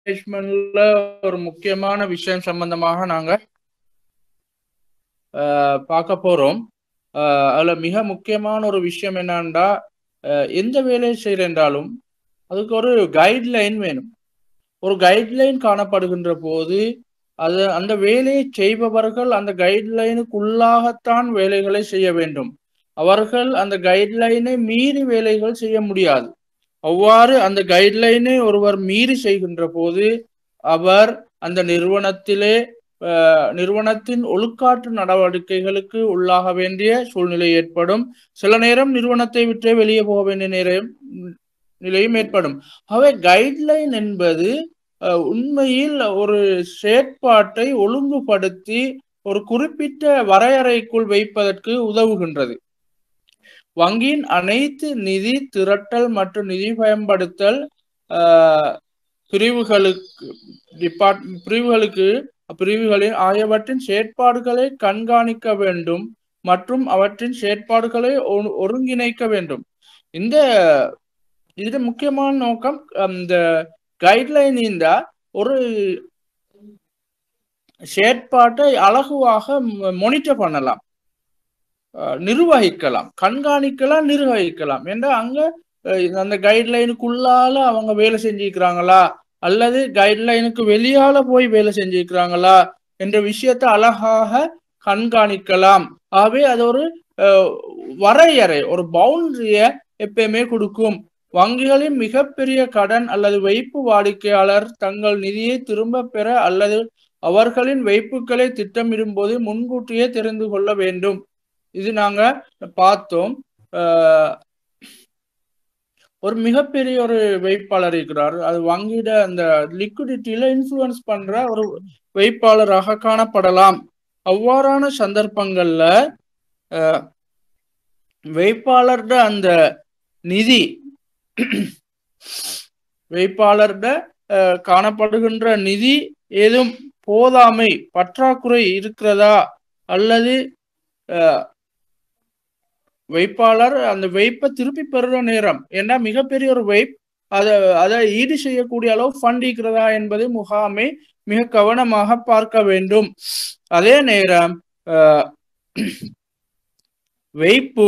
மேனேஜ்மெண்ட்ல ஒரு முக்கியமான விஷயம் சம்பந்தமாக நாங்க அஹ், பார்க்க போறோம் அஹ், அதுல மிக முக்கியமான ஒரு விஷயம் என்னன்னா அஹ், எந்த வேலையை செய்யறேன்றாலும் அதுக்கு ஒரு கைட்லைன் வேணும் ஒரு கைட்லைன் காணப்படுகின்ற போது அது அந்த வேலையை செய்பவர்கள் அந்த கைட்லைனுக்குள்ளாகத்தான் வேலைகளை செய்ய வேண்டும் அவர்கள் அந்த கைட்லைனை மீறி வேலைகள் செய்ய முடியாது அவ்வாறு அந்த கைட்லைனை ஒருவர் மீறி செய்கின்ற போது அவர் அந்த நிறுவனத்திலே அஹ், நிறுவனத்தின் ஒழுக்காற்று நடவடிக்கைகளுக்கு உள்ளாக வேண்டிய சூழ்நிலை ஏற்படும் சில நேரம் நிறுவனத்தை விட்டே வெளியே போக வேண்டிய நேரம் நிலையும் ஏற்படும் அவை கைட்லைன் என்பது அஹ், உண்மையில் ஒரு செயற்பாட்டை ஒழுங்குபடுத்தி ஒரு குறிப்பிட்ட வரையறைக்குள் வைப்பதற்கு உதவுகின்றது வங்கியின் அனைத்து நிதி திரட்டல் மற்றும் நிதி பயன்படுத்தல் அஹ், பிரிவுகளுக்கு டிபார்ட் பிரிவுகளுக்கு பிரிவுகளின் ஆகியவற்றின் செயற்பாடுகளை கண்காணிக்க வேண்டும் மற்றும் அவற்றின் செயற்பாடுகளை ஒ- ஒருங்கிணைக்க வேண்டும் இந்த இது முக்கியமான நோக்கம் அந்த கைட்லைன் இந்த ஒரு செயற்பாட்டை அழகுவாக மொனிட்டர் பண்ணலாம் அஹ் நிர்வகிக்கலாம் கண்காணிக்கலாம் நிர்வகிக்கலாம் ஏன்னா அங்க அஹ், அந்த கைட்லைனுக்குள்ளால அவங்க வேலை செஞ்சுக்கிறாங்களா அல்லது கைட்லைனுக்கு வெளியால போய் வேலை செஞ்சுக்கிறாங்களா என்ற விஷயத்தை அழகாக கண்காணிக்கலாம் ஆகவே அது ஒரு அஹ், வரையறை ஒரு பவுண்டரிய எப்பயுமே கொடுக்கும் வங்கிகளின் மிகப்பெரிய கடன் அல்லது வைப்பு வாடிக்கையாளர் தங்கள் நிதியை திரும்ப பெற அல்லது அவர்களின் வைப்புகளை திட்டமிடும் போது முன்கூட்டியே தெரிந்து கொள்ள வேண்டும் இது நாங்க பார்த்தோம் அஹ், ஒரு மிகப்பெரிய ஒரு வைப்பாளர் இருக்கிறார் அது வங்கியிட அந்த லிக்விடிட்டியில இன்ஃப்ளூயன்ஸ் பண்ற ஒரு வைப்பாளராக காணப்படலாம் அவ்வாறான சந்தர்ப்பங்கள்ல அஹ், வைப்பாளர்ட அந்த நிதி வைப்பாளர்ட அஹ், காணப்படுகின்ற நிதி ஏதும் போதாமை பற்றாக்குறை இருக்கிறதா அல்லது அஹ், வைப்பாளர் அந்த வைப்பை திருப்பி பெறுற நேரம் ஏன்னா மிகப்பெரிய ஒரு வைப் அதை அதை ஈடு செய்யக்கூடிய அளவு ஃபண்ட் இருக்கிறதா என்பதை முகாமை மிக கவனமாக பார்க்க வேண்டும் அதே நேரம் அஹ், வைப்பு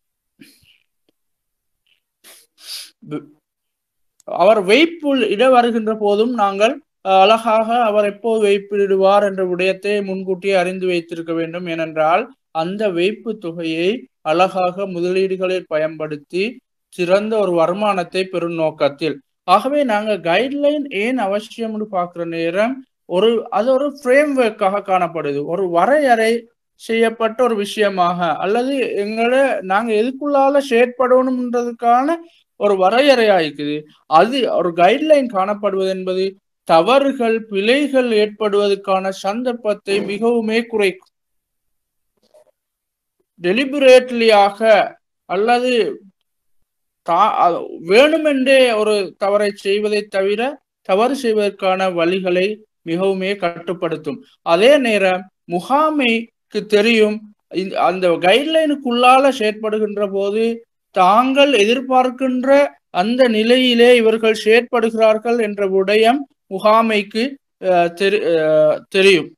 அவர் வைப்புள் இட வருகின்ற போதும் நாங்கள் அஹ், அழகாக அவர் எப்போது வைப்பிடுவார் என்ற விடயத்தை முன்கூட்டியே அறிந்து வைத்திருக்க வேண்டும் ஏனென்றால் அந்த வைப்பு தொகையை அழகாக முதலீடுகளில் பயன்படுத்தி சிறந்த ஒரு வருமானத்தை பெறும் நோக்கத்தில் ஆகவே நாங்க கைட்லைன் ஏன் அவசியம்னு பார்க்குற நேரம் ஒரு அது ஒரு ஃப்ரேம் ஒர்க்காக காணப்படுது ஒரு வரையறை செய்யப்பட்ட ஒரு விஷயமாக அல்லது எங்களை நாங்க எதுக்குள்ளால செயற்படணும்ன்றதுக்கான ஒரு வரையறையா இருக்குது அது ஒரு கைட்லைன் காணப்படுவது என்பது தவறுகள் பிழைகள் ஏற்படுவதற்கான சந்தர்ப்பத்தை மிகவுமே குறைக்கும் டெலிபரேட்லியாக அல்லது தா- அ- வேணுமென்றே ஒரு தவறை செய்வதை தவிர தவறு செய்வதற்கான வழிகளை மிகவுமே கட்டுப்படுத்தும் அதே நேரம் முகாமைக்கு தெரியும் இந்த- அந்த கைட்லைனுக்குள்ளால செயற்படுகின்ற போது தாங்கள் எதிர்பார்க்கின்ற அந்த நிலையிலே இவர்கள் செயற்படுகிறார்கள் என்ற விடயம் முகாமைக்கு அஹ், தெரி- அஹ், தெரியும்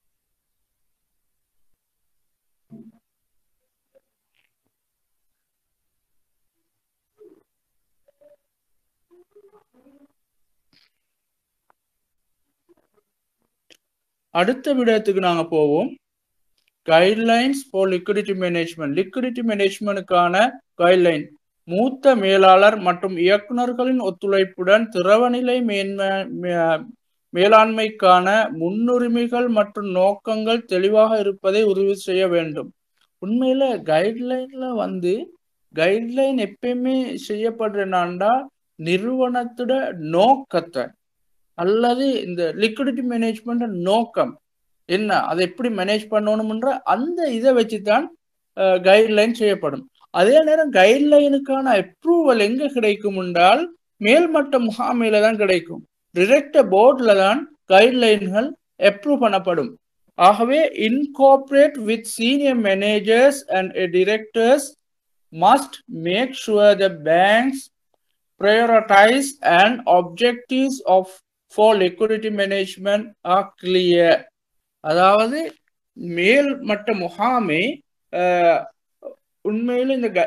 அடுத்த விடயத்துக்கு நாங்க போவோம் guidelines for liquidity management liquidity மேனேஜ்மெண்ட்டுக்கான கைட்லைன் மூத்த மேலாளர் மற்றும் இயக்குனர்களின் ஒத்துழைப்புடன் திரவநிலை மேன்மை மே- மேலாண்மைக்கான முன்னுரிமைகள் மற்றும் நோக்கங்கள் தெளிவாக இருப்பதை உறுதி செய்ய வேண்டும் உண்மையில கைட்லைன்ல வந்து கைட்லைன் எப்பயுமே செய்யப்படுறேனாண்டா நிறுவனத்தோட நோக்கத்தை அல்லது இந்த லிக்விடிட்டி மேனேஜ்மெண்ட் நோக்கம் என்ன அதை எப்படி மேனேஜ் பண்ணணும்ன்ற அந்த இதை வச்சுதான் கைட்லைன் செய்யப்படும் அதே நேரம் கைட்லைனுக்கான அப்ரூவல் எங்க கிடைக்கும் என்றால் மேல்மட்ட முகாமையில தான் கிடைக்கும் டிரெக்ட் போர்டில் தான் கைட்லைன்கள் அப்ரூவ் பண்ணப்படும் ஆகவே incorporate with senior managers and directors must make sure the banks prioritize and objectives of for liquidity management are clear அதாவது மேல்மட்ட முகாமை உண்மையில் இந்த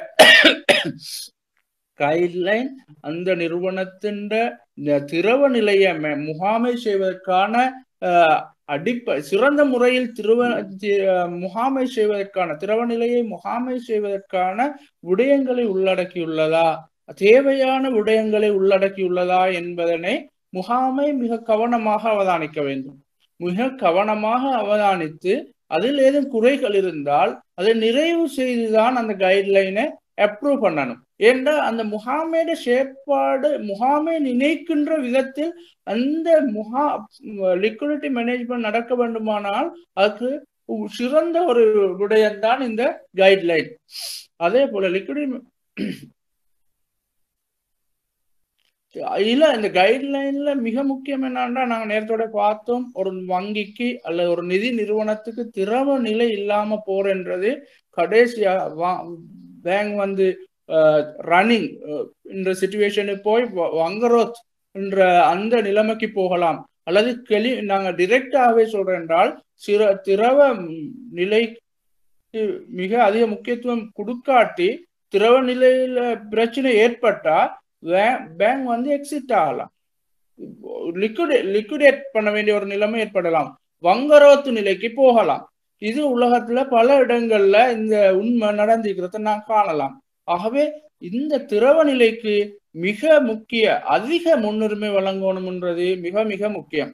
கைட்லைன் அந்த நிறுவனத்தின் திரவ நிலைய முகாமை செய்வதற்கான அடிப்ப சிறந்த முறையில் திருவ முகாமை செய்வதற்கான திரவ நிலையை முகாமை செய்வதற்கான விடயங்களை உள்ளடக்கியுள்ளதா தேவையான விடயங்களை உள்ளடக்கியுள்ளதா என்பதனை முகாமை மிக கவனமாக அவதானிக்க வேண்டும் மிக கவனமாக அவதானித்து அதில் ஏதும் குறைகள் இருந்தால் அதை நிறைவு செய்துதான் அந்த கைட்லைனை அப்ரூவ் பண்ணணும் ஏன்னா அந்த முகாமையோட செயற்பாடு முகாமை நினைக்கின்ற விதத்தில் அந்த முகா லிக்விடிட்டி மேனேஜ்மெண்ட் நடக்க வேண்டுமானால் அதுக்கு சிறந்த ஒரு விடயம்தான் இந்த கைட்லைன் அதே போல லிக்விடிட்டி இல்ல இந்த கைட்லைன்ல மிக முக்கியம் என்னன்னா நாங்க நேரத்தோட பார்த்தோம் ஒரு வங்கிக்கு அல்லது ஒரு நிதி நிறுவனத்துக்கு திரவ நிலை இல்லாம போறன்றது கடைசியா பேங்க் வந்து ரன்னிங் என்ற சுச்சுவேஷனுக்கு போய் வங்கரோத் என்ற அந்த நிலைமைக்கு போகலாம் அல்லது கெளி நாங்க டிரெக்டாகவே சொல்றோம் என்றால் சிற திரவ நிலைக்கு மிக அதிக முக்கியத்துவம் கொடுக்காட்டி திரவ நிலையில பிரச்சனை ஏற்பட்டா பேங்க் வந்து எக்ஸிட் ஆகலாம் லிக்விடே லிக்விடேட் பண்ண வேண்டிய ஒரு நிலைமை ஏற்படலாம் வங்கரோத்து நிலைக்கு போகலாம் இது உலகத்துல பல இடங்கள்ல இந்த உண்மை நடந்திருக்கிறத நான் காணலாம் ஆகவே இந்த திரவ நிலைக்கு மிக முக்கிய அதிக முன்னுரிமை வழங்கணும்ன்றது மிக மிக முக்கியம்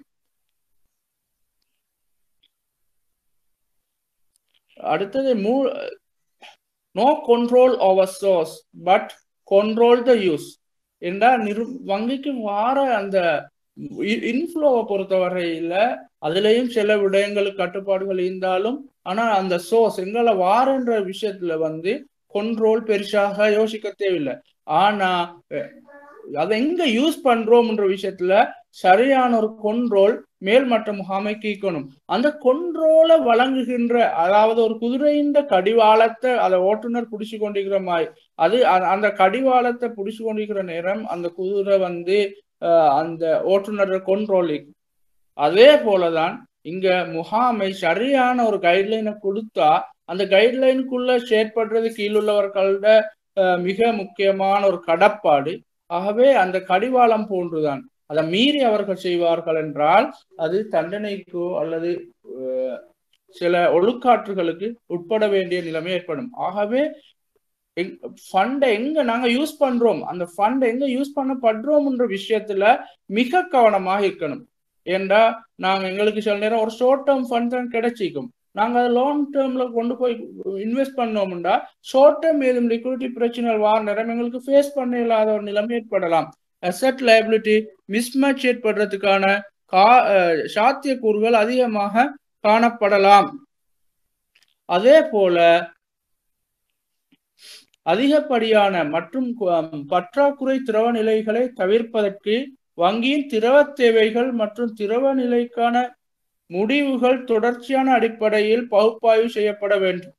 அடுத்தது மூ no control over source but control the use என்றால் நிரு வங்கிக்கு வார அந்த இன்ஃப்ளோவை பொறுத்தவரையில அதுலயும் சில விடயங்களுக்கு கட்டுப்பாடுகள் இருந்தாலும் ஆனா அந்த சோர்ஸ் எங்களை வாரன்ற விஷயத்துல வந்து கொண்ட்ரோல் பெருசாக யோசிக்க தேவையில்லை ஆனா அதை எங்க யூஸ் பண்றோம்ன்ற விஷயத்துல சரியான ஒரு கொண்ட்ரோல் மேல்மட்ட முகாமைக்கு இருக்கணும் அந்த கொண்ட்ரோலை வழங்குகின்ற அதாவது ஒரு குதிரையின் கடிவாளத்தை அதை ஓட்டுநர் பிடிச்சு கொண்டிருக்கிற மாதிரி அது அந்த கடிவாளத்தை பிடிச்சு கொண்டிருக்கிற நேரம் அந்த குதிரை வந்து அந்த ஓட்டுநர் கொண்ட்ரோல் அதே போலதான் இங்க முகாமை சரியான ஒரு கைட்லைனை கொடுத்தா அந்த கைட்லைனுக்குள்ள செயற்படுறது கீழுள்ளவர்களோட மிக முக்கியமான ஒரு கடப்பாடு ஆகவே அந்த கடிவாளம் போன்றுதான் அதை மீறி அவர்கள் செய்வார்கள் என்றால் அது தண்டனைக்கோ அல்லது சில ஒழுக்காற்றுகளுக்கு உட்பட வேண்டிய நிலைமை ஏற்படும் ஆகவே ஃபண்டை எங்க நாங்க யூஸ் பண்றோம் அந்த ஃபண்டை எங்க யூஸ் பண்ணப்படுறோம்ன்ற விஷயத்துல மிக கவனமாக இருக்கணும் ஏண்டா நாங்க எங்களுக்கு சில நேரம் ஒரு ஷார்ட் டேர்ம் ஃபண்ட் தான் கிடைச்சிக்கும் நாங்க அதை லாங் டேர்ம்ல கொண்டு போய் இன்வெஸ்ட் பண்ணோம்னா ஷார்ட் டேர்ம் ஏதும் லிக்விடிட்டி பிரச்சனை வார நேரம் எங்களுக்கு ஃபேஸ் பண்ண இல்லாத ஒரு நிலைமை ஏற்படலாம் அசட் லைபிலிட்டி மிஸ்மேட்ச் ஏற்படுறதுக்கான கா சாத்தியக்கூறுகள் அதிகமாக காணப்படலாம் அதே போல அதிகப்படியான மற்றும் பற்றாக்குறை திரவ நிலைகளை தவிர்ப்பதற்கு வங்கியின் திரவ தேவைகள் மற்றும் திரவ நிலைக்கான முடிவுகள் தொடர்ச்சியான அடிப்படையில் பகுப்பாய்வு செய்யப்பட வேண்டும்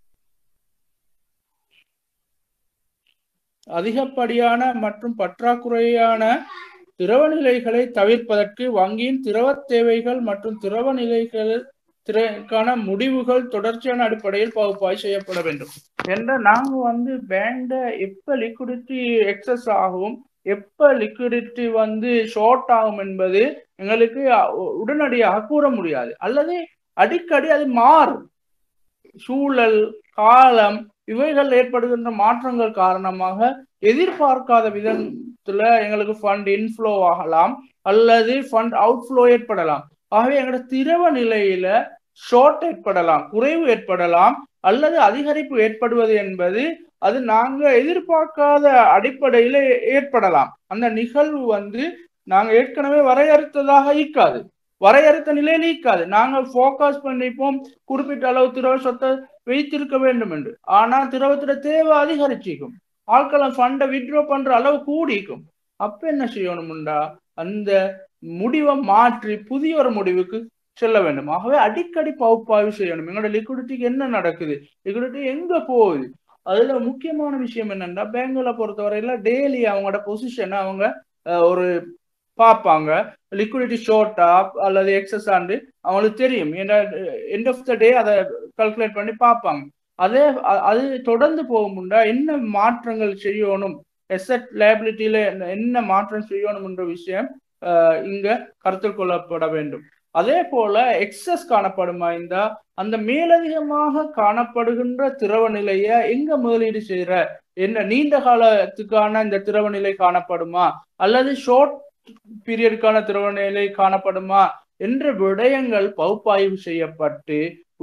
அதிகப்படியான மற்றும் பற்றாக்குறையான திரவ நிலைகளை தவிர்ப்பதற்கு வங்கியின் திரவ தேவைகள் மற்றும் திரவ நிலைகள் திறக்கான முடிவுகள் தொடர்ச்சியான அடிப்படையில் பகுப்பாய்வு செய்யப்பட வேண்டும் என்ற நாங்க வந்து பேண்ட எப்ப லிக்விடிட்டி எக்ஸஸ் ஆகும் எப்ப லிக்விடிட்டி வந்து ஷார்ட் ஆகும் என்பது எங்களுக்கு உடனடியாக கூற முடியாது அல்லது அடிக்கடி அது மாறும் சூழல் காலம் இவைகள் ஏற்படுகின்ற மாற்றங்கள் காரணமாக எதிர்பார்க்காத விதத்துல எங்களுக்கு ஃபண்ட் இன்ஃப்ளோ ஆகலாம் அல்லது ஃபண்ட் அவுட்ஃப்ளோ ஏற்படலாம் ஆகவே எங்களோட திரவ நிலையில ஷார்ட் ஏற்படலாம் குறைவு ஏற்படலாம் அல்லது அதிகரிப்பு ஏற்படுவது என்பது அது நாங்க எதிர்பார்க்காத அடிப்படையில ஏற்படலாம் அந்த நிகழ்வு வந்து நாங்க ஏற்கனவே வரையறுத்ததாக இருக்காது வரையறுத்த நிலையில இருக்காது நாங்க போக்கஸ் பண்ணிப்போம் குறிப்பிட்ட அளவு திரவ சொத்தை வைத்திருக்க வேண்டும் என்று ஆனா திரவத்துல தேவை அதிகரிச்சிக்கும் ஆட்களை ஃபண்டை விட்ரோ பண்ற அளவு கூடிக்கும் அப்ப என்ன செய்யணும்டா அந்த முடிவை மாற்றி புதிய ஒரு முடிவுக்கு செல்ல வேண்டும் ஆகவே அடிக்கடி பகுப்பாய்வு செய்யணும் எங்களோட லிக்விடிட்டிக்கு என்ன நடக்குது லிக்விடிட்டி எங்க போகுது அதுல முக்கியமான விஷயம் என்னன்னா பேங்குல பொறுத்தவரையில டெய்லி அவங்களோட பொசிஷனை அவங்க ஒரு பார்ப்பாங்க லிக்விடிட்டி ஷோர்ட்டா அல்லது எக்ஸஸ் ஆண்டு அவங்களுக்கு தெரியும் ஏன்னா எண்ட் ஆஃப் த டே அதை கால்குலேட் பண்ணி பார்ப்பாங்க அதே அது தொடர்ந்து போகும்டா என்ன மாற்றங்கள் செய்யணும் எசட் லேபிலிட்டியில என்ன மாற்றம் செய்யணும் என்ற விஷயம் இங்க கருத்தில் கொள்ளப்பட வேண்டும் அதே போல எக்ஸஸ் காணப்படுமா இந்த அந்த மேலதிகமாக காணப்படுகின்ற திரவ நிலைய எங்க முதலீடு செய்யற என்ன நீண்ட காலத்துக்கான இந்த திரவ நிலை காணப்படுமா அல்லது ஷார்ட் பீரியடுக்கான திரவ நிலை காணப்படுமா என்ற விடயங்கள் பகுப்பாய்வு செய்யப்பட்டு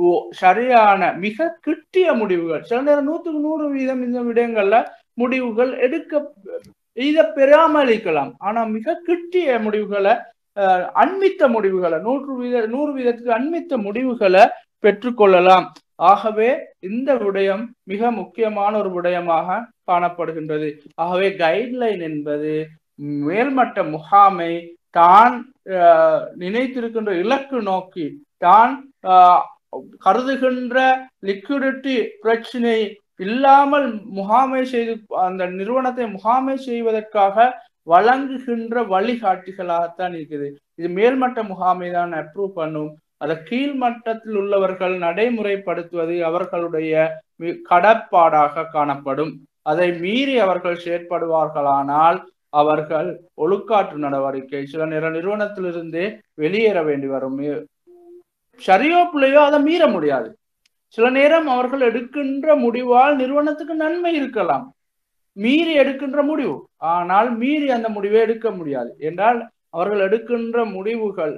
சரியான மிக கிட்டிய முடிவுகள் சில நேரம் நூத்துக்கு நூறு வீதம் இந்த விடயங்கள்ல முடிவுகள் எடுக்க இதை பெறாமலிக்கலாம் ஆனா மிக கிட்டிய முடிவுகளை அண்மித்த முடிவுகளை நூற்று வீத நூறு வீதத்துக்கு அண்மித்த முடிவுகளை பெற்றுக்கொள்ளலாம் ஆகவே இந்த விடயம் மிக முக்கியமான ஒரு விடயமாக காணப்படுகின்றது ஆகவே கைட்லைன் என்பது மேல்மட்ட முகாமை தான் நினைத்திருக்கின்ற இலக்கு நோக்கி தான் கருதுகின்ற லிக்விடிட்டி பிரச்சனை இல்லாமல் முகாமை செய்து அந்த நிறுவனத்தை முகாமை செய்வதற்காக வழங்குகின்ற வழிகாட்டிகளாகத்தான் இருக்குது இது மேல்மட்ட முகாமை தான் அப்ரூவ் பண்ணும் அதை கீழ்மட்டத்தில் உள்ளவர்கள் நடைமுறைப்படுத்துவது அவர்களுடைய கடப்பாடாக காணப்படும் அதை மீறி அவர்கள் செயற்படுவார்களானால் அவர்கள் ஒழுக்காற்று நடவடிக்கை சில நேர நிறுவனத்திலிருந்தே வெளியேற வேண்டி வரும் சரியோ பிள்ளையோ அதை மீற முடியாது சில நேரம் அவர்கள் எடுக்கின்ற முடிவால் நிறுவனத்துக்கு நன்மை இருக்கலாம் மீறி எடுக்கின்ற முடிவு ஆனால் மீறி அந்த முடிவை எடுக்க முடியாது என்றால் அவர்கள் எடுக்கின்ற முடிவுகள்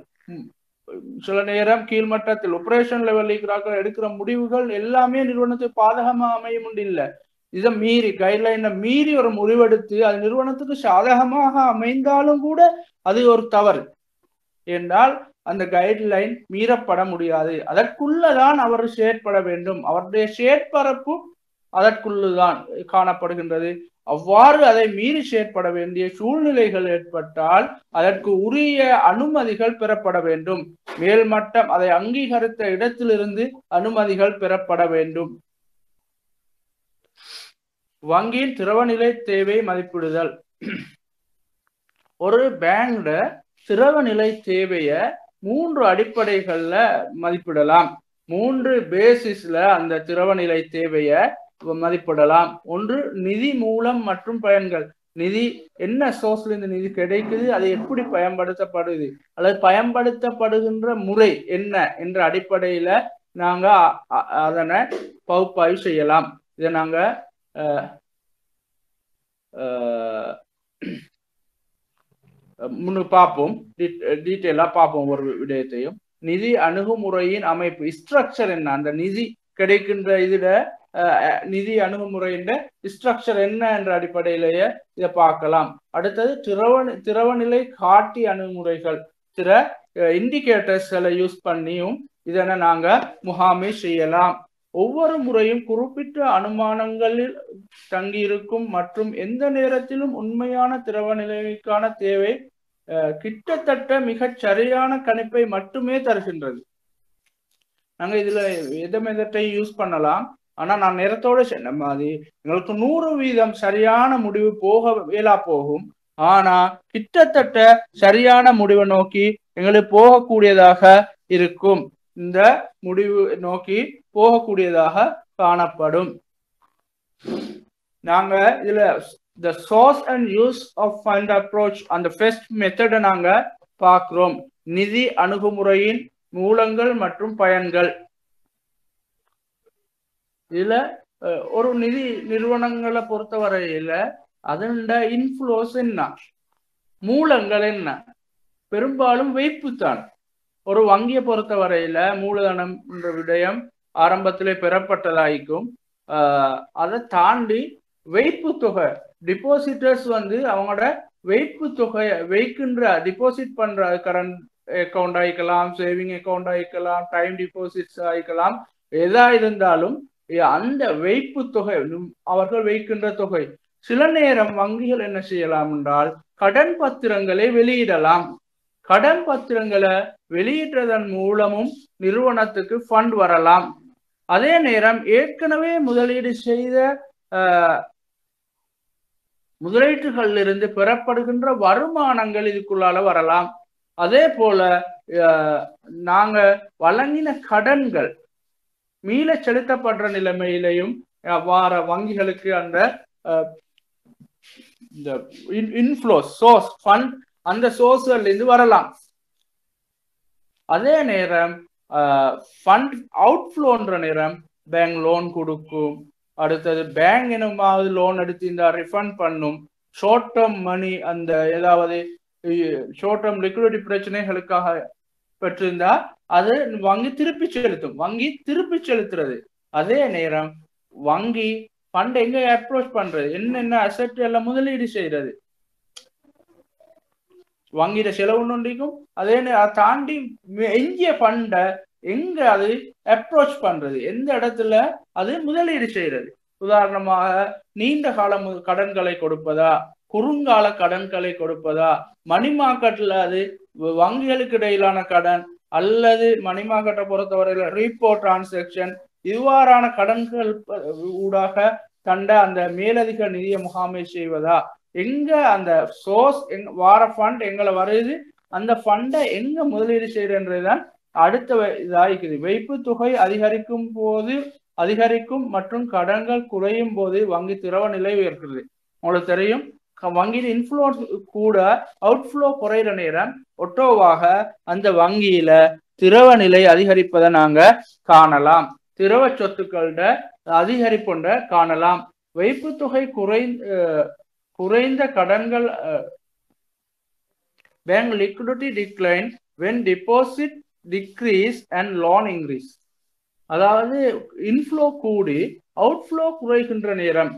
சில நேரம் கீழ்மட்டத்தில் ஆபரேஷன் லெவல் இருக்கிறார்கள் எடுக்கிற முடிவுகள் எல்லாமே நிறுவனத்துக்கு பாதகமாக அமையும் இல்லை இதை மீறி கைட்லைனை மீறி ஒரு முடிவெடுத்து அது நிறுவனத்துக்கு சாதகமாக அமைந்தாலும் கூட அது ஒரு தவறு என்றால் அந்த கைட்லைன் மீறப்பட முடியாது அதற்குள்ளதான் அவர் செயற்பட வேண்டும் அவருடைய செயற்பரப்பு அதற்குள்ளுதான் காணப்படுகின்றது அவ்வாறு அதை மீறி செயற்பட வேண்டிய சூழ்நிலைகள் ஏற்பட்டால் அதற்கு உரிய அனுமதிகள் பெறப்பட வேண்டும் மேல்மட்டம் அதை அங்கீகரித்த இடத்திலிருந்து அனுமதிகள் பெறப்பட வேண்டும் வங்கியின் திரவநிலை தேவை மதிப்பிடுதல் ஒரு பேங்க்ல திரவநிலை தேவைய மூன்று அடிப்படைகள்ல மதிப்பிடலாம் மூன்று பேசிஸ்ல அந்த திரவநிலை தேவைய மதிப்பிடலாம் ஒன்று நிதி மூலம் மற்றும் பயன்கள் நிதி என்ன சோர்ஸ்ல இந்த நிதி கிடைக்குது அது எப்படி பயன்படுத்தப்படுது அல்லது பயன்படுத்தப்படுகின்ற முறை என்ன என்ற அடிப்படையில நாங்க அதனை பகுப்பாய்வு செய்யலாம் இதை நாங்க முன்னு பார்ப்போம் டீட்டெயிலா பார்ப்போம் ஒரு விடயத்தையும் நிதி அணுகுமுறையின் அமைப்பு ஸ்ட்ரக்சர் என்ன அந்த நிதி கிடைக்கின்ற இதுல நிதி அணுகுமுறையின் ஸ்ட்ரக்சர் என்ன என்ற அடிப்படையிலேயே இதை பார்க்கலாம் அடுத்தது திரவ திரவநிலை காட்டி அணுகுமுறைகள் சில இண்டிகேட்டர்ஸ்களை யூஸ் பண்ணியும் இதனை நாங்க முகாமை செய்யலாம் ஒவ்வொரு முறையும் குறிப்பிட்ட அனுமானங்களில் தங்கியிருக்கும் மற்றும் எந்த நேரத்திலும் உண்மையான திரவநிலைக்கான தேவை கிட்டத்தட்ட மிகச் சரியான கணிப்பை மட்டுமே தருகின்றது நாங்க இதுல எதை மெதட்டை யூஸ் பண்ணலாம் ஆனா நான் நேரத்தோட நம்ம அது எங்களுக்கு நூறு வீதம் சரியான முடிவு போக வேலா போகும் ஆனா கிட்டத்தட்ட சரியான முடிவை நோக்கி எங்களுக்கு போகக்கூடியதாக இருக்கும் இந்த முடிவு நோக்கி போகக்கூடியதாக காணப்படும் நாங்க இதுல the source and use of fund approach அந்த ஃபெஸ்ட் மெத்தடை நாங்க பார்க்கிறோம் நிதி அணுகுமுறையின் மூலங்கள் மற்றும் பயன்கள் இதுல ஒரு நிதி நிறுவனங்களை பொறுத்தவரையில அதனோட இன்ஃபுளோஸ் என்ன மூலங்கள் என்ன பெரும்பாலும் வைப்புத்தான் ஒரு வங்கியை பொறுத்த வரையில மூலதனம் என்ற விடயம் ஆரம்பத்திலே பெறப்பட்டதாய்க்கும் அதை தாண்டி வைப்பு தொகை டிபாசிட்டர்ஸ் வந்து அவங்களோட வைப்பு தொகையை வைக்கின்ற டிபாசிட் பண்ற கரண்ட் அக்கௌண்ட் ஆயிக்கலாம் சேவிங் அக்கௌண்ட் ஆயிக்கலாம் டைம் டிபாசிட்ஸ் ஆயிக்கலாம் எதா இருந்தாலும் அந்த வைப்பு தொகை அவர்கள் வைக்கின்ற தொகை சில நேரம் வங்கிகள் என்ன செய்யலாம் என்றால் கடன் பத்திரங்களை வெளியிடலாம் கடன் பத்திரங்களை வெளியிடுறதன் மூலமும் நிறுவனத்துக்கு ஃபண்ட் வரலாம் அதே நேரம் ஏற்கனவே முதலீடு செய்த முதலீட்டுகளில் இருந்து பெறப்படுகின்ற வருமானங்கள் இதுக்குள்ளால வரலாம் அதே போல நாங்க வழங்கின கடன்கள் மீள செலுத்தப்படுற நிலைமையிலையும் வார வங்கிகளுக்கு அந்த இந்த இன்ஃப்ளோ சோர்ஸ் ஃபண்ட் அந்த சோர்ஸ்ல இருந்து வரலாம் அதே நேரம் ஃபண்ட் அவுட்ஃப்ளோன்ற நேரம் பேங்க் லோன் கொடுக்கும் அடுத்தது பேங்க் என்னமாவது லோன் எடுத்து இந்த ரிஃபண்ட் பண்ணும் ஷார்ட் டேர்ம் மணி அந்த ஏதாவது ஷார்ட் டேர்ம் லிக்விடிட்டி பிரச்சனைகளுக்காக பெற்றிருந்தா அது வங்கி திருப்பி செலுத்தும் வங்கி திருப்பி செலுத்துறது அதே நேரம் வங்கி ஃபண்ட் எங்க அப்ரோச் பண்றது என்னென்ன அசெட் எல்லாம் முதலீடு செய்யறது வங்கியில செலவு நொண்டிக்கும் அதே அதை தாண்டி எஞ்சிய ஃபண்டை எங்க அது அப்ரோச் பண்றது எந்த இடத்துல அது முதலீடு செய்யறது உதாரணமாக நீண்ட கால கடன்களை கொடுப்பதா குறுங்கால கடன்களை கொடுப்பதா மணி மார்க்கெட்ல அது வங்கிகளுக்கு இடையிலான கடன் அல்லது மணி மார்க்கெட்டை பொறுத்தவரையில ரீப்போ டிரான்சாக்சன் இவ்வாறான கடன்கள் ஊடாக கண்ட அந்த மேலதிக நிதிய முகாமை செய்வதா எங்க அந்த சோர்ஸ் எங் வார ஃபண்ட் எங்களை வருது அந்த ஃபண்டை எங்க முதலீடு செய்யறதுதான் அடுத்த இதாகிக்குது வைப்பு தொகை அதிகரிக்கும் போது அதிகரிக்கும் மற்றும் கடன்கள் குறையும் போது வங்கி திரவ நிலை உயர்கிறது உங்களுக்கு தெரியும் வங்கியின் இன்ஃப்ளோ கூட அவுட்ஃப்ளோ குறையிற நேரம் ஒட்டோவாக அந்த வங்கியில திரவ நிலை அதிகரிப்பதை நாங்க காணலாம் திரவ சொத்துக்களோட அதிகரிப்புண்ட காணலாம் வைப்பு தொகை குறைந்த குறைந்த கடன்கள் bank liquidity decline when deposit decrease and loan increase அதாவது இன்ஃப்ளோ கூடி அவுட்ஃப்ளோ குறைகின்ற நேரம்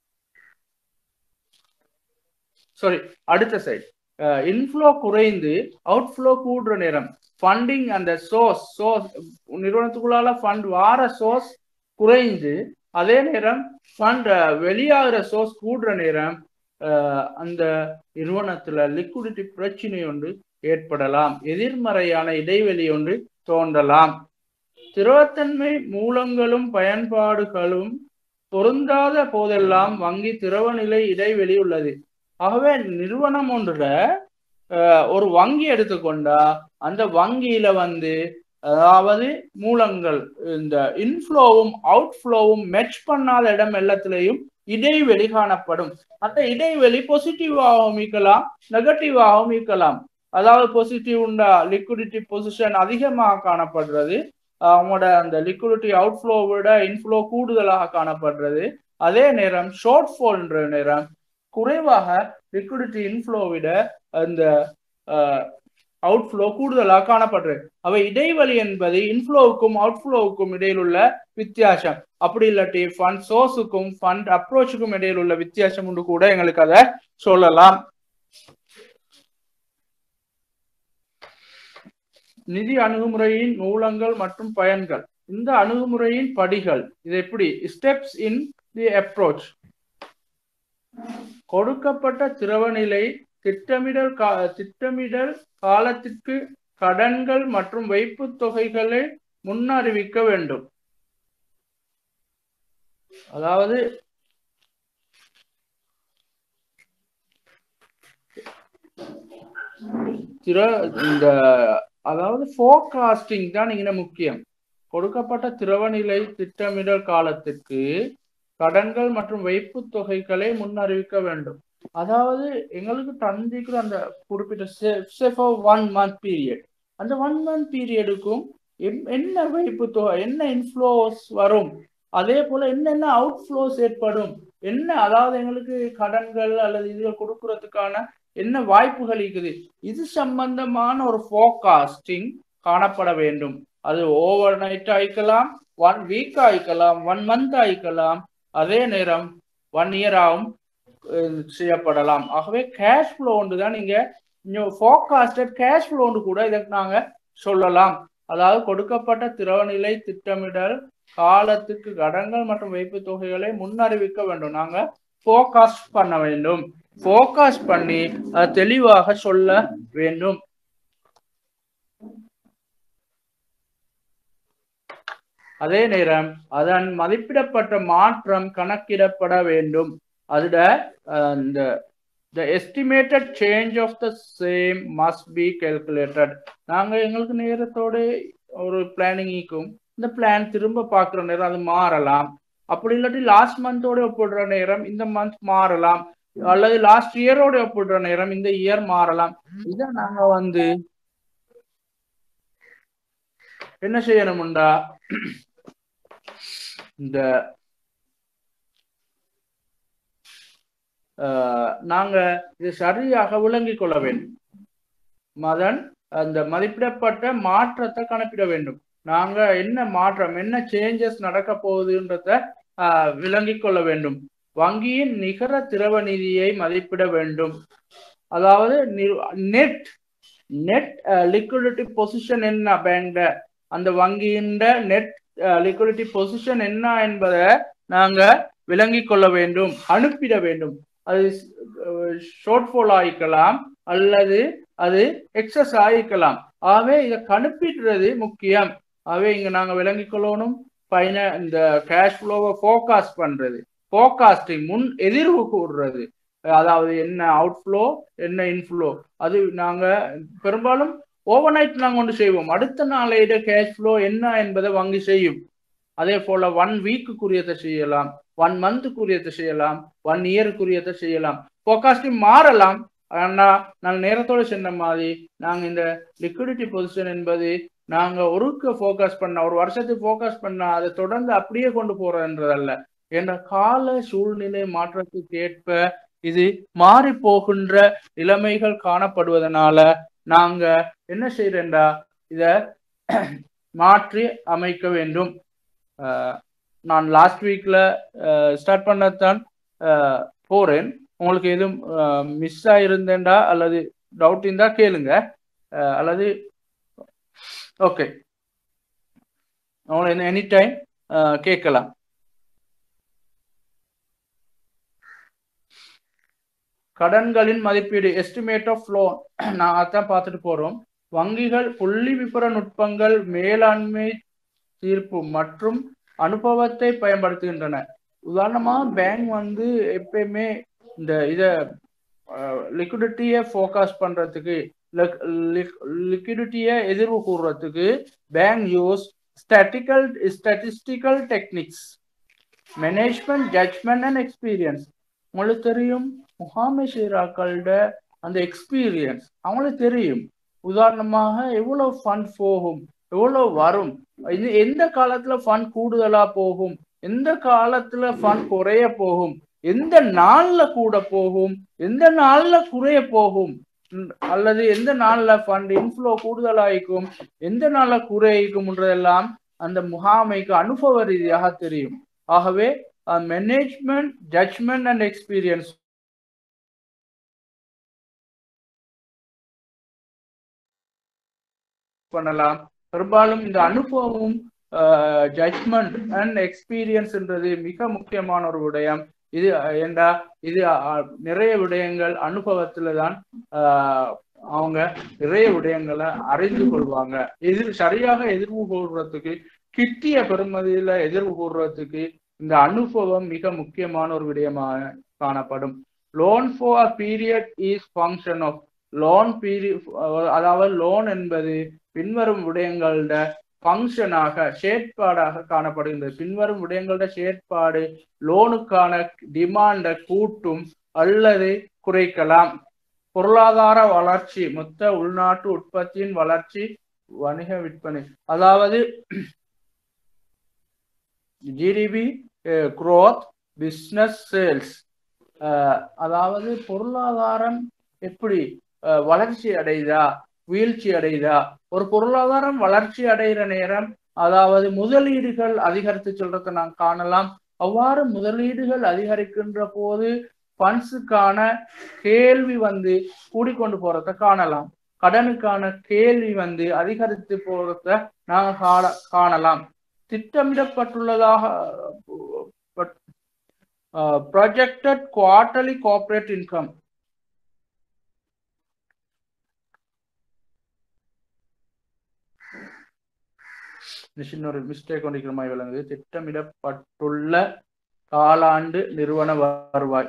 சாரி அடுத்த சைட் இன்ஃப்ளோ குறைந்து அவுட்ஃப்ளோ கூடுற நேரம் ஃபண்டிங் அந்த சோர்ஸ் சோர்ஸ் நிறுவனத்துக்குள்ளால ஃபண்ட் வார சோர்ஸ் குறைந்து அதே நேரம் ஃபண்ட் வெளியாகிற சோர்ஸ் கூடுற நேரம் அந்த நிறுவனத்துல லிக்விடிட்டி பிரச்சனை ஒன்று ஏற்படலாம் எதிர்மறையான இடைவெளி ஒன்று தோன்றலாம் திரவத்தன்மை மூலங்களும் பயன்பாடுகளும் பொருந்தாத போதெல்லாம் வங்கி திரவநிலை இடைவெளி உள்ளது ஆகவே நிறுவனம் ஒன்றுல ஒரு வங்கி எடுத்துக்கொண்டா அந்த வங்கியில வந்து அதாவது மூலங்கள் இந்த இன்ஃப்ளோவும் அவுட்ஃப்ளோவும் மெச் பண்ணாத இடம் எல்லாத்திலையும் இடைவெளி காணப்படும் அந்த இடைவெளி பாசிட்டிவாகவும் இருக்கலாம் நெகட்டிவாகவும் இருக்கலாம் அதாவது பாசிட்டிவ் உண்டா லிக்விடிட்டி பொசிஷன் அதிகமாக காணப்படுறது அவங்களோட அந்த லிக்விடிட்டி அவுட்ஃப்ளோ விட இன்ஃப்ளோ கூடுதலாக காணப்படுறது அதே நேரம் ஷார்ட் ஃபால்ன்ற நேரம் குறைவாக லிக்விடிட்டி இன்ஃப்ளோ விட அந்த அவுட்ஃப்ளோ கூடுதலாக காணப்படுறது அவை இடைவெளி என்பது இன்ஃப்ளோவுக்கும் அவுட்ஃப்ளோவுக்கும் இடையில் உள்ள வித்தியாசம் அப்படி இல்லாட்டி ஃபண்ட் சோர்ஸுக்கும் ஃபண்ட் அப்ரோச்சுக்கும் இடையில் உள்ள வித்தியாசம் உண்டு கூட எங்களுக்கு அதை சொல்லலாம் நிதி அணுகுமுறையின் மூலங்கள் மற்றும் பயன்கள் இந்த அணுகுமுறையின் படிகள் இது எப்படி ஸ்டெப்ஸ் இன் தி அப்ரோச் கொடுக்கப்பட்ட திரவநிலை திட்டமிடல் கா திட்டமிடல் காலத்திற்கு கடன்கள் மற்றும் வைப்பு தொகைகளை முன்னறிவிக்க வேண்டும் அதாவது இந்த அதாவது ஃபோர்காஸ்டிங் தான் இங்க முக்கியம் கொடுக்கப்பட்ட திரவநிலை திட்டமிடல் காலத்திற்கு கடன்கள் மற்றும் வைப்பு தொகைகளை முன்னறிவிக்க வேண்டும் அதாவது எங்களுக்கு தந்திக்கிற அந்த குறிப்பிட்ட ஒன் மந்த் பீரியட் அந்த ஒன் மந்த் பீரியடுக்கும் என்ன வைப்பு தொகை என்ன இன்ஃப்ளோஸ் வரும் அதே போல என்னென்ன அவுட்ஃப்ளோஸ் ஏற்படும் என்ன அதாவது எங்களுக்கு கடன்கள் அல்லது இதுகள் கொடுக்கறதுக்கான என்ன வாய்ப்புகள் இருக்குது இது சம்பந்தமான ஒரு ஃபோர்காஸ்டிங் காணப்பட வேண்டும் அது ஓவர் நைட் ஆயிக்கலாம் ஒன் வீக் ஆயிக்கலாம் ஒன் மந்த் ஆயிக்கலாம் அதே நேரம் ஒன் இயராகவும் செய்யப்படலாம் ஆகவே கேஷ் ஃப்ளோ ஒன்று தான் நீங்க ஃபோர்காஸ்டட் கேஷ் ஃப்ளோ ஒன்று கூட இதை நாங்க சொல்லலாம் அதாவது கொடுக்கப்பட்ட திரவநிலை திட்டமிடல் காலத்துக்கு கடன்கள் மற்றும் வைப்பு தொகைகளை முன்னறிவிக்க வேண்டும் நாங்க ஃபோர்காஸ்ட் பண்ண வேண்டும் ஃபோர்காஸ்ட் பண்ணி அதை தெளிவாக சொல்ல வேண்டும் அதே நேரம் அதன் மதிப்பிடப்பட்ட மாற்றம் கணக்கிடப்பட வேண்டும் அதுட அஹ், இந்த the estimated change of the same must be calculated நாங்க எங்களுக்கு நேரத்தோட ஒரு பிளானிங் ஈக்கும் இந்த பிளான் திரும்ப பார்க்குற நேரம் அது மாறலாம் அப்படி இல்லாட்டி லாஸ்ட் மந்தோட ஒப்பிடுற நேரம் இந்த மந்த் மாறலாம் அல்லது லாஸ்ட் இயரோட ஒப்பிடுற நேரம் இந்த இயர் மாறலாம் இதை நாங்க வந்து என்ன செய்யணும்டா இந்த அஹ், நாங்க இது சரியாக விளங்கிக் கொள்ள வேண்டும் மதன் அந்த மதிப்பிடப்பட்ட மாற்றத்தை கணக்கிட வேண்டும் நாங்க என்ன மாற்றம் என்ன சேஞ்சஸ் நடக்க போகுதுன்றத ஆஹ், விளங்கிக் கொள்ள வேண்டும் வங்கியின் நிகர திரவ நிதியை மதிப்பிட வேண்டும் அதாவது நெட் நெட் லிக்விடிட்டி பொசிஷன் என்ன பேங்க்ல அந்த வங்கியின் நெட் லிக்விடிட்டி பொசிஷன் என்ன என்பதை நாங்க விளங்கிக் கொள்ள வேண்டும் அனுப்பிட வேண்டும் அது ஷார்ட் ஃபால் ஆயிக்கலாம் அல்லது அது எக்ஸஸ் ஆயிக்கலாம் ஆகவே இதை கணிப்பிடுறது முக்கியம் ஆகவே இங்க நாங்க விளங்கிக் கொள்ளணும் பைன இந்த கேஷ் ஃப்ளோவை ஃபோகாஸ்ட் பண்றது ஃபோகாஸ்டிங் முன் எதிர்வு கூடுறது அதாவது என்ன அவுட்ஃப்ளோ என்ன இன்ஃப்ளோ அது நாங்க பெரும்பாலும் ஓவர் நைட் நாங்க ஒன்று செய்வோம் அடுத்த நாளையிட கேஷ் ஃப்ளோ என்ன என்பதை வங்கி செய்யும் அதே போல ஒன் வீக்குக்குரியதை செய்யலாம் ஒன் மந்த்துக்குரியதை செய்யலாம் ஒன் இயருக்குரியதை செய்யலாம் ஃபோகாஸ்டிங் மாறலாம் ஆனா நாங்க நேரத்தோட சொன்ன மாதிரி நாங்க இந்த லிக்விடிட்டி பொசிஷன் என்பது நாங்க ஒருக்க ஃபோக்கஸ் பண்ண ஒரு வருஷத்துக்கு ஃபோக்கஸ் பண்ணா அதை தொடர்ந்து அப்படியே கொண்டு போறதுன்றதல்ல என்ற கால சூழ்நிலை மாற்றத்துக்கு ஏற்ப இது மாறி போகின்ற நிலைமைகள் காணப்படுவதனால நாங்க என்ன செய்யறேன்டா இத மாற்றி அமைக்க வேண்டும் அஹ், நான் லாஸ்ட் வீக்ல ஸ்டார்ட் பண்ணத்தான் அஹ், போறேன் உங்களுக்கு எதுவும் மிஸ் ஆயிருந்தேன்டா அல்லது டவுட் இருந்தா கேளுங்க அஹ், அல்லது ஓகே அவங்களை எனி டைம் கேட்கலாம் கடன்களின் மதிப்பீடு எஸ்டிமேட் ஆஃப் லோன் நான் அதான் பார்த்துட்டு போறோம் வங்கிகள் புள்ளி விபர நுட்பங்கள் மேலாண்மை தீர்ப்பு மற்றும் அனுபவத்தை பயன்படுத்துகின்றன உதாரணமா பேங்க் வந்து எப்பயுமே இந்த இத லிக்விடிட்டியை ஃபோக்கஸ் பண்றதுக்கு லிக்விடிட்டியை எதிர்வு கூறுறதுக்கு bank use statical statistical techniques management judgment and experience உங்களுக்கு தெரியும் முகாமை செய்கிறாக்களோட அந்த எக்ஸ்பீரியன்ஸ் அவங்களுக்கு தெரியும் உதாரணமாக எவ்வளவு ஃபண்ட் போகும் எவ்வளவு வரும் இது எந்த காலத்துல ஃபண்ட் கூடுதலா போகும் எந்த காலத்துல ஃபண்ட் குறைய போகும் எந்த நாள்ல கூட போகும் எந்த நாள்ல குறைய போகும் ம், அல்லது எந்த நாள்ல ஃபண்ட் இன்ஃப்ளோ கூடுதலாயிக்கும் எந்த நாள்ல குறையும்ன்றதெல்லாம் அந்த முகாமைக்கு அனுபவ ரீதியாக தெரியும் ஆகவே மேனேஜ்மெண்ட் ஜட்ஜ்மெண்ட் அண்ட் எக்ஸ்பீரியன்ஸ் பண்ணலாம் பெரும்பாலும் இந்த அனுபவமும் ஜட்ஜ்மெண்ட் அண்ட் எக்ஸ்பீரியன்ஸ்ன்றது மிக முக்கியமான ஒரு விடயம் இது அஹ், ஏண்டா இது அஹ், நிறைய விடயங்கள் அனுபவத்துல தான் ஆஹ், அவங்க நிறைய விடயங்களை அறிந்து கொள்வாங்க எதிர் சரியாக எதிர்வு கூறுறதுக்கு கிட்டிய பெருமதியில எதிர்வு கூறுறதுக்கு இந்த அனுபவம் மிக முக்கியமான ஒரு விடயமாக காணப்படும் loan for period is function of loan period அதாவது லோன் என்பது பின்வரும் விடயங்களோட ஃபங்க்ஷனாக செயற்பாடாக காணப்படுகின்றது பின்வரும் விடயங்களோட செயற்பாடு லோனுக்கான டிமாண்டை கூட்டும் அல்லது குறைக்கலாம் பொருளாதார வளர்ச்சி மொத்த உள்நாட்டு உற்பத்தியின் வளர்ச்சி வணிக விற்பனை அதாவது ஜிடிபி growth பிஸ்னஸ் சேல்ஸ் அதாவது பொருளாதாரம் எப்படி அஹ், வளர்ச்சி அடையுதா வீழ்ச்சி அடையுதா ஒரு பொருளாதாரம் வளர்ச்சி அடைகிற நேரம் அதாவது முதலீடுகள் அதிகரித்து சொல்றதை நாம் காணலாம் அவ்வாறு முதலீடுகள் அதிகரிக்கின்ற போது ஃபண்ட்ஸுக்கான கேள்வி வந்து கூடிக்கொண்டு போறத காணலாம் கடனுக்கான கேள்வி வந்து அதிகரித்து போறத நாங்கள் காண காணலாம் திட்டமிடப்பட்டுள்ளதாக ப்ரொஜெக்டட் குவார்டர்லி கார்பரேட் இன்கம் சின்ன ஒரு மிஸ்டேக் ஒன்றிக்கிற மாதிரி விளங்குது திட்டமிடப்பட்டுள்ள காலாண்டு நிறுவன வருவாய்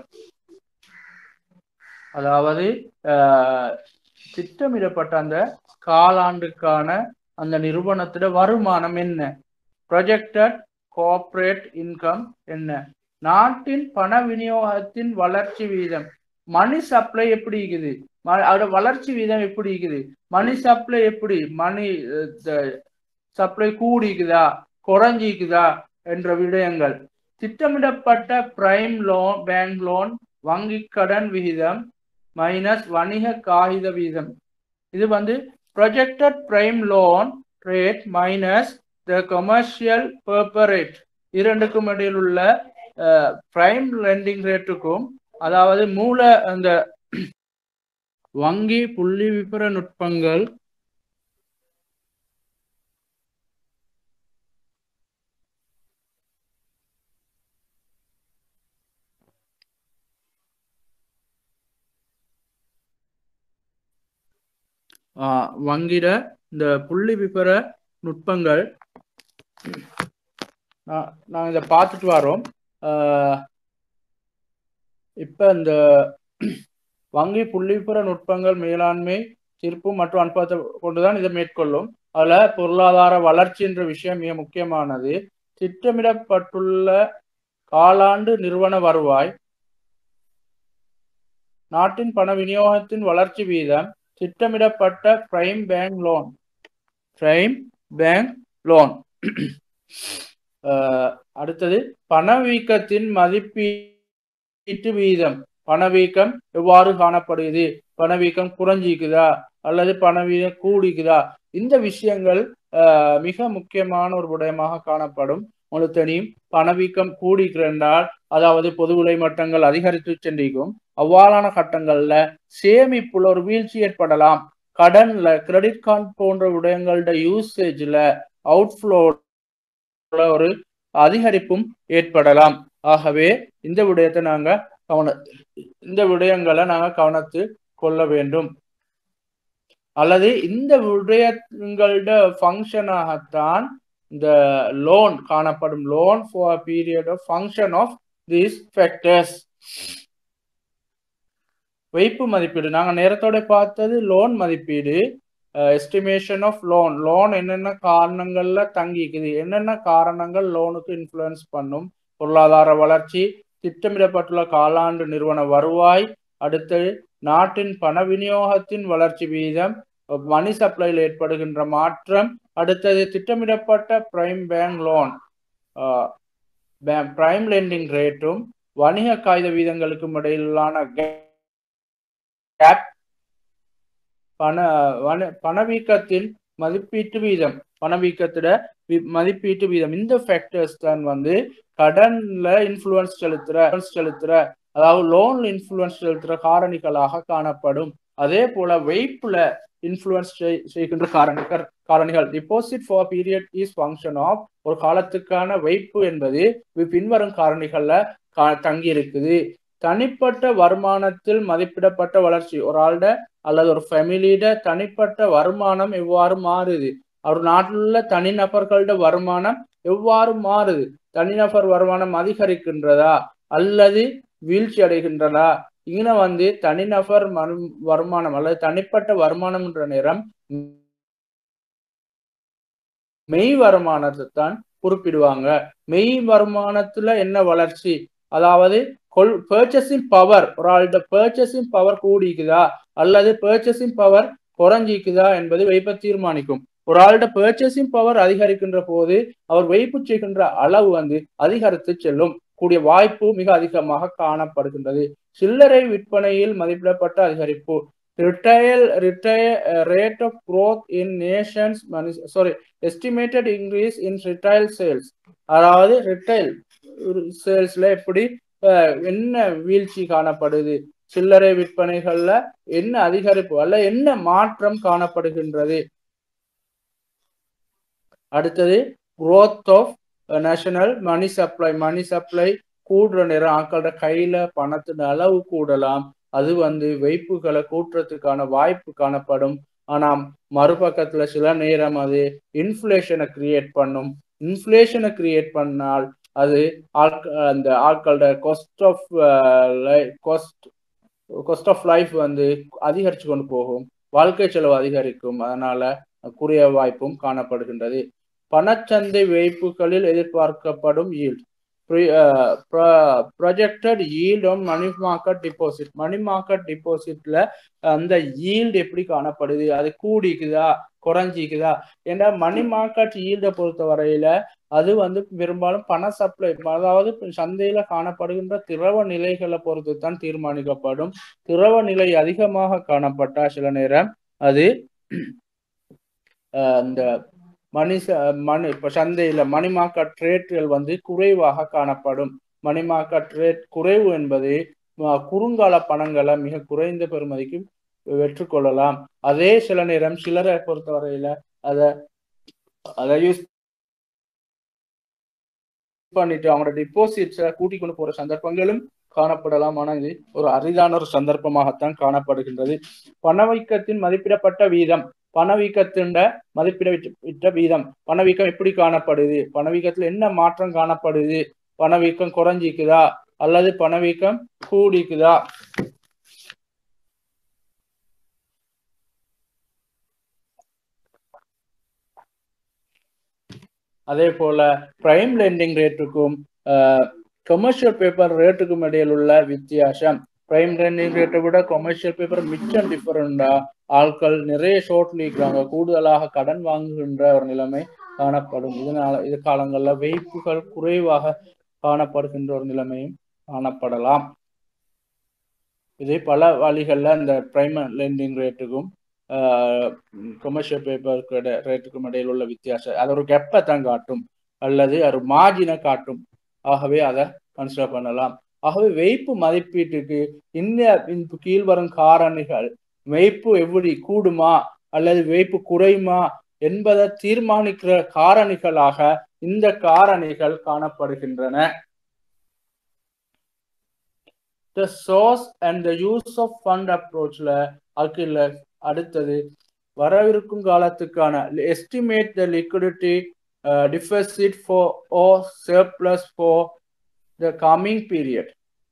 அதாவது திட்டமிடப்பட்ட அந்த காலாண்டுக்கான அந்த நிறுவனத்திட வருமானம் என்ன ப்ரொஜெக்டட் கோஆபரேட் இன்கம் என்ன நாட்டின் பண விநியோகத்தின் வளர்ச்சி வீதம் மணி சப்ளை எப்படி இருக்குது அதோட வளர்ச்சி வீதம் எப்படி இருக்குது மணி சப்ளை எப்படி மணி சப்ளை கூடிக்குதா குறைஞ்சிக்குதா என்ற விடயங்கள் திட்டமிடப்பட்ட பிரைம் லோன் பேங்க் லோன் வங்கி கடன் விகிதம் மைனஸ் வணிக காகித வீதம் இது வந்து projected prime loan rate minus the commercial paper rate இரண்டுக்கும் இடையில் உள்ள பிரைம் லெண்டிங் ரேட்டுக்கும் அதாவது மூல அந்த வங்கி புள்ளி விபர நுட்பங்கள் வங்கிட இந்த புள்ளி விபர நுட்பங்கள் நாங்கள் இதை பார்த்துட்டு வரோம் இப்போ இந்த வங்கி புள்ளிப்புற நுட்பங்கள் மேலாண்மை தீர்ப்பு மற்றும் அனுபவத்தை கொண்டுதான் இதை மேற்கொள்ளும் அதுல பொருளாதார வளர்ச்சி என்ற விஷயம் மிக முக்கியமானது திட்டமிடப்பட்டுள்ள காலாண்டு நிறுவன வருவாய் நாட்டின் பண விநியோகத்தின் வளர்ச்சி வீதம் திட்டமிடப்பட்ட prime bank loan prime bank loan அடுத்தது பணவீக்கத்தின் மதிப்பீட்டு வீதம் பணவீக்கம் எவ்வாறு காணப்படுகிறது பணவீக்கம் குறைஞ்சிக்குதா அல்லது பணவீக்கம் கூடிக்குதா இந்த விஷயங்கள் மிக முக்கியமான ஒரு விடயமாக காணப்படும் உங்களுக்கு தெரியும் பணவீக்கம் கூடிக்கிறென்றால் அதாவது பொது விலை மட்டங்கள் அதிகரித்து சென்றிருக்கும் அவ்வாறான கட்டங்கள்ல சேமிப்புல ஒரு வீழ்ச்சி ஏற்படலாம் கடன்ல கிரெடிட் கார்டு போன்ற விடயங்களோட யூசேஜ்ல அவுட்ஃப்ளோ ஒரு அதிகரிப்பும் ஏற்படலாம் ஆகவே இந்த விடயத்தை நாங்க கவன இந்த விடயங்களை நாங்க கவனத்து கொள்ள வேண்டும் அல்லது இந்த விடயங்களோட ஃபங்க்ஷனாகத்தான் இந்த லோன் காணப்படும் loan for period of function of these factors வைப்பு மதிப்பீடு நாங்கள் நேரத்தோட பார்த்தது லோன் மதிப்பீடு எஸ்டிமேஷன் ஆஃப் லோன் லோன் என்னென்ன காரணங்கள்ல தங்கிக்குது என்னென்ன காரணங்கள் லோனுக்கு இன்ஃப்ளூயன்ஸ் பண்ணும் பொருளாதார வளர்ச்சி திட்டமிடப்பட்டுள்ள காலாண்டு நிறுவன வருவாய் அடுத்து நாட்டின் பண விநியோகத்தின் வளர்ச்சி வீதம் மணி சப்ளையில் ஏற்படுகின்ற மாற்றம் அடுத்தது திட்டமிடப்பட்ட prime bank loan prime lending ரேட்டும் வணிக காகித வீதங்களுக்கும் இடையிலான கேப் பண வன பணவீக்கத்தின் மதிப்பீட்டு வீதம் பணவீக்கத்திட மதிப்பீட்டு வீதம் இந்த ஃபேக்டர்ஸ் தான் வந்து கடன்ல இன்ஃபுளுன்ஸ் செலுத்துற செலுத்துற அதாவது லோன்ல இன்ஃபுளுன்ஸ் செலுத்துற காரணிகளாக காணப்படும் அதே போல வைப்புல இன்ஃபுளுன்ஸ் செய்கின்ற காரணிகள் காரணிகள் deposit for period is function of ஒரு காலத்துக்கான வைப்பு என்பது பின்வரும் காரணிகள்ல தங்கி இருக்குது தனிப்பட்ட வருமானத்தில் மதிப்பிடப்பட்ட வளர்ச்சி ஒரு ஆள்ட அல்லது ஒரு ஃபேமிலியிட தனிப்பட்ட வருமானம் எவ்வாறு மாறுது அவர் நாட்டில் உள்ள தனிநபர்களோட வருமானம் எவ்வாறு மாறுது தனிநபர் வருமானம் அதிகரிக்கின்றதா அல்லது வீழ்ச்சி அடைகின்றதா இங்க வந்து தனிநபர் வருமானம் அல்லது தனிப்பட்ட வருமானம் என்ற நேரம் மெய் வருமானத்தை தான் குறிப்பிடுவாங்க மெய் வருமானத்துல என்ன வளர்ச்சி அதாவது கொள் பர்ச்சேசிங் பவர் ஒரு ஆள்கிட்ட பர்ச்சேசிங் பவர் கூடிக்குதா அல்லது பர்ச்சேசிங் பவர் குறைஞ்சிக்குதா என்பது வைப்பை தீர்மானிக்கும் ஒரு ஆள்கிட்ட பர்ச்சேசிங் பவர் அதிகரிக்கின்ற போது அவர் வைப்பு செய்கின்ற அளவு வந்து அதிகரித்து செல்லும் கூடிய வாய்ப்பு மிக அதிகமாக காணப்படுகின்றது சில்லறை விற்பனையில் மதிப்பிடப்பட்ட அதிகரிப்பு retail retail rate of growth in nations sorry estimated increase in retail sales அதாவது ரிட்டைல் சேல்ஸ்ல எப்படி என்ன வீழ்ச்சி காணப்படுது சில்லறை விற்பனைகள்ல என்ன அதிகரிப்பு அல்ல என்ன மாற்றம் காணப்படுகின்றது அடுத்தது growth of national money supply money supply கூடுற நேரம் ஆக்களோட கையில பணத்தின் அளவு கூடலாம் அது வந்து வைப்புகளை கூட்டுறதுக்கான வாய்ப்பு காணப்படும் ஆனா மறுபக்கத்துல சில நேரம் அது இன்ஃபிளேஷனை கிரியேட் பண்ணும் இன்ஃபிளேஷனை கிரியேட் பண்ணால் அது ஆட்க அந்த ஆட்களோட cost of cost cost of life வந்து அதிகரித்து கொண்டு போகும் வாழ்க்கை செலவு அதிகரிக்கும் அதனால குறைய வாய்ப்பும் காணப்படுகின்றது பணச்சந்தை வைப்புகளில் எதிர்பார்க்கப்படும் yield projected yield on money market deposit money market டிபாசிட்ல அந்த ஈல்டு எப்படி காணப்படுது அது கூடிக்குதா குறைஞ்சிக்குதா ஏன்னா மணி மார்க்கெட் ஈல்டை பொறுத்த வரையில அது வந்து பெரும்பாலும் பண சப்ளை அதாவது சந்தையில காணப்படுகின்ற திரவ நிலைகளை பொறுத்து தான் தீர்மானிக்கப்படும் திரவ நிலை அதிகமாக காணப்பட்டா சில நேரம் அது அந்த மணி மணி இப்போ சந்தையில் மணி மார்க்கெட் ரேட்டுகள் வந்து குறைவாக காணப்படும் மணி மார்க்கெட் ரேட் குறைவு என்பது குறுங்கால பணங்களை மிக குறைந்த பெறுமதிக்கு வெற்றுக்கொள்ளலாம் அதே சில நேரம் சிலரை பொறுத்தவரையில அதை அதை யூஸ் பண்ணிட்டு அவங்களோட டிபாசிட்ஸை கூட்டிக் கொண்டு போற சந்தர்ப்பங்களும் காணப்படலாம் ஆனால் இது ஒரு அரிதான ஒரு சந்தர்ப்பமாகத்தான் காணப்படுகின்றது பணவீக்கத்தின் மதிப்பிடப்பட்ட வீதம் பணவீக்கத்தின் மதிப்பிடப்பட்ட வீதம் பணவீக்கம் எப்படி காணப்படுது பணவீக்கத்துல என்ன மாற்றம் காணப்படுது பணவீக்கம் குறைஞ்சிக்குதா அல்லது பணவீக்கம் கூடிக்குதா அதே போல பிரைம் லெண்டிங் ரேட்டுக்கும் கமர்ஷியல் பேப்பர் ரேட்டுக்கும் இடையில் உள்ள வித்தியாசம் பிரைம் லெண்டிங் ரேட்டை விட கமர்ஷியல் பேப்பர் மிச்சம் டிஃபரெண்டா ஆட்கள் நிறைய ஷோர்ட் நீக்கிறாங்க கூடுதலாக கடன் வாங்குகின்ற ஒரு நிலைமை காணப்படும் இதனால இது காலங்களில் வைப்புகள் குறைவாக காணப்படுகின்ற ஒரு நிலைமையும் காணப்படலாம் இது பல வழிகளில் இந்த பிரைம் லெண்டிங் ரேட்டுக்கும் கமர்ஷியல் பேப்பருக்கு ரேட்டுக்கும் இடையில் உள்ள வித்தியாசம் அது ஒரு கெப்பை தான் காட்டும் அல்லது ஒரு மார்ஜினை காட்டும் ஆகவே அதை கன்சிடர் பண்ணலாம் ஆகவே வைப்பு மதிப்பீட்டுக்கு இந்த கீழ்வரும் காரணிகள் வைப்பு எப்படி கூடுமா அல்லது வைப்பு குறையுமா என்பதை தீர்மானிக்கிற காரணிகளாக இந்த காரணிகள் காணப்படுகின்றன the source and the use of fund அப்ரோச்ல அதுல அடுத்தது வரவிருக்கும் காலத்துக்கான estimate the liquidity deficit for or surplus for the coming period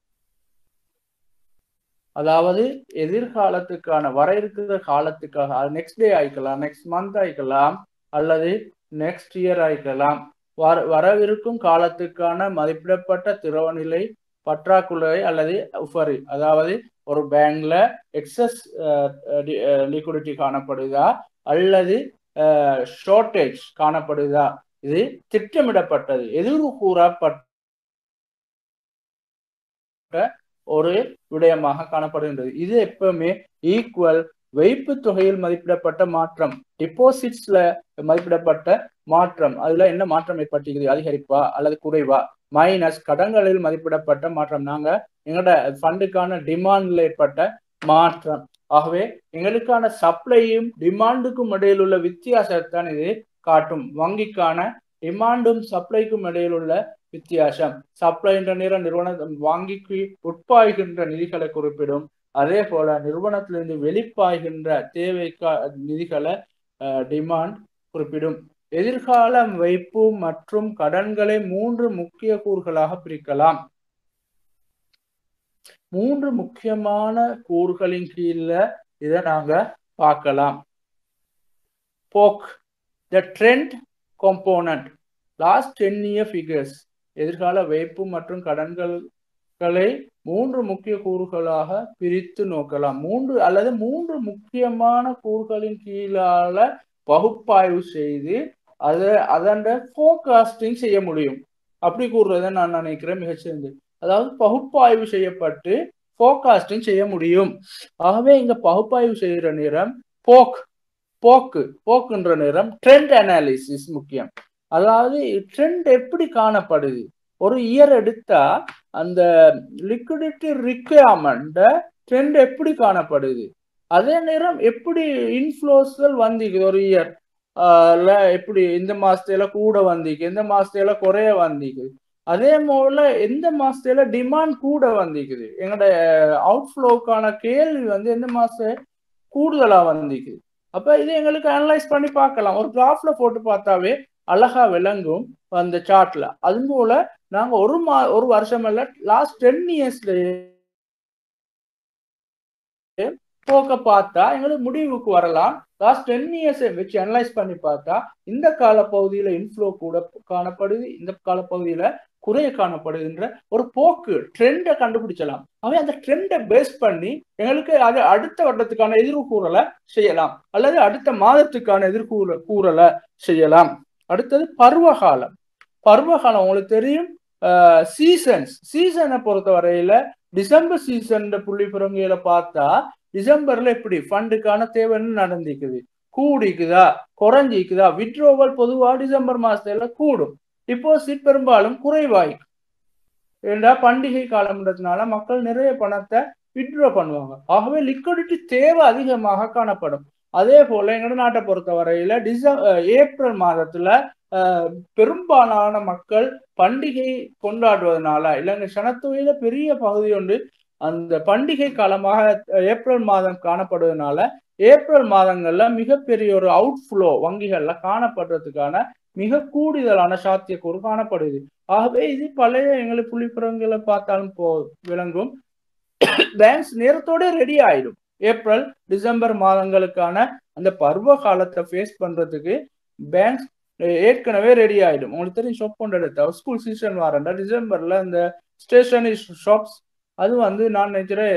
அதாவது எதிர்காலத்துக்கான வர இருக்கிற காலத்துக்காக அது நெக்ஸ்ட் டே ஆயிக்கலாம் நெக்ஸ்ட் மந்த் ஆயிக்கலாம் அல்லது நெக்ஸ்ட் இயர் ஆயிக்கலாம் வர வரவிருக்கும் காலத்துக்கான மதிப்பிடப்பட்ட திரவநிலை பற்றாக்குறை அல்லது உஃபரி அதாவது ஒரு பேங்க்ல எக்ஸஸ் லிக்விடிட்டி காணப்படுதா அல்லது ஷார்டேஜ் காணப்படுதா இது திட்டமிடப்பட்டது எதிர்வு கூறப்பட்ட ஒரு விடயமாக காணப்படுகின்றது இது எப்பவுமே ஈக்குவல் வைப்பு தொகையில் மதிப்பிடப்பட்ட மாற்றம் டிபாசிட்ஸ்ல மதிப்பிடப்பட்ட மாற்றம் அதுல என்ன மாற்றம் ஏற்பட்டிருக்குது அதிகரிப்பா அல்லது குறைவா மைனஸ் கடன்களில் மதிப்பிடப்பட்ட மாற்றம் நாங்க எங்களோட ஃபண்டுக்கான டிமாண்ட்ல ஏற்பட்ட மாற்றம் ஆகவே எங்களுக்கான சப்ளையும் டிமாண்டுக்கும் இடையில் உள்ள வித்தியாசத்தான் இது காட்டும் வங்கிக்கான டிமாண்டும் சப்ளைக்கும் இடையில் உள்ள வித்தியாசம் சப்ளை என்ற நேரம் நிறுவன வங்கிக்கு உட்பாய்கின்ற நிதிகளை குறிப்பிடும் அதே போல நிறுவனத்திலிருந்து வெளிப்பாய்கின்ற தேவைக்கா நிதிகளை டிமாண்ட் குறிப்பிடும் எதிர்கால வைப்பு மற்றும் கடன்களை மூன்று முக்கிய கூறுகளாக பிரிக்கலாம் மூன்று முக்கியமான கூறுகளின் கீழ இதை நாங்க பார்க்கலாம் போக் the trend component last ten year figures எதிர்கால வைப்பு மற்றும் கடன்களை மூன்று முக்கிய கூறுகளாக பிரித்து நோக்கலாம் மூன்று அல்லது மூன்று முக்கியமான கூறுகளின் கீழால பகுப்பாய்வு செய்து அதை அதன் ஃபோகாஸ்டிங் செய்ய முடியும் அப்படி கூறுறதை நான் நினைக்கிறேன் மிகச்சிறந்து அதாவது பகுப்பாய்வு செய்யப்பட்டு ஃபோகாஸ்டிங் செய்ய முடியும் ஆகவே இங்க பகுப்பாய்வு செய்கிற நேரம் போக் போக்கு போக்குன்ற நேரம் ட்ரெண்ட் அனாலிசிஸ் முக்கியம் அதாவது ட்ரெண்ட் எப்படி காணப்படுது ஒரு இயர் எடுத்தா அந்த லிக்விடிட்டி ரிக்வயர்மெண்ட் ட்ரெண்ட் எப்படி காணப்படுது அதே நேரம் எப்படி இன்ஃப்ளோஸ்கள் வந்திக்குது ஒரு இயர் எப்படி இந்த மாசத்துல கூட வந்திக்கு எந்த மாசத்துல குறைய வந்திக்குது அதே போல எந்த மாசத்துல டிமாண்ட் கூட வந்திக்குது எங்களோட அவுட்ஃப்ளோக்கான கேள்வி வந்து எந்த மாசம் கூடுதலா வந்திக்குது அப்ப இது எங்களுக்கு அனலைஸ் பண்ணி பார்க்கலாம் ஒரு கிராஃப்ல போட்டு பார்த்தாவே அழகா விளங்கும் அந்த சார்ட்ல அது போல நாங்க ஒரு மா ஒரு வருஷம் இல்ல லாஸ்ட் டென் இயர்ஸ்ல போக்க பார்த்தா எங்களுக்கு முடிவுக்கு வரலாம் லாஸ்ட் டென் இயர்ஸ் வச்சு அனலைஸ் பண்ணி பார்த்தா இந்த கால பகுதியில இன்ஃப்ளோ கூட காணப்படுது இந்த கால பகுதியில குறைய காணப்படுகின்ற ஒரு போக்கு ட்ரெண்டை கண்டுபிடிச்சலாம் அவை அந்த ட்ரெண்டை பேஸ் பண்ணி எங்களுக்கு அது அடுத்த வருடத்துக்கான எதிர்கூறலை செய்யலாம் அல்லது அடுத்த மாதத்துக்கான எதிர்கூற கூறலை செய்யலாம் அடுத்தது பருவகாலம் பருவகாலம் உங்களுக்கு தெரியும் சீசன்ஸ் சீசனை பொறுத்த வரையில டிசம்பர் சீசன் புள்ளி பிறங்கையில பார்த்தா டிசம்பர்ல எப்படி ஃபண்டுக்கான தேவைன்னு நடந்திக்குது கூடிக்குதா குறைஞ்சிக்குதா விட்ரோவல் பொதுவா டிசம்பர் மாசத்துல கூடும் டிபாசிட் பெரும்பாலும் குறைவாய்க்கும் ஏண்டா பண்டிகை காலம்ன்றதுனால மக்கள் நிறைய பணத்தை விட்ரோ பண்ணுவாங்க ஆகவே லிக்விடிட்டி தேவை அதிகமாக காணப்படும் அதே போல எங்களோட நாட்டை பொறுத்த வரையில டிச ஏப்ரல் மாதத்துல பெரும்பாலான மக்கள் பண்டிகை கொண்டாடுவதனால இல்லைங்க சனத்தொகையில பெரிய பகுதி ஒன்று அந்த பண்டிகை காலமாக ஏப்ரல் மாதம் காணப்படுவதனால ஏப்ரல் மாதங்கள்ல மிகப்பெரிய ஒரு அவுட்ஃப்ளோ வங்கிகள்ல காணப்படுறதுக்கான மிக கூடுதலான சாத்தியக்கூறு காணப்படுது ஆகவே இது பழைய எங்களுக்கு புள்ளிப்புறங்களை பார்த்தாலும் போ விளங்கும் பேங்க்ஸ் நேரத்தோட ரெடி ஆயிடும் ஏப்ரல் டிசம்பர் மாதங்களுக்கான அந்த பருவ காலத்தை ஃபேஸ் பண்றதுக்கு பேங்க்ஸ் ஏற்கனவே ரெடி ஆயிடும் உங்களுக்கு தெரியும் ஷாப் கொண்டு எடுத்தா ஸ்கூல் சீசன் வரண்டா டிசம்பர்ல இந்த ஸ்டேஷனரி ஷாப்ஸ் அது வந்து நான் நினைக்கிறேன்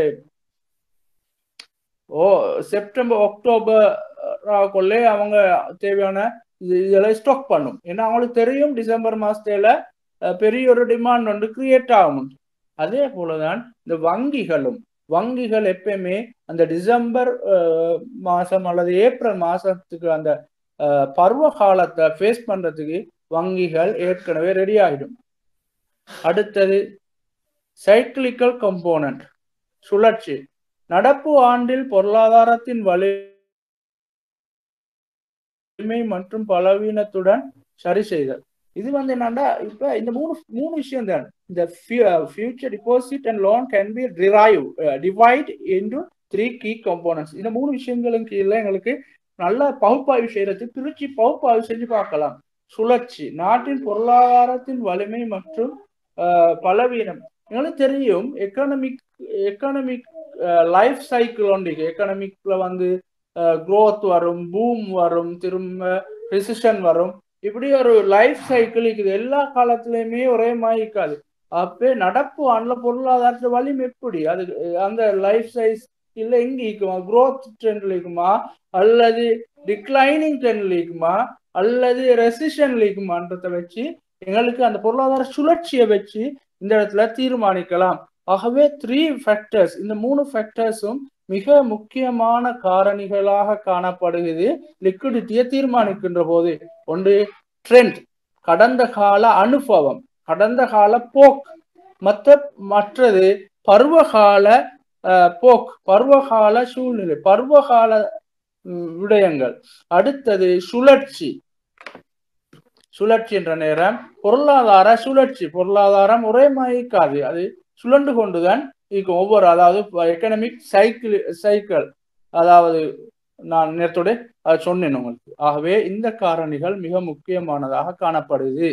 ஓ செப்டம்பர் அக்டோபர் கொள்ளே அவங்க தேவையான இதெல்லாம் ஸ்டாக் பண்ணும் ஏன்னா அவங்களுக்கு தெரியும் டிசம்பர் மாசத்துல பெரிய ஒரு டிமாண்ட் வந்து கிரியேட் ஆகும் அதே போலதான் இந்த வங்கிகளும் வங்கிகள் எப்பயுமே அந்த டிசம்பர் மாசம் அல்லது ஏப்ரல் மாசத்துக்கு அந்த பருவ காலத்தை ஃபேஸ் பண்றதுக்கு வங்கிகள் ஏற்கனவே ரெடி ஆகிடும் அடுத்தது சைக்கிளிக்கல் கம்போனன்ட் சுழற்சி நடப்பு ஆண்டில் பொருளாதாரத்தின் வலிமை மற்றும் பலவீனத்துடன் சரி செய்தல் இது வந்து என்னன்னா இப்ப இந்த மூணு மூணு விஷயம் தான் இந்த future deposit and loan can be drive divide into three key components இந்த மூணு விஷயங்களும் கீழே எங்களுக்கு நல்ல பகுப்பாய்வு செய்யறது பிரிச்சு பகுப்பாய்வு செஞ்சு பார்க்கலாம் சுழற்சி நாட்டின் பொருளாதாரத்தின் வலிமை மற்றும் பலவீனம் எங்களுக்கு தெரியும் எக்கனாமிக் எக்கனாமிக் லைஃப் சைக்கிள் ஒன்று எக்கனாமிக்ல வந்து க்ரோத் வரும் பூம் வரும் திரும்ப ரிசிஷன் வரும் இப்படி ஒரு லைஃப் சைக்கிள் இருக்குது எல்லா காலத்திலயுமே ஒரே மாதிரி இருக்காது அப்ப நடப்பு ஆண்டுல பொருளாதாரத்துல வலிமை எப்படி அது அந்த லைஃப் சைஸ் இல்ல எங்க இருக்குமா க்ரோத் ட்ரெண்ட்ல இருக்குமா அல்லது டிக்ளைனிங் ட்ரெண்ட்ல இருக்குமா அல்லது ரெசிஷன்ல இருக்குமான்றத வச்சு எங்களுக்கு அந்த பொருளாதார சுழற்சியை வச்சு இந்த இடத்துல தீர்மானிக்கலாம் ஆகவே த்ரீ ஃபேக்டர்ஸ் இந்த மூணு ஃபேக்டர்ஸும் மிக முக்கியமான காரணிகளாக காணப்படுகிறது லிக்விடிட்டியை தீர்மானிக்கின்ற போது ஒன்று ட்ரெண்ட் கடந்த கால அனுபவம் கடந்த கால போக் மற்ற மற்றது பருவகால போக் பருவகால சூழ்நிலை பருவகால விடயங்கள் அடுத்தது சுழற்சி சுழற்சி என்ற நேரம் பொருளாதார சுழற்சி பொருளாதாரம் ஒரே மாதிரி அது சுழண்டு கொண்டுதான் இருக்கும் ஒவ்வொரு அதாவது எக்கனாமிக் சைக்கிள் சைக்கிள் அதாவது நான் நேரத்தோட அதை சொன்னேன் உங்களுக்கு ஆகவே இந்த காரணிகள் மிக முக்கியமானதாக காணப்படுது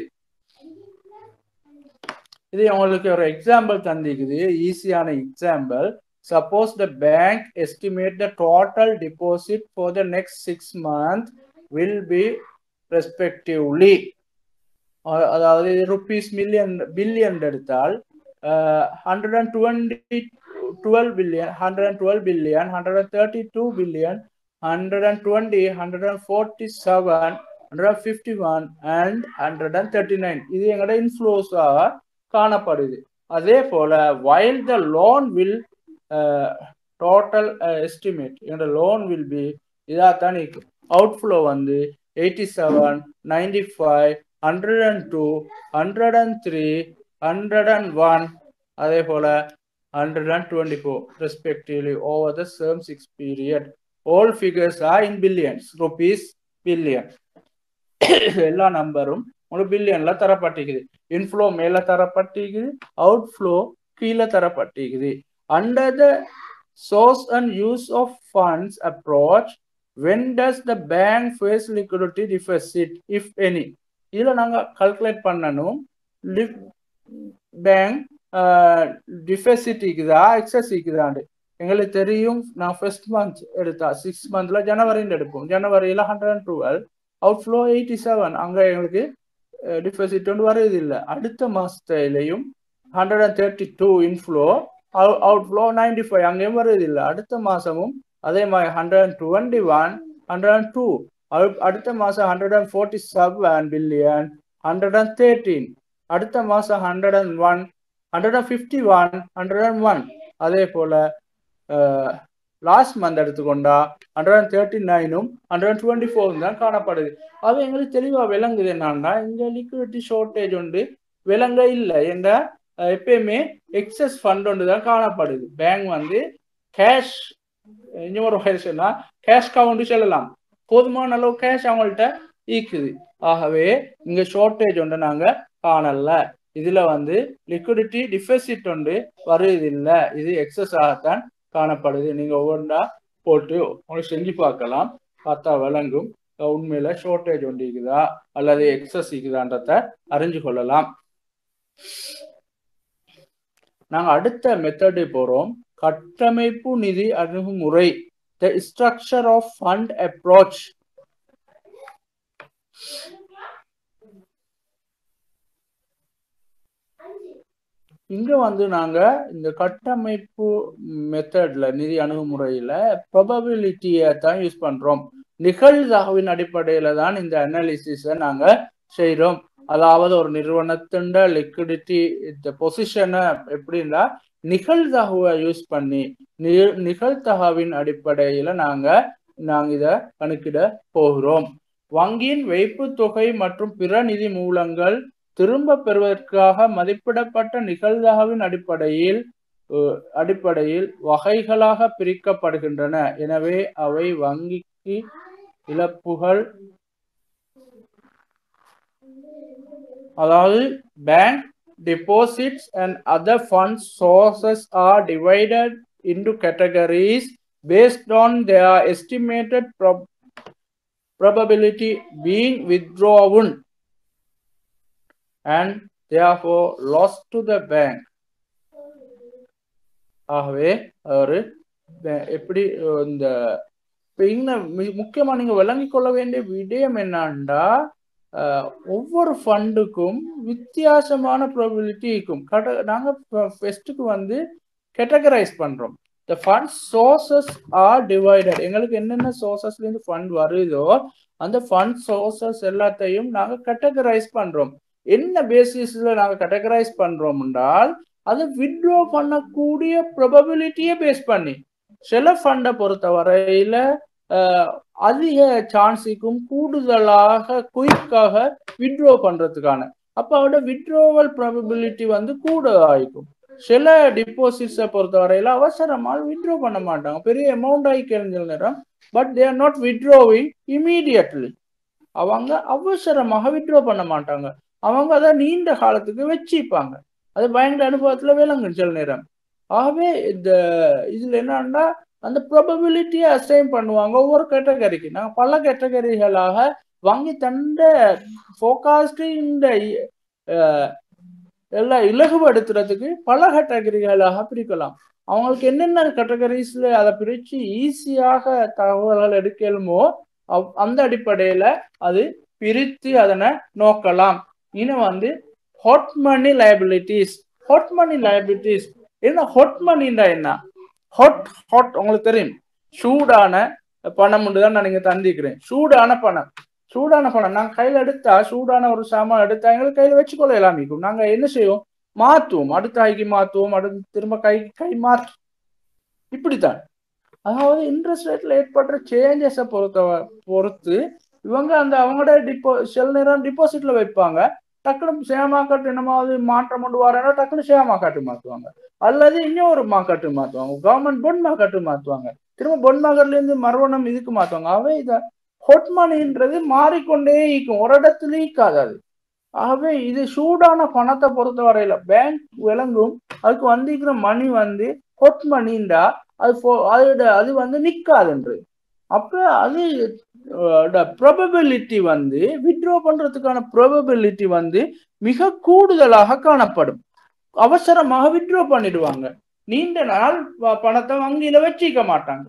இது உங்களுக்கு ஒரு எக்ஸாம்பிள் தந்திக்குது ஈஸியான example suppose the bank estimate the total deposit for the next six month will be respectively அதாவது ருபீஸ் மில்லியன் பில்லியன் எடுத்தால் hundred and twenty twelve billion hundred and twelve billion hundred and thirty two billion hundred and twenty hundred and forty seven hundred and fifty one and hundred and thirty nine இது எங்களோட இன்ஃப்ளோஸாக காணப்படுது அதே போல while the loan will total estimate எங்களோட loan will be இதாக தான் இருக்கும் அவுட்ஃப்ளோ வந்து eighty seven ninety five hundred and two hundred and three hundred and one அதே போல hundred and twenty four respectively over the same six period all figures are in billions rupees billion எல்லா நம்பரும் ஒரு பில்லியன்ல தரப்பட்டிருக்குது inflow மேல தரப்பட்டிருக்குது outflow கீழே தரப்பட்டிருக்குது under the source and use of funds approach when does the bank face liquidity deficit if any இதுல நாங்க calculate பண்ணணும் பேங்க் டிஃபெசிட் இருக்குதா எக்ஸஸ் இருக்குதாண்டு எங்களுக்கு தெரியும் நான் ஃபர்ஸ்ட் மந்த் எடுத்தா சிக்ஸ் மந்த்ல ஜனவரின்னு எடுப்போம் ஜனவரியில hundred and twelve outflow eighty seven அங்க எங்களுக்கு டிஃபெசிட் ஒன்று வருது இல்லை அடுத்த மாசத்துலயும் hundred and thirty two inflow outflow ninety five அங்கேயும் வருது இல்லை அடுத்த மாசமும் அதே மாதிரி hundred and twenty one hundred and two அடுத்த மாசம் hundred and forty seven billion hundred and thirteen அடுத்த மாசம் hundred and one hundred and fifty one hundred and one அதே போல last month எடுத்துக்கொண்டா hundred and thirty நைனும் ஹண்ட்ரட் அண்ட் டுவெண்ட்டி ஃபோரும் தான் காணப்படுது அது எங்களுக்கு தெளிவாக விளங்குது என்னன்னா இந்த லிக்விடிட்டி ஷார்ட்டேஜ் உண்டு விளங்க இல்லை என்ற எப்பயுமே எக்ஸஸ் ஃபண்ட் ஒன்று தான் காணப்படுது பேங்க் வந்து கேஷ் இன்னொரு வயசுனா கேஷ் கவுண்ட் சொல்லலாம் போதுமான அளவு கேஷ் அவங்கள்ட்ட ஈக்குது ஆகவே இங்க ஷார்ட்டேஜ் ஒன்று நாங்க காணல இதுல வந்து லிக்விடிட்டி டிஃபெசிட் ஒன்று வருது இல்லை இது எக்ஸஸ் ஆகத்தான் காணப்படுது நீங்க ஒவ்வொன்றா போட்டு உங்களுக்கு செஞ்சு பார்க்கலாம் பார்த்தா விளங்கும் உண்மையில ஷார்ட்டேஜ் ஒன்று இருக்குதா அல்லது எக்ஸஸ் இருக்குதான்றத அறிஞ்சு கொள்ளலாம் நாங்க அடுத்த மெத்தடு போறோம் கட்டமைப்பு நிதி அணுகுமுறை the structure of fund approach இங்க வந்து நாங்க இந்த கட்டமைப்பு மெத்தட்ல நிதி அணுகுமுறையில ப்ரொபபிலிட்டியை தான் யூஸ் பண்றோம் நிகழ்தகவின் அடிப்படையில தான் இந்த அனாலிசிஸை நாங்க செய்யறோம் அதாவது ஒரு நிறுவனத்தின் லிக்விடிட்டி இந்த பொசிஷனை எப்படின்னா நிகழ்தகவை யூஸ் பண்ணி நிகழ்தகவின் அடிப்படையில நாங்க நாங்க இத கணக்கிட போகிறோம் வங்கியின் வைப்பு தொகை மற்றும் பிற நிதி மூலங்கள் திரும்ப பெறுவதற்காக மதிப்பிடப்பட்ட நிகழ்தகவின் அடிப்படையில் அடிப்படையில் வகைகளாக பிரிக்கப்படுகின்றன எனவே அவை வங்கிக்கு இழப்புகள் அதாவது bank deposits and other fund sources are divided into categories based on their estimated prob probability being withdrawn and therefore lost to the bank ஆகவே ஒரு எப்படி இந்த இப்ப இங்க முக்கியமா நீங்க விளங்கிக் கொள்ள வேண்டிய விடயம் என்னன்னா ஒவ்வொரு ஃபண்டுக்கும் வித்தியாசமான ப்ராபிலிட்டி இருக்கும் நாங்க ஃபெஸ்ட்டுக்கு வந்து கேட்டகரைஸ் பண்றோம் the fund sources are divided எங்களுக்கு என்னென்ன சோர்சஸ்ல இருந்து ஃபண்ட் வருதோ அந்த ஃபண்ட் சோர்சஸ் எல்லாத்தையும் நாங்க கேட்டகரைஸ் பண்றோம் என்ன பேசிஸ்ல நாங்க கேட்டகரைஸ் பண்றோம் என்றால் அது வித்ட்ரா பண்ணக்கூடிய ப்ரொபபிலிட்டியை பேஸ் பண்ணி சில ஃபண்டை பொறுத்த வரையில அதிக சான்ஸுக்கும் கூடுதலாக குயிக்காக வித்ட்ரோ பண்றதுக்கான அப்ப அவட வித்ட்ரோவல் ப்ராபபிலிட்டி வந்து கூட ஆயிக்கும் சில டிபாசிட்ஸை பொறுத்த வரையில அவசரமா வித்ட்ரோ பண்ண மாட்டாங்க பெரிய அமௌண்ட் ஆகிக்கிற நேரம் but they are not withdrawing immediately அவங்க அவசரமாக வித்ட்ரோ பண்ண மாட்டாங்க அவங்க அதை நீண்ட காலத்துக்கு வச்சுப்பாங்க அது பயங்கர அனுபவத்துல விளங்கும் சில நேரம் ஆகவே இந்த இதுல என்னன்னா அந்த ப்ராபபிலிட்டியை அசைன் பண்ணுவாங்க ஒவ்வொரு கேட்டகரிக்கு நாங்கள் பல கேட்டகரிகளாக வங்கி தண்ட ஃபோகாஸ்ட் இந்த எல்லாம் இலகுபடுத்துறதுக்கு பல கேட்டகரிகளாக பிரிக்கலாம் அவங்களுக்கு என்னென்ன கேட்டகரிஸ்ல அதை பிரித்து ஈஸியாக தகவல்கள் எடுக்கலுமோ அந்த அடிப்படையில அது பிரித்து அதனை நோக்கலாம் இன்னும் வந்து hot money liabilities hot money liabilities என்ன ஹாட் மணின்னா என்ன ஹாட் ஹாட் உங்களுக்கு தெரியும் சூடான பணம் தான் நான் நீங்க தந்திக்கிறேன் சூடான பணம் சூடான பணம் நாங்க கையில எடுத்தா சூடான ஒரு சாமான் எடுத்தா எங்களுக்கு கையில வச்சுக்கொள்ள எல்லாமிக்கும் நாங்க என்ன செய்வோம் மாத்துவோம் அடுத்த கைக்கு மாத்துவோம் அடுத்து திரும்ப கை கை மாற்றும் இப்படித்தான் அதாவது இன்ட்ரெஸ்ட் ரேட்ல ஏற்படுற சேஞ்சஸை பொறுத்த பொறுத்து இவங்க அந்த அவங்களோட டிப்போ சில நேரம் டிபாசிட்ல வைப்பாங்க டக்குனு ஷேர் மார்க்கெட் என்னமாவது மாற்றம் கொண்டு வரேன்னா டக்குனு ஷேர் மார்க்கெட்டு மாற்றுவாங்க அல்லது இன்னும் ஒரு மார்க்கெட்டு மாற்றுவாங்க கவர்மெண்ட் பொன் மார்க்கெட்டு மாற்றுவாங்க திரும்ப பொன் மார்க்கெட்ல இருந்து மறுவனம் இதுக்கு மாற்றுவாங்க அவை இதை ஹொட் மணின்றது மாறிக்கொண்டே இருக்கும் ஒரு இடத்துல ஈக்காது அது ஆகவே இது சூடான பணத்தை பொறுத்த வரையில பேங்க் விளங்கும் அதுக்கு வந்திருக்கிற மணி வந்து ஹொட் மணின்றா அது அதோட அது வந்து நிக்காதுன்று அப்ப அது ப்ரொபபிலிட்டி வந்து வித்ட்ரா பண்றதுக்கான ப்ரொபபிலிட்டி வந்து மிக கூடுதலாக காணப்படும் அவசரமாக வித்ட்ரா பண்ணிடுவாங்க நீண்ட நாள் பணத்தை வங்கியில வச்சிக்க மாட்டாங்க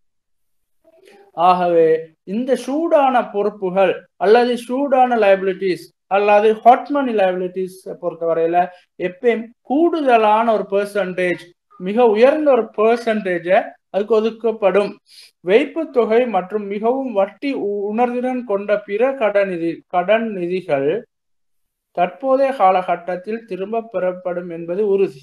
ஆகவே இந்த சூடான பொறுப்புகள் அல்லது சூடான லைபிலிட்டிஸ் அல்லது ஹாட் மணி லைபிலிட்டிஸ் பொறுத்தவரையில எப்பயும் கூடுதலான ஒரு பெர்சன்டேஜ் மிக உயர்ந்த ஒரு பெர்சன்டேஜ அதுக்கு ஒதுக்கப்படும் வைப்பு தொகை மற்றும் மிகவும் வட்டி உணர்திறன் கொண்ட பிற கடன் நிதி கடன் நிதிகள் தற்போதைய காலகட்டத்தில் திரும்ப பெறப்படும் என்பது உறுதி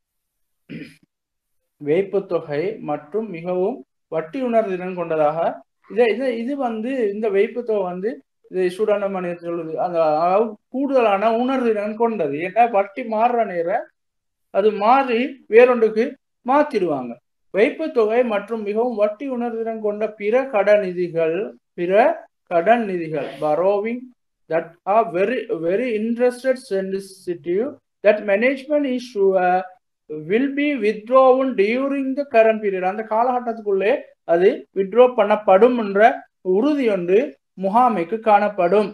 வைப்பு தொகை மற்றும் மிகவும் வட்டி உணர்திறன் கொண்டதாக இதை இது இது வந்து இந்த வைப்பு தொகை வந்து இது சூடான மனித சொல்லுது அந்த கூடுதலான உணர்திறன் கொண்டது ஏன்னா வட்டி மாறுற நேரம் அது மாறி வேறொன்றுக்கு மாத்திடுவாங்க வைப்பு தொகை மற்றும் மிகவும் வட்டி உணர்திறன் கொண்ட பிற கடன் நிதிகள் பிற கடன் நிதிகள் borrowing that are very very interested sensitive that management is will be withdrawn during the current period அந்த காலகட்டத்துக்குள்ளே அது வித்ட்ரோ பண்ணப்படும் என்ற உறுதி ஒன்று முகாமைக்கு காணப்படும்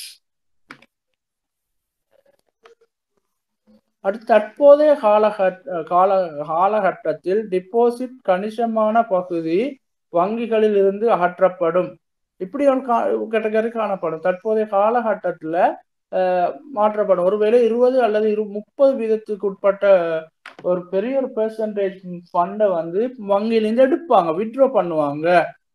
அடுத்து தற்போதைய காலகட்ட கால காலகட்டத்தில் டிபாசிட் கணிசமான பகுதி வங்கிகளில் இருந்து அகற்றப்படும் இப்படி ஒரு கேட்டகரி காணப்படும் தற்போதைய காலகட்டத்துல மாற்றப்படும் ஒருவேளை இருபது அல்லது இரு முப்பது வீதத்துக்கு உட்பட்ட ஒரு பெரிய ஒரு பெர்சன்டேஜ் ஃபண்டை வந்து வங்கியிலிருந்து எடுப்பாங்க வித்ட்ரா பண்ணுவாங்க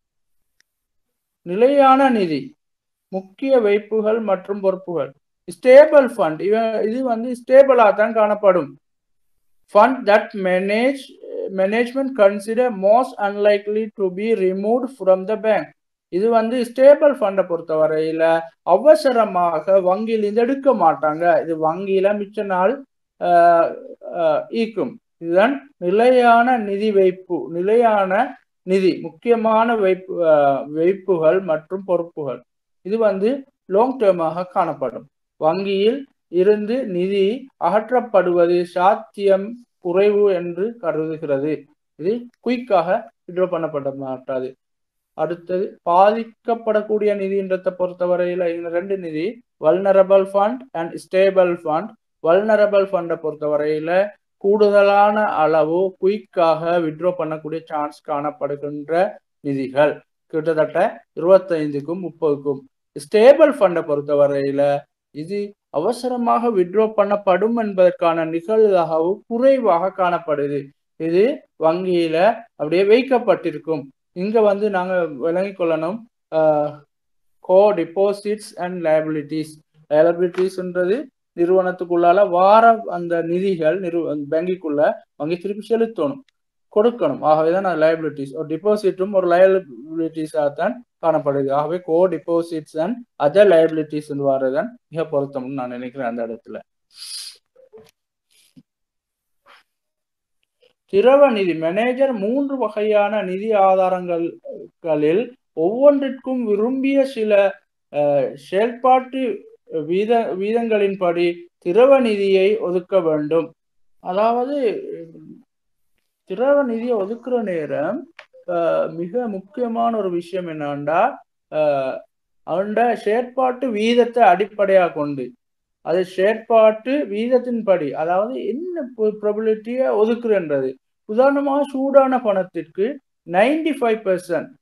நிலையான நிதி முக்கிய வைப்புகள் மற்றும் பொறுப்புகள் ஸ்டேபிள் ஃபண்ட் இவன் இது வந்து ஸ்டேபிளாக தான் காணப்படும் fund that manage management consider most unlikely to be remove from the bank இது வந்து ஸ்டேபிள் ஃபண்டை பொறுத்த வரையில அவசரமாக வங்கியிலிருந்து எடுக்க மாட்டாங்க இது வங்கியில மிச்ச நாள் ஈக்கும் இதுதான் நிலையான நிதி வைப்பு நிலையான நிதி முக்கியமான வைப்பு வைப்புகள் மற்றும் பொறுப்புகள் இது வந்து லாங் டேர்மாக காணப்படும் வங்கியில் இருந்து நிதி அகற்றப்படுவது சாத்தியம் குறைவு என்று கருதுகிறது இது குயிக்காக விட்ரோ பண்ணப்பட மாட்டாது அடுத்தது பாதிக்கப்படக்கூடிய நிதின்றதை பொறுத்தவரையில ரெண்டு நிதி vulnerable fund and stable fund vulnerable ஃபண்டை பொறுத்தவரையில கூடுதலான அளவு குயிக்காக விட்ரோ பண்ணக்கூடிய சான்ஸ் காணப்படுகின்ற நிதிகள் கிட்டத்தட்ட இருபத்தைந்துக்கும் முப்பதுக்கும் ஸ்டேபிள் ஃபண்டை பொறுத்தவரையில இது அவசரமாக விட்ரோ பண்ணப்படும் என்பதற்கான நிகழ்வாகவும் குறைவாக காணப்படுது இது வங்கியில அப்படியே வைக்கப்பட்டிருக்கும் இங்க வந்து நாங்க விளங்கிக் கொள்ளணும் கோ டிபாசிட்ஸ் அண்ட் லைபிலிட்டிஸ் லைபிலிட்டிஸ்ன்றது நிறுவனத்துக்குள்ளால வார அந்த நிதிகள் நிறு வங்கிக்குள்ள வங்கி திருப்பி செலுத்தணும் கொடுக்கணும் ஆகவேதான் அது லைபிலிட்டிஸ் ஒரு டிபாசிட்டும் ஒரு லைபிலிட்டிஸாக தான் காணப்படுது ஆகவே co deposits and other liabilities வரதான் மிக பொருத்தம்னு நான் நினைக்கிறேன் அந்த இடத்துல திரவ நிதி மேனேஜர் மூன்று வகையான நிதி ஆதாரங்களில் ஒவ்வொன்றிற்கும் விரும்பிய சில செயல்பாட்டு வீத வீதங்களின்படி திரவ நிதியை ஒதுக்க வேண்டும் அதாவது திரவ நிதியை ஒதுக்குற நேரம் மிக முக்கியமான ஒரு விஷயம் என்னன்னா அவன்ட செயற்பாட்டு வீதத்தை அடிப்படையாக கொண்டு அது செயற்பாட்டு வீதத்தின்படி அதாவது என்ன ப்ரொபிலிட்டியை ஒதுக்குறன்றது உதாரணமாக சூடான பணத்திற்கு நைன்டி ஃபைவ் பெர்சன்ட்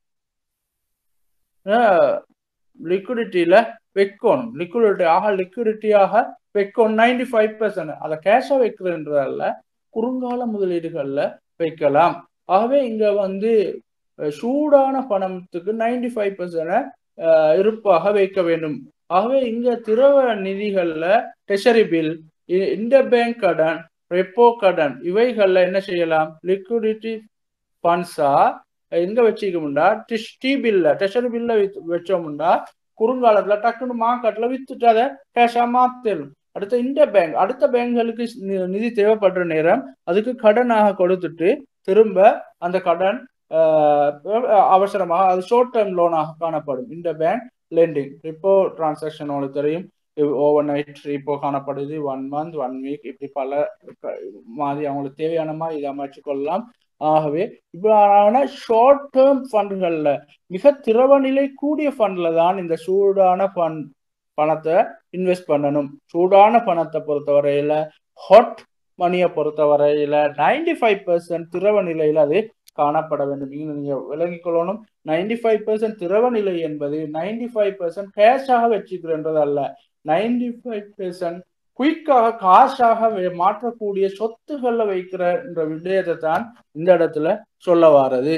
லிக்விடிட்டியில வைக்கணும் லிக்விடிட்டி ஆக லிக்விடிட்டியாக வைக்கணும் நைன்டி ஃபைவ் பெர்சன்ட் அதை கேஷா வைக்கிறன்றதால குறுங்கால முதலீடுகள்ல வைக்கலாம் ஆகவே இங்க வந்து சூடான பணத்துக்கு நைன்டி ஃபைவ் பெர்சன்ட் இருப்பாக வைக்க வேண்டும் ஆகவே இங்க திரவ நிதிகள்ல டெஷரி பில் இந்த பேங்க் கடன் ரெப்போ கடன் இவைகள்ல என்ன செய்யலாம் லிக்விடிட்டி ஃபண்ட்ஸா எங்க வச்சுக்கோம்டா டி பில்ல டெஷரி பில்ல வச்சோம்டா குறுங்காலத்துல டக்குன்னு மார்க்கெட்ல வித்துட்டு அதை கேஷா மாத்தலும் அடுத்த இந்த பேங்க் அடுத்த பேங்க்களுக்கு நிதி தேவைப்படுற நேரம் அதுக்கு கடனாக கொடுத்துட்டு திரும்ப அந்த கடன் அவசரமாக அது ஷார்ட் டேர்ம் லோனாக காணப்படும் இந்த பேங்க் லெண்டிங் ரிப்போ டிரான்சாக்ஷன் உங்களுக்கு தெரியும் ஓவர் நைட் ரிப்போ காணப்படுது ஒன் மந்த் ஒன் வீக் இப்படி பல மாதிரி அவங்களுக்கு தேவையான மாதிரி இதை அமைச்சு கொள்ளலாம் ஆகவே இவ்வாறான ஷார்ட் டேர்ம் ஃபண்டுகள்ல மிக திரவநிலை கூடிய ஃபண்ட்ல தான் இந்த சூடான ஃபண்ட் பணத்தை இன்வெஸ்ட் பண்ணணும் சூடான பணத்தை பொறுத்தவரையில ஹாட் மணியை பொறுத்தவரையில நைன்டி ஃபைவ் பர்சன்ட் திரவ நிலையில அது காணப்பட வேண்டும் இங்க நீங்க விளங்கிக் கொள்ளணும் நைன்டி ஃபைவ் பர்சன்ட் திரவ நிலை என்பது நைன்டி ஃபைவ் பர்சன்ட் கேஷாக வச்சுக்கிறன்றது அல்ல நைன்டி ஃபைவ் பர்சன்ட் குயிக்காக காசாக மாற்றக்கூடிய சொத்துக்கள்ல வைக்கிற என்ற விடயத்தை தான் இந்த இடத்துல சொல்ல வாரது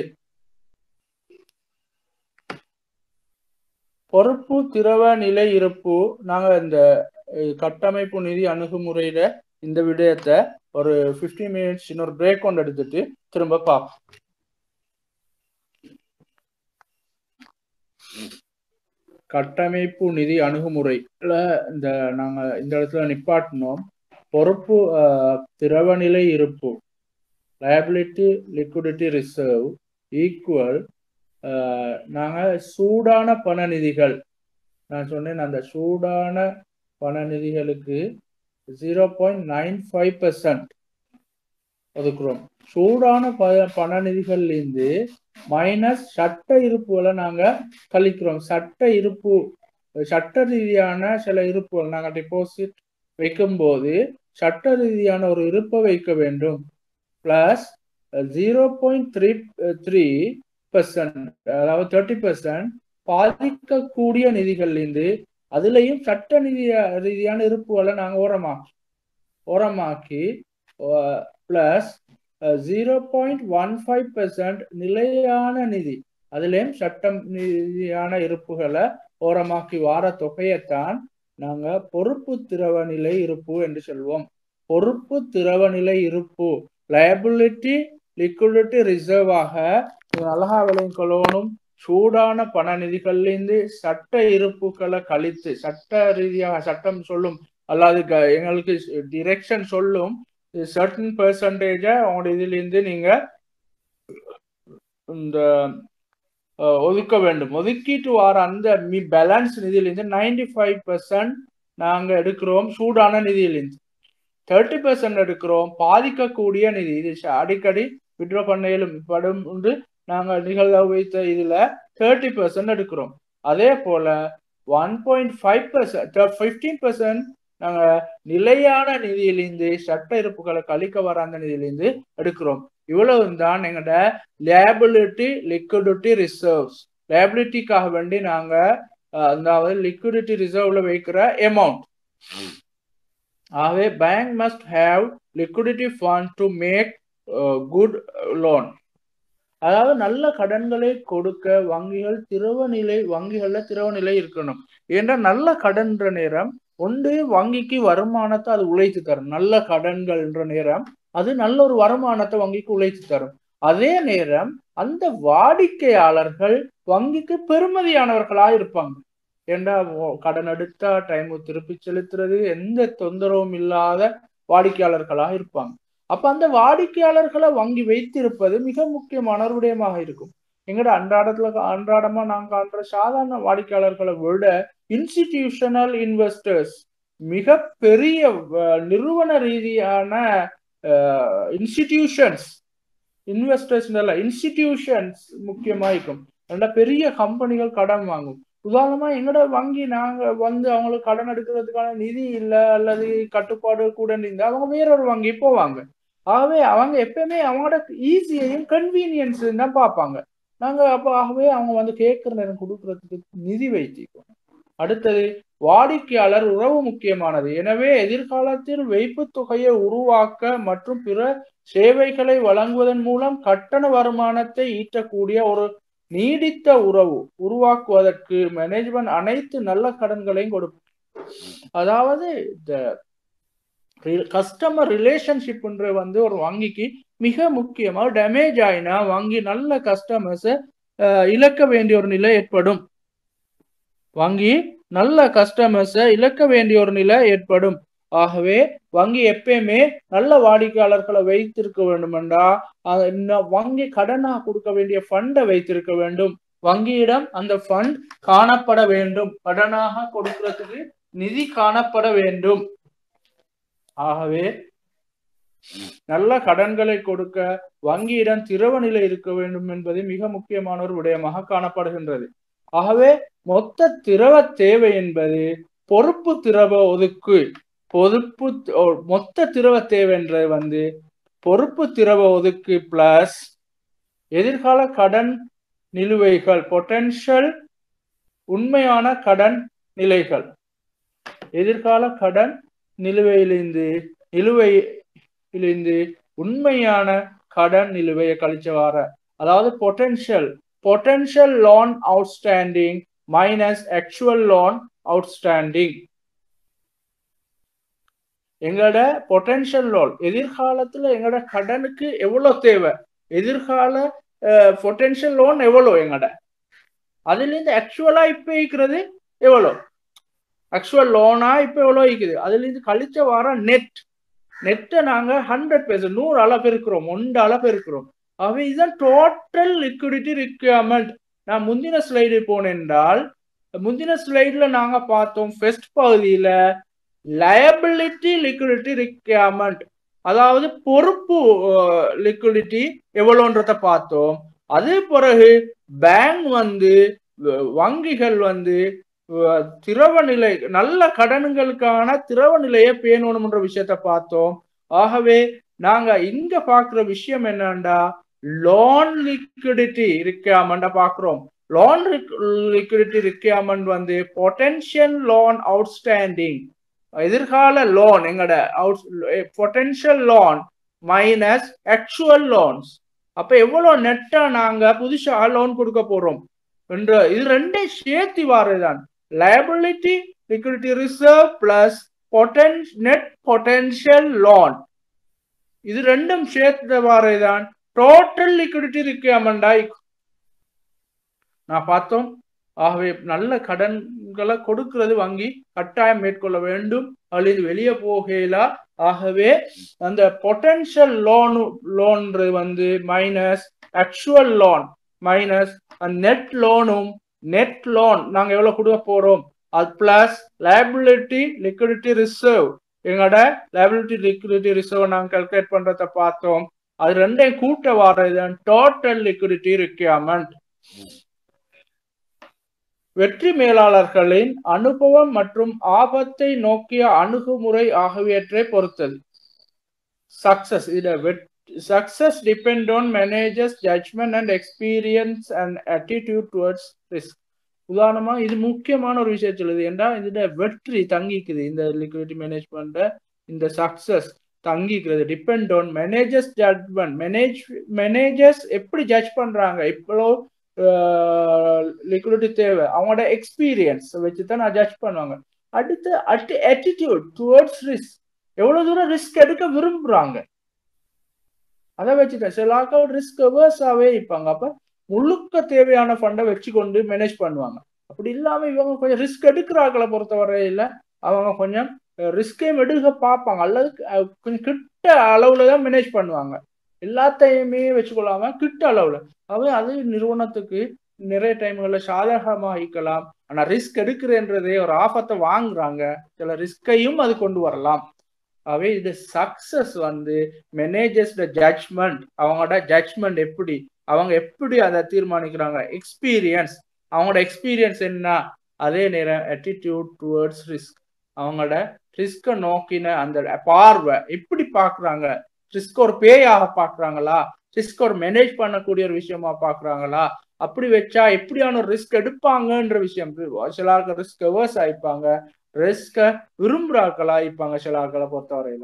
பொறுப்பு திரவ நிலை இருப்பு நாங்க இந்த கட்டமைப்பு நிதி அணுகுமுறையில இந்த விடயத்தை ஒரு பிப்டி மினிட்ஸ் இன்னொரு பிரேக் கொண்டு எடுத்துட்டு திரும்ப பார்ப்போம் கட்டமைப்பு நிதி அணுகுமுறைல இந்த நாங்க இந்த இடத்துல நிப்பாட்டினோம் பொறுப்பு திரவநிலை இருப்பு லயபிலிட்டி லிக்விடிட்டி ரிசர்வ் ஈக்குவல் நாங்கள் சூடான பண நிதிகள் நான் சொன்னேன் அந்த சூடான பண நிதிகளுக்கு zero point nine five percent ஒதுக்குறோம் சூடான ப பண நிதிகள்லேருந்து மைனஸ் சட்ட இருப்புகளை நாங்கள் கழிக்கிறோம் சட்ட இருப்பு சட்ட ரீதியான சில இருப்புகள் நாங்கள் டிபாசிட் வைக்கும்போது சட்ட ரீதியான ஒரு இருப்பை வைக்க வேண்டும் plus zero point three three percent அதாவது தேர்ட்டி பர்சன்ட் பாதிக்கக்கூடிய நிதிகள்லேருந்து அதுலேயும் சட்ட நிதி ரீதியான இருப்புகளை நாங்கள் ஓரமாக்கி ஓரமாக்கி plus zero point one five percent நிலையான நிதி அதுலேயும் சட்டம் நிதியான இருப்புகளை ஓரமாக்கி வார தொகையைத்தான் நாங்கள் பொறுப்பு திரவ நிலை இருப்பு என்று சொல்வோம் பொறுப்பு திரவ நிலை இருப்பு லயபிலிட்டி லிக்விடிட்டி ரிசர்வாக அழகா விலையும் கொள்ளணும் சூடான பண நிதிகள்லேருந்து சட்ட இருப்புகளை கழித்து சட்ட ரீதியாக சட்டம் சொல்லும் அல்லாது எங்களுக்கு டிரெக்ஷன் சொல்லும் சர்டன் பெர்சன்டேஜ உங்களோட இதுலேருந்து நீங்க இந்த ஒதுக்க வேண்டும் ஒதுக்கிட்டு வர அந்த மி பேலன்ஸ் நிதியிலேருந்து நைன்டி ஃபைவ் பர்சன்ட் நாங்கள் எடுக்கிறோம் சூடான நிதியிலேருந்து தேர்ட்டி பர்சன்ட் எடுக்கிறோம் பாதிக்கக்கூடிய நிதி இது அடிக்கடி விட்ரோ பண்ணையிலும் படும் உண்டு நாங்கள் நிகழ்வு வைத்த இதுல தேர்ட்டி பர்சன்ட் எடுக்கிறோம் அதே போல one point five percent fifteen percent நாங்க நிலையான நிதியிலிருந்து சட்ட இருப்புகளை கழிக்க வர அந்த நிதியிலிருந்து எடுக்கிறோம் இவ்வளவு தான் எங்கட லேபிலிட்டி லிக்விடிட்டி ரிசர்வ்ஸ் லேபிலிட்டிக்காக வேண்டி நாங்க அதாவது லிக்விடிட்டி ரிசர்வ்ல வைக்கிற அமௌண்ட் ஆகவே bank must have liquidity fund to make good loan அதாவது நல்ல கடன்களை கொடுக்க வங்கிகள் திரவ நிலை வங்கிகள்ல திரவ நிலை இருக்கணும் ஏன்னா நல்ல கடன்ற நேரம் ஒன்று வங்கிக்கு வருமானத்தை அது உழைத்து தரும் நல்ல கடன்கள்ன்ற நேரம் அது நல்ல ஒரு வருமானத்தை வங்கிக்கு உழைத்து தரும் அதே நேரம் அந்த வாடிக்கையாளர்கள் வங்கிக்கு பெருமதியானவர்களா இருப்பாங்க ஏண்டா கடன் எடுத்தா டைம் திருப்பி செலுத்துறது எந்த தொந்தரவும் இல்லாத வாடிக்கையாளர்களாக இருப்பாங்க அப்ப அந்த வாடிக்கையாளர்களை வங்கி வைத்திருப்பது மிக முக்கியமான ஒரு விடயமாக இருக்கும் எங்கட அன்றாடத்துல அன்றாடமா நாங்க காண்ற சாதாரண வாடிக்கையாளர்களை விட இன்ஸ்டிடியூஷனல் இன்வெஸ்டர்ஸ் மிக பெரிய நிறுவன ரீதியான இன்ஸ்டிடியூஷன்ஸ் இன்வெஸ்டர்ஸ் இன்ஸ்டிடியூஷன்ஸ் முக்கியமாயிருக்கும் நல்ல பெரிய கம்பெனிகள் கடன் வாங்கும் உதாரணமா எங்கட வங்கி நாங்க வந்து அவங்களுக்கு கடன் எடுக்கிறதுக்கான நிதி இல்லை அல்லது கட்டுப்பாடு கூட இருந்தா அவங்க வேறொரு வங்கி போவாங்க ஆகவே அவங்க எப்பயுமே அவங்களோட ஈஸியையும் கன்வீனியன்ஸ் தான் பார்ப்பாங்க நாங்க அப்போ ஆகவே அவங்க வந்து கேட்கிற நேரம் கொடுக்கறதுக்கு நிதி வைத்திருக்கோம் அடுத்தது வாடிக்கையாளர் உறவு முக்கியமானது எனவே எதிர்காலத்தில் வைப்பு தொகையை உருவாக்க மற்றும் பிற சேவைகளை வழங்குவதன் மூலம் கட்டண வருமானத்தை ஈட்டக்கூடிய ஒரு நீடித்த உறவு உருவாக்குவதற்கு மேனேஜ்மெண்ட் அனைத்து நல்ல கடன்களையும் கொடுக்கும் அதாவது இந்த கஸ்டமர் ரிலேஷன்ஷிப்ன்ற வந்து ஒரு வங்கிக்கு மிக முக்கியமா டேமேஜ் ஆயினா வங்கி நல்ல கஸ்டமர்ஸை இழக்க வேண்டிய ஒரு நிலை ஏற்படும் வங்கி நல்ல கஸ்டமர்ஸை இழக்க வேண்டிய ஒரு நிலை ஏற்படும் ஆகவே வங்கி எப்பயுமே நல்ல வாடிக்கையாளர்களை வைத்திருக்க வேண்டுமென்றா வங்கி கடனா கொடுக்க வேண்டிய ஃபண்டை வைத்திருக்க வேண்டும் வங்கியிடம் அந்த ஃபண்ட் காணப்பட வேண்டும் கடனாக கொடுக்கறதுக்கு நிதி காணப்பட வேண்டும் ஆகவே நல்ல கடன்களை கொடுக்க வங்கியிடம் திரவ நிலை இருக்க வேண்டும் என்பது மிக முக்கியமான ஒரு விடயமாக காணப்படுகின்றது ஆகவே மொத்த திரவ தேவை என்பது பொறுப்பு திரவ ஒதுக்கு பொறுப்பு மொத்த திரவ தேவை என்றது வந்து பொறுப்பு திரவ ஒதுக்கு பிளஸ் எதிர்கால கடன் நிலுவைகள் பொட்டன்ஷியல் உண்மையான கடன் நிலைகள் எதிர்கால கடன் நிலுவையிலிருந்து நிலுவையிலிருந்து உண்மையான கடன் நிலுவையை கழிச்ச வார அதாவது potential potential loan outstanding minus actual loan outstanding எங்களோட பொட்டன்ஷியல் லோன் எதிர்காலத்துல எங்களோட கடனுக்கு எவ்வளவு தேவை எதிர்கால பொட்டன்ஷியல் லோன் எவ்வளோ எங்கட அதுல இருந்து ஆக்சுவலா இப்ப இருக்கிறது எவ்வளோ ஆக்சுவல் லோனா இப்ப எவ்வளோ இருக்குது அதுல இருந்து கழிச்ச வாரம் நெட் நெட்டை நாங்க ஹண்ட்ரட் பெர்சன்ட் நூறு அளவு இருக்கிறோம் ஒன்று அளவு இருக்கிறோம் அவை இதுதான் டோட்டல் லிக்விடிட்டி ரிக்யர்மெண்ட் நான் முந்தின ஸ்லைடு போனேன்றால் முந்தின ஸ்லைட்ல நாங்க பார்த்தோம் ஃபெஸ்ட் பகுதியில லயபிலிட்டி லிக்விடிட்டி ரிக்யர்மெண்ட் அதாவது பொறுப்பு லிக்விடிட்டி எவ்வளோன்றத பார்த்தோம் அதே பிறகு பேங்க் வந்து வங்கிகள் வந்து திரவ நிலை நல்ல கடன்களுக்கான திரவ நிலையை பேணணும்ன்ற விஷயத்த பார்த்தோம் ஆகவே நாங்க இங்க பாக்குற விஷயம் என்னண்டா லோன் லிக்விடிட்டி ரிக்யர்மெண்ட் பாக்குறோம் லோன் லிக்விடிட்டி ரிக்யர்மெண்ட் வந்து பொட்டன்ஷியல் லோன் அவுட்ஸ்டாண்டிங் எதிர்கால லோன் எங்கட out potential loan minus actual loans அப்ப எவ்வளவு நெட்டா நாங்க புதுசா லோன் கொடுக்க போறோம் என்ற இது ரெண்டே சேர்த்து வாரதுதான் லயபிலிட்டி லிக்விடிட்டி ரிசர்வ் பிளஸ் பொட்டன் நெட் பொட்டன்ஷியல் லோன் இது ரெண்டும் சேர்த்து வாரதுதான் டோட்டல் லிக்விடிட்டி ரிக்யர்மெண்டா நான் பார்த்தோம் ஆகவே நல்ல கடன்களை கொடுக்கிறது வங்கி கட்டாயம் மேற்கொள்ள வேண்டும் அல்லது வெளியே போகலா ஆகவே அந்த பொட்டன்ஷியல் லோன் லோன்றது வந்து minus actual loan minus net லோனும் நெட் லோன் நாங்க எவ்வளவு கொடுக்க போறோம் அது பிளஸ் லைபிலிட்டி லிக்விடிட்டி ரிசர்வ் எங்களோட லைபிலிட்டி லிக்விடிட்டி ரிசர்வ் நாங்க கால்குலேட் பண்றத பார்த்தோம் அது ரெண்டையும் கூட்ட வர்றது டோட்டல் லிக்விடிட்டி ரிக்யர்மெண்ட் வெற்றி மேலாளர்களின் அனுபவம் மற்றும் ஆபத்தை நோக்கிய அணுகுமுறை ஆகியவற்றை பொறுத்தது சக்சஸ் இதுல success depend on managers judgment and experience and attitude towards risk உதாரணமா இது முக்கியமான ஒரு விஷயம் சொல்லுது ஏன்னா இதுல வெற்றி தங்கிக்குது இந்த லிக்விடிட்டி மேனேஜ்மெண்ட இந்த சக்சஸ் தங்கிக்கிறது depend on managers judgment manage managers எப்படி ஜட்ஜ் பண்றாங்க இவ்வளோ லிக்விடிட்டி தேவை அவங்களோட எக்ஸ்பீரியன்ஸ் வச்சு தான் நான் ஜட்ஜ் பண்ணுவாங்க அடுத்து அட் ஆட்டிடியூட் டுவர்ட்ஸ் ரிஸ்க் எவ்வளவு தூரம் ரிஸ்க் எடுக்க விரும்புறாங்க அதை வச்சுதான் சில ஆக்கள் ரிஸ்க் அவர்ஸாவே இருப்பாங்க அப்ப முழுக்க தேவையான ஃபண்டை வச்சு கொண்டு மேனேஜ் பண்ணுவாங்க அப்படி இல்லாம இவங்க கொஞ்சம் ரிஸ்க் எடுக்கிறார்களை பொறுத்த வரையில அவங்க கொஞ்சம் ரிஸ்கையும் எடுக்க பார்ப்பாங்க அல்லது கொஞ்சம் கிட்ட அளவுல தான் மேனேஜ் பண்ணுவாங்க எல்லாத்தையுமே வச்சுக்கொள்ளாம கிட்ட அளவுல அவை அது நிறுவனத்துக்கு நிறைய டைம்கள்ல சாதகமாகிக்கலாம் ஆனா ரிஸ்க் எடுக்கிறன்றதே ஒரு ஆபத்தை வாங்குறாங்க சில ரிஸ்கையும் அது கொண்டு வரலாம் அவை இது சக்சஸ் வந்து மேனேஜர்ஸ் ஜட்ஜ்மெண்ட் அவங்களோட ஜட்ஜ்மெண்ட் எப்படி அவங்க எப்படி அதை தீர்மானிக்கிறாங்க எக்ஸ்பீரியன்ஸ் அவங்களோட எக்ஸ்பீரியன்ஸ் என்ன அதே நேரம் அட்டிடியூட் டுவர்ட்ஸ் ரிஸ்க் அவங்களோட ரிஸ்கை நோக்கின அந்த பார்வை எப்படி பாக்குறாங்க ரிஸ்க் ஒரு பேயாக பாக்குறாங்களா ரிஸ்க் ஒரு மேனேஜ் பண்ணக்கூடிய ஒரு விஷயமா பாக்குறாங்களா அப்படி வச்சா எப்படியான ஒரு ரிஸ்க் எடுப்பாங்கன்ற விஷயம் சில ஆட்கள் ரிஸ்க் எவர்ஸ் ஆயிப்பாங்க ரிஸ்க விரும்புறாக்களா ஆயிப்பாங்க சில ஆட்களை பொறுத்தவரையில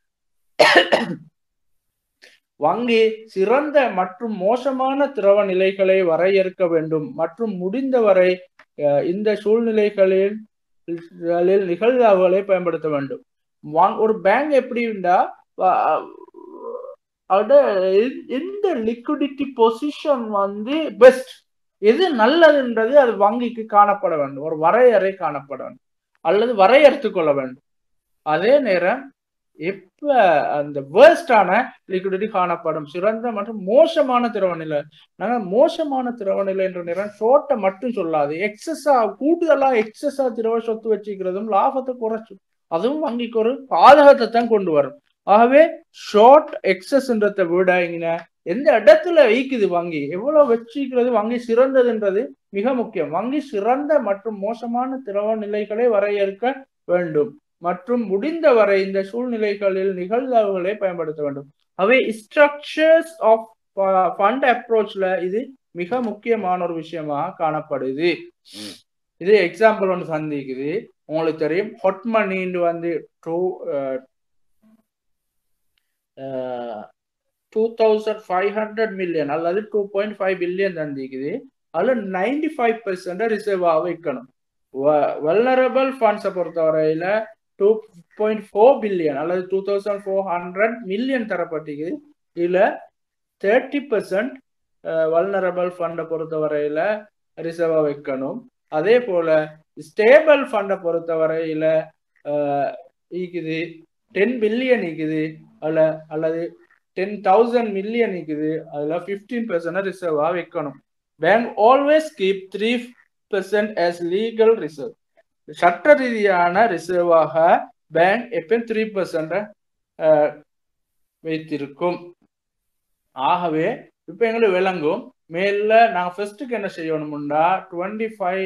வங்கி சிறந்த மற்றும் மோசமான திரவ நிலைகளை வரையறுக்க வேண்டும் மற்றும் முடிந்தவரை இந்த சூழ்நிலைகளில் நிகழ்வுகளை பயன்படுத்த வேண்டும் ஒரு பேங்க் எப்படின்னா அதோட எந்த லிக்விடிட்டி பொசிஷன் வந்து பெஸ்ட் எது நல்லதுன்றது அது வங்கிக்கு காணப்பட வேண்டும் ஒரு வரையறை காணப்பட வேண்டும் அல்லது வரையறுத்து கொள்ள வேண்டும் அதே நேரம் எப்ப அந்த வேர்ஸ்டான லிக்விடிட்டி காணப்படும் சிறந்த மற்றும் மோசமான திரவநிலை நாங்க மோசமான திரவநிலை என்ற நேரம் ஷோர்ட்டை மட்டும் சொல்லாது எக்ஸஸா கூடுதலா எக்ஸஸா திரவ சொத்து வச்சுக்கிறதும் லாபத்தை குறைச்சு அதுவும் வங்கிக்கு ஒரு பாதகத்தை தான் கொண்டு வரும் ஆகவே ஷார்ட் எக்ஸஸ்ன்றதை விட இங்க எந்த இடத்துல வைக்குது வங்கி எவ்வளவு வச்சிக்கிறது வங்கி சிறந்ததுன்றது மிக முக்கியம் வங்கி சிறந்த மற்றும் மோசமான திரவ நிலைகளை வரையறுக்க வேண்டும் மற்றும் முடிந்தவரை இந்த சூழ்நிலைகளில் நிகழ்தகவுகளை பயன்படுத்த வேண்டும் அவை ஸ்ட்ரக்சர்ஸ் ஆஃப் ஃபண்ட் அப்ரோச்ல இது மிக முக்கியமான ஒரு விஷயமாக காணப்படுது இது எக்ஸாம்பிள் ஒன்று சந்திக்குது உங்களுக்கு தெரியும் ஹொட் மணின்னு வந்து two two thousand five hundred million அல்லது டூ பாயிண்ட் ஃபைவ் பில்லியன் தந்திக்குது அதில் நைன்டி ஃபைவ் பெர்சென்ட் ரிசர்வாக வைக்கணும் வெல்னரபிள் ஃபண்ட்ஸை பொறுத்தவரையில டூ பாயிண்ட் ஃபோர் பில்லியன் அல்லது two thousand four hundred million தரப்பட்டிருக்குது இதில் தேர்ட்டி பெர்சன்ட் வல்னரபிள் ஃபண்டை பொறுத்தவரையில ரிசர்வாக வைக்கணும் அதே போல ஸ்டேபிள் ஃபண்டை பொறுத்தவரையில ஈக்குது டென் பில்லியன் இருக்குது அதில் அல்லது டென் தௌசண்ட் மில்லியன் இருக்குது அதில் ஃபிஃப்டீன் பெர்சன்ட் ரிசர்வாக வைக்கணும் bank always keep three percent as legal reserve சட்ட ரீதியான ரிசர்வாக பேங்க் எப்பயும் த்ரீ பெர்சன்ட் வைத்திருக்கும் ஆகவே இப்போ எங்களுக்கு விளங்கும் மேல நாங்கள் ஃபர்ஸ்ட்டுக்கு என்ன செய்யணும்னா twenty five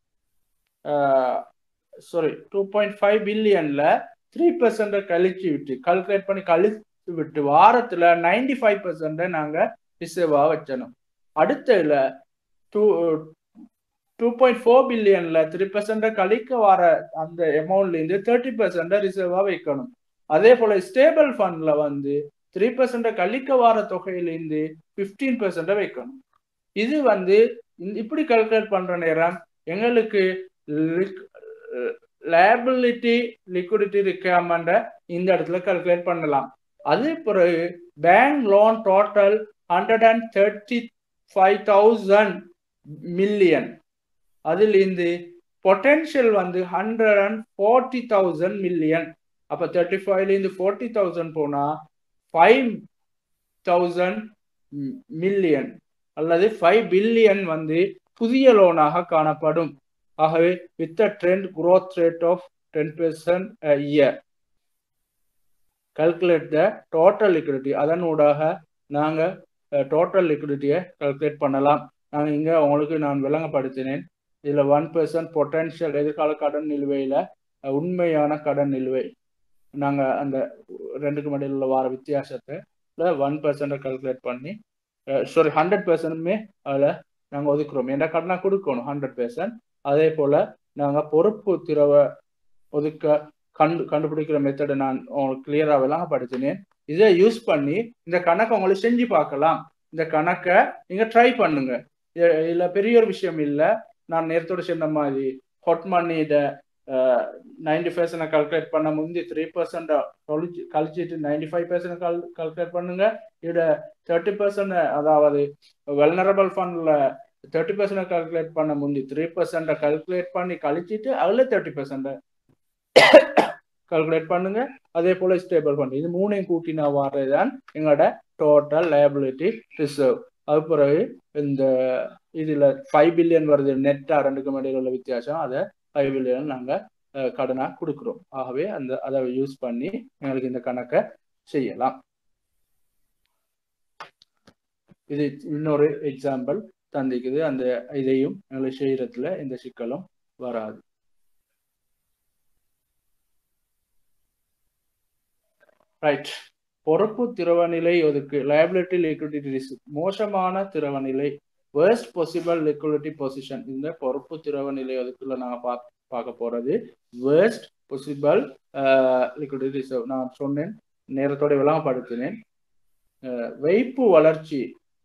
sorry two point five பில்லியன்ல த்ரீ பெர்சன்ட் கழிச்சு விட்டு கால்குலேட் பண்ணி கழிச்சு விட்டு வாரத்துல நைன்டி ஃபைவ் பெர்சன்ட் நாங்க ரிசர்வா வச்சணும் அடுத்ததுல டூ டூ பாயிண்ட் ஃபோர் பில்லியன்ல த்ரீ பெர்சன்ட் கழிக்க வர அந்த அமௌண்ட்ல இருந்து தேர்ட்டி பெர்சன்ட் ரிசர்வா வைக்கணும் அதே போல ஸ்டேபிள் ஃபண்ட்ல வந்து த்ரீ பெர்சன்ட் கழிக்க வர தொகையிலிருந்து பிப்டீன் பெர்சன்ட் வைக்கணும் இது வந்து இப்படி கால்குலேட் பண்ற நேரம் எங்களுக்கு லேபிலிட்டி லிக்விடிட்டி ரிக்யர்மெண்ட இந்த இடத்துல கால்குலேட் பண்ணலாம் அது பிறகு bank loan total hundred and thirty five thousand million அதுலேருந்து பொட்டென்ஷியல் வந்து hundred and forty thousand million அப்போ தேர்ட்டி ஃபைவ்லேருந்து ஃபோர்ட்டி தௌசண்ட் போனால் ஃபைவ் தௌசண்ட் மில்லியன் அல்லது ஃபைவ் பில்லியன் வந்து புதிய லோனாக காணப்படும் ஆகவே with a trend growth rate of ten percent year calculate the total liquidity அதனூடாக நாங்கள் டோட்டல் லிக்விடிட்டியை கல்குலேட் பண்ணலாம் நான் இங்கே உங்களுக்கு நான் விளங்கப்படுத்தினேன் இதில் ஒன் பெர்சன்ட் பொட்டன்ஷியல் எதிர்கால கடன் நிலுவையில் உண்மையான கடன் நிலுவை நாங்கள் அந்த ரெண்டுக்கு மடியில் உள்ள வார வித்தியாசத்தை ஒன் பெர்சன்ட்டை கல்குலேட் பண்ணி சாரி ஹண்ட்ரட் பெர்சன்ட்டுமே அதில் நாங்கள் ஒதுக்குறோம் என்ற கடனாக கொடுக்கணும் ஹண்ட்ரட் பெர்சன்ட் அதே போல் நாங்கள் பொறுப்பு திரவ ஒதுக்க கண்டு கண்டுபிடிக்கிற மெத்தடை நான் உங்களுக்கு கிளியராக விளங்கப்படுத்தினேன் இதை யூஸ் பண்ணி இந்த கணக்கை உங்களுக்கு செஞ்சு பார்க்கலாம் இந்த கணக்கை நீங்கள் ட்ரை பண்ணுங்க இதில் பெரிய ஒரு விஷயம் இல்லை நான் நேரத்தோடு சொன்ன மாதிரி ஹொட் மணி இதை நைன்டி பர்சன்ட் கால்குலேட் பண்ண முந்தி த்ரீ பர்சன்ட் கழிச்சு கழிச்சிட்டு ninety five percent call calculate பண்ணுங்க இதோட தேர்ட்டி பர்சன்ட் அதாவது வெல்னரபிள் ஃபண்ட்ல தேர்ட்டி பர்சன்ட் கால்குலேட் பண்ண முந்தி த்ரீ பர்சன்ட் கால்குலேட் பண்ணி கழிச்சிட்டு அதில் தேர்ட்டி பர்சன்ட் கால்குலேட் பண்ணுங்க அதே போல ஸ்டேபிள் ஃபண்ட் இது மூணையும் கூட்டினா வர்றதுதான் எங்களோட டோட்டல் லேபிலிட்டி ரிசர்வ் அது பிறகு இந்த இதுல ஃபைவ் பில்லியன் வருது நெட்டா ரெண்டுக்கும் இடையில உள்ள வித்தியாசம் அதை ஃபைவ் பில்லியன் நாங்கள் கடனாக கொடுக்குறோம் ஆகவே அந்த அதை யூஸ் பண்ணி எங்களுக்கு இந்த கணக்கை செய்யலாம் இது இன்னொரு எக்ஸாம்பிள் தந்திக்குது அந்த இதையும் எங்களுக்கு செய்யறதுல எந்த சிக்கலும் வராது ரைட் பொறுப்பு திரவநிலை ஒதுக்கு லயபிலிட்டி லிக்விடிட்டி ரிஸ்க் மோசமான திரவநிலை வேர்ஸ்ட் பாசிபிள் லிக்விடிட்டி பொசிஷன் இந்த பொறுப்பு திரவ நிலை ஒதுக்குள்ள நாங்கள் பா பார்க்க போறது வேர்ஸ்ட் பாசிபிள் லிக்விடிட்டி ரிசர்வ் நான் சொன்னேன் நேரத்தோட விளங்கப்படுத்தினேன் வைப்பு வளர்ச்சி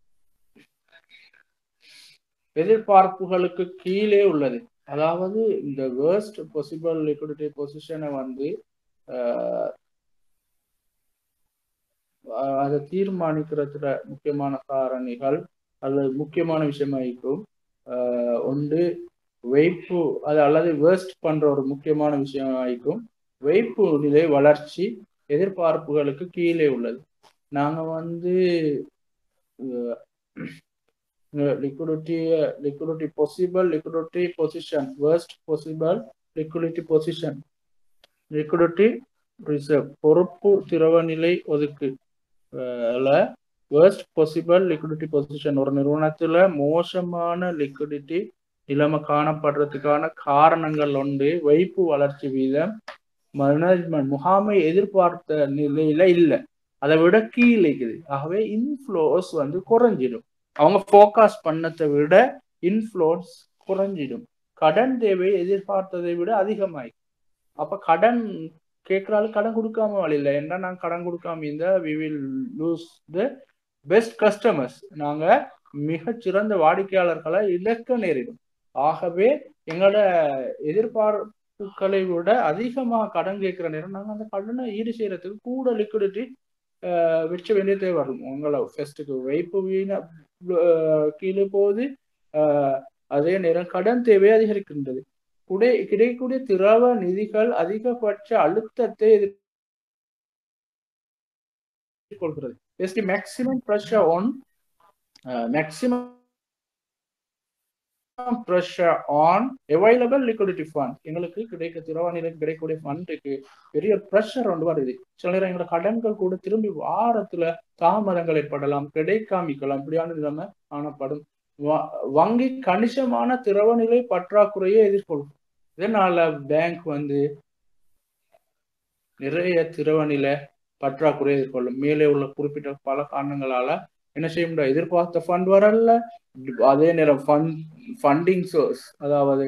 எதிர்பார்ப்புகளுக்கு கீழே உள்ளது அதாவது இந்த வேர்ஸ்ட் பாசிபிள் லிக்விடிட்டி பொசிஷனை வந்து அதை தீர்மானிக்கிறதுல முக்கியமான காரணிகள் அல்லது முக்கியமான விஷயமாயிருக்கும் ஒன்று வைப்பு அது அல்லது வேஸ்ட் பண்ற ஒரு முக்கியமான விஷயமாயிருக்கும் வைப்பு நிலை வளர்ச்சி எதிர்பார்ப்புகளுக்கு கீழே உள்ளது நாங்க வந்து liquidity liquidity possible liquidity position worst possible liquidity position liquidity reserve பொறுப்பு திரவ நிலை ஒதுக்கு வேர்ஸ்ட் பாசிபிள் லிக்விடிட்டி பொசிஷன் ஒரு நிறுவனத்துல மோசமான லிக்விடிட்டி நிலைமை காணப்படுறதுக்கான காரணங்கள் உண்டு வைப்பு வளர்ச்சி வீதம் மேனேஜ்மெண்ட் முகாமை எதிர்பார்த்த நிலையில இல்லை அதை விட கீழே இருக்குது ஆகவே இன்ஃப்ளோஸ் வந்து குறைஞ்சிடும் அவங்க ஃபோகாஸ் பண்ணதை விட இன்ஃப்ளோஸ் குறைஞ்சிடும் கடன் தேவை எதிர்பார்த்ததை விட அதிகமாய் அப்ப கடன் கேட்கறாள் கடன் கொடுக்காம வழி இல்லை ஏன்னா நான் கடன் கொடுக்காம இருந்தா we will lose the best customers நாங்க மிகச்சிறந்த வாடிக்கையாளர்களை இழக்க நேரிடும் ஆகவே எங்களோட எதிர்பார்ப்புகளை விட அதிகமாக கடன் கேட்கிற நேரம் நாங்கள் அந்த கடனை ஈடு செய்யறதுக்கு கூட லிக்விடிட்டி வச்ச வேண்டிய தேவை வரும் உங்களை ஃபெஸ்ட்டுக்கு வைப்பு வீண கீழே போகுது அதே நேரம் கடன் தேவை அதிகரிக்கின்றது குடை கிடைக்கக்கூடிய திரவ நிதிகள் அதிகபட்ச அழுத்தத்தை எதிர்கொள்கிறது basically maximum pressure on uh, maximum pressure on available liquidity fund எங்களுக்கு கிடைக்க திரவ நிலைக்கு கிடைக்கக்கூடிய ஃபண்டுக்கு பெரிய ப்ரெஷர் ஒன்று வருது சில நேரம் எங்களோட கடன்கள் கூட திரும்பி வாரத்துல தாமதங்கள் ஏற்படலாம் கிடைக்காமிக்கலாம் இப்படியான நிலைமை காணப்படும் வங்கி கணிசமான திரவ நிலை பற்றாக்குறையை எதிர்கொள்ளும் இதனால பேங்க் வந்து நிறைய திரவ நிலை பற்றாக்குறை எதிர்கொள்ளும் மேலே உள்ள குறிப்பிட்ட பல காரணங்களால என்ன செய்ய முடியாது எதிர்பார்த்த ஃபண்ட் வரல அதே நேரம் ஃபண்ட் ஃபண்டிங் சோர்ஸ் அதாவது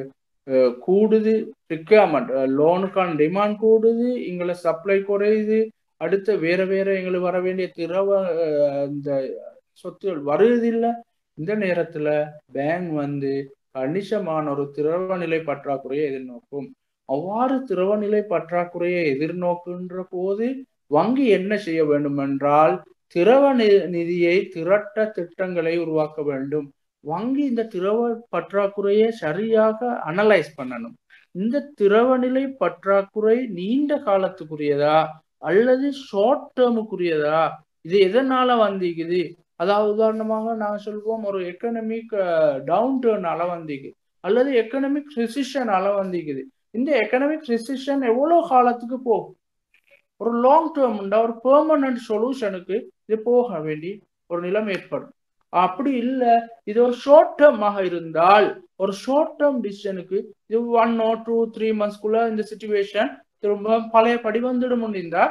கூடுது ரிக்யர்மெண்ட் லோனுக்கான டிமாண்ட் கூடுது எங்களை சப்ளை குறையுது அடுத்து வேற வேற எங்களுக்கு வர வேண்டிய திரவ இந்த சொத்துகள் வருவதில்லை இந்த நேரத்துல பேங்க் வந்து கணிசமான ஒரு திரவ நிலை பற்றாக்குறையை எதிர்நோக்கும் அவ்வாறு திரவ நிலை பற்றாக்குறையை எதிர்நோக்குன்ற போது வங்கி என்ன செய்ய வேண்டும் என்றால் திரவ நிதியை திரட்ட திட்டங்களை உருவாக்க வேண்டும் வங்கி இந்த திரவ பற்றாக்குறையை சரியாக அனலைஸ் பண்ணணும் இந்த திரவ நிலை பற்றாக்குறை நீண்ட காலத்துக்குரியதா அல்லது ஷார்ட் டேர்முக்குரியதா இது எதனால வந்திக்குது அதாவது உதாரணமாக நான் சொல்வோம் ஒரு எக்கனமிக் டவுன் டேர்னால வந்திக்கு அல்லது எக்கனமிக் ரிசிஷனால வந்திக்குது இந்த எக்கனமிக் ரிசிஷன் எவ்வளவு காலத்துக்கு போகும் ஒரு லாங் டேர்ம்ண்டா ஒரு பெர்மனன்ட் சொல்யூஷனுக்கு இது போக வேண்டி ஒரு நிலைமை ஏற்படும் அப்படி இல்லை இது ஒரு ஷார்ட் டேர்மாக இருந்தால் ஒரு ஷார்ட் டேர்ம் டிசிஷனுக்கு இது ஒன் ஓ டூ த்ரீ மந்த்ஸ்க்குள்ள இந்த சுச்சுவேஷன் திரும்ப பழைய படி வந்துடும் முடிந்தா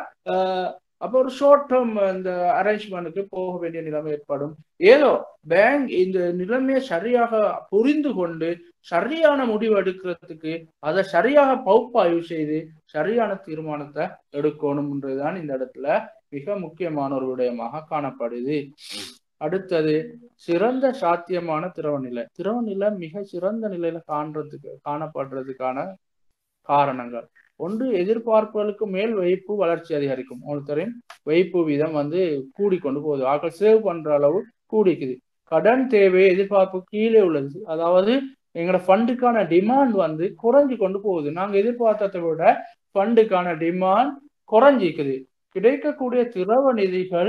அப்போ ஒரு ஷார்ட் டேர்ம் இந்த அரேஞ்ச்மெண்ட்டுக்கு போக வேண்டிய நிலைமை ஏற்படும் ஏதோ பேங்க் இந்த நிலைமையை சரியாக புரிந்து கொண்டு சரியான முடிவு எடுக்கிறதுக்கு அதை சரியாக பகுப்பாய்வு செய்து சரியான தீர்மானத்தை எடுக்கணும்ன்றதுதான் இந்த இடத்துல மிக முக்கியமான ஒரு விடயமாக காணப்படுது அடுத்தது சிறந்த சாத்தியமான திரவநிலை திரவநிலை மிக சிறந்த நிலையில காண்றதுக்கு காணப்படுறதுக்கான காரணங்கள் ஒன்று எதிர்பார்ப்புகளுக்கு மேல் வைப்பு வளர்ச்சி அதிகரிக்கும் ஒருத்தரின் வைப்பு வீதம் வந்து கூடிக்கொண்டு போகுது ஆக்கள் சேவ் பண்ற அளவு கூடிக்குது கடன் தேவை எதிர்பார்ப்பு கீழே உள்ளது அதாவது எங்களோட ஃபண்டுக்கான டிமாண்ட் வந்து குறைஞ்சி கொண்டு போகுது நாங்க எதிர்பார்த்ததை விட ஃபண்டுக்கான டிமாண்ட் குறைஞ்சிக்குது கிடைக்கக்கூடிய திரவ நிதிகள்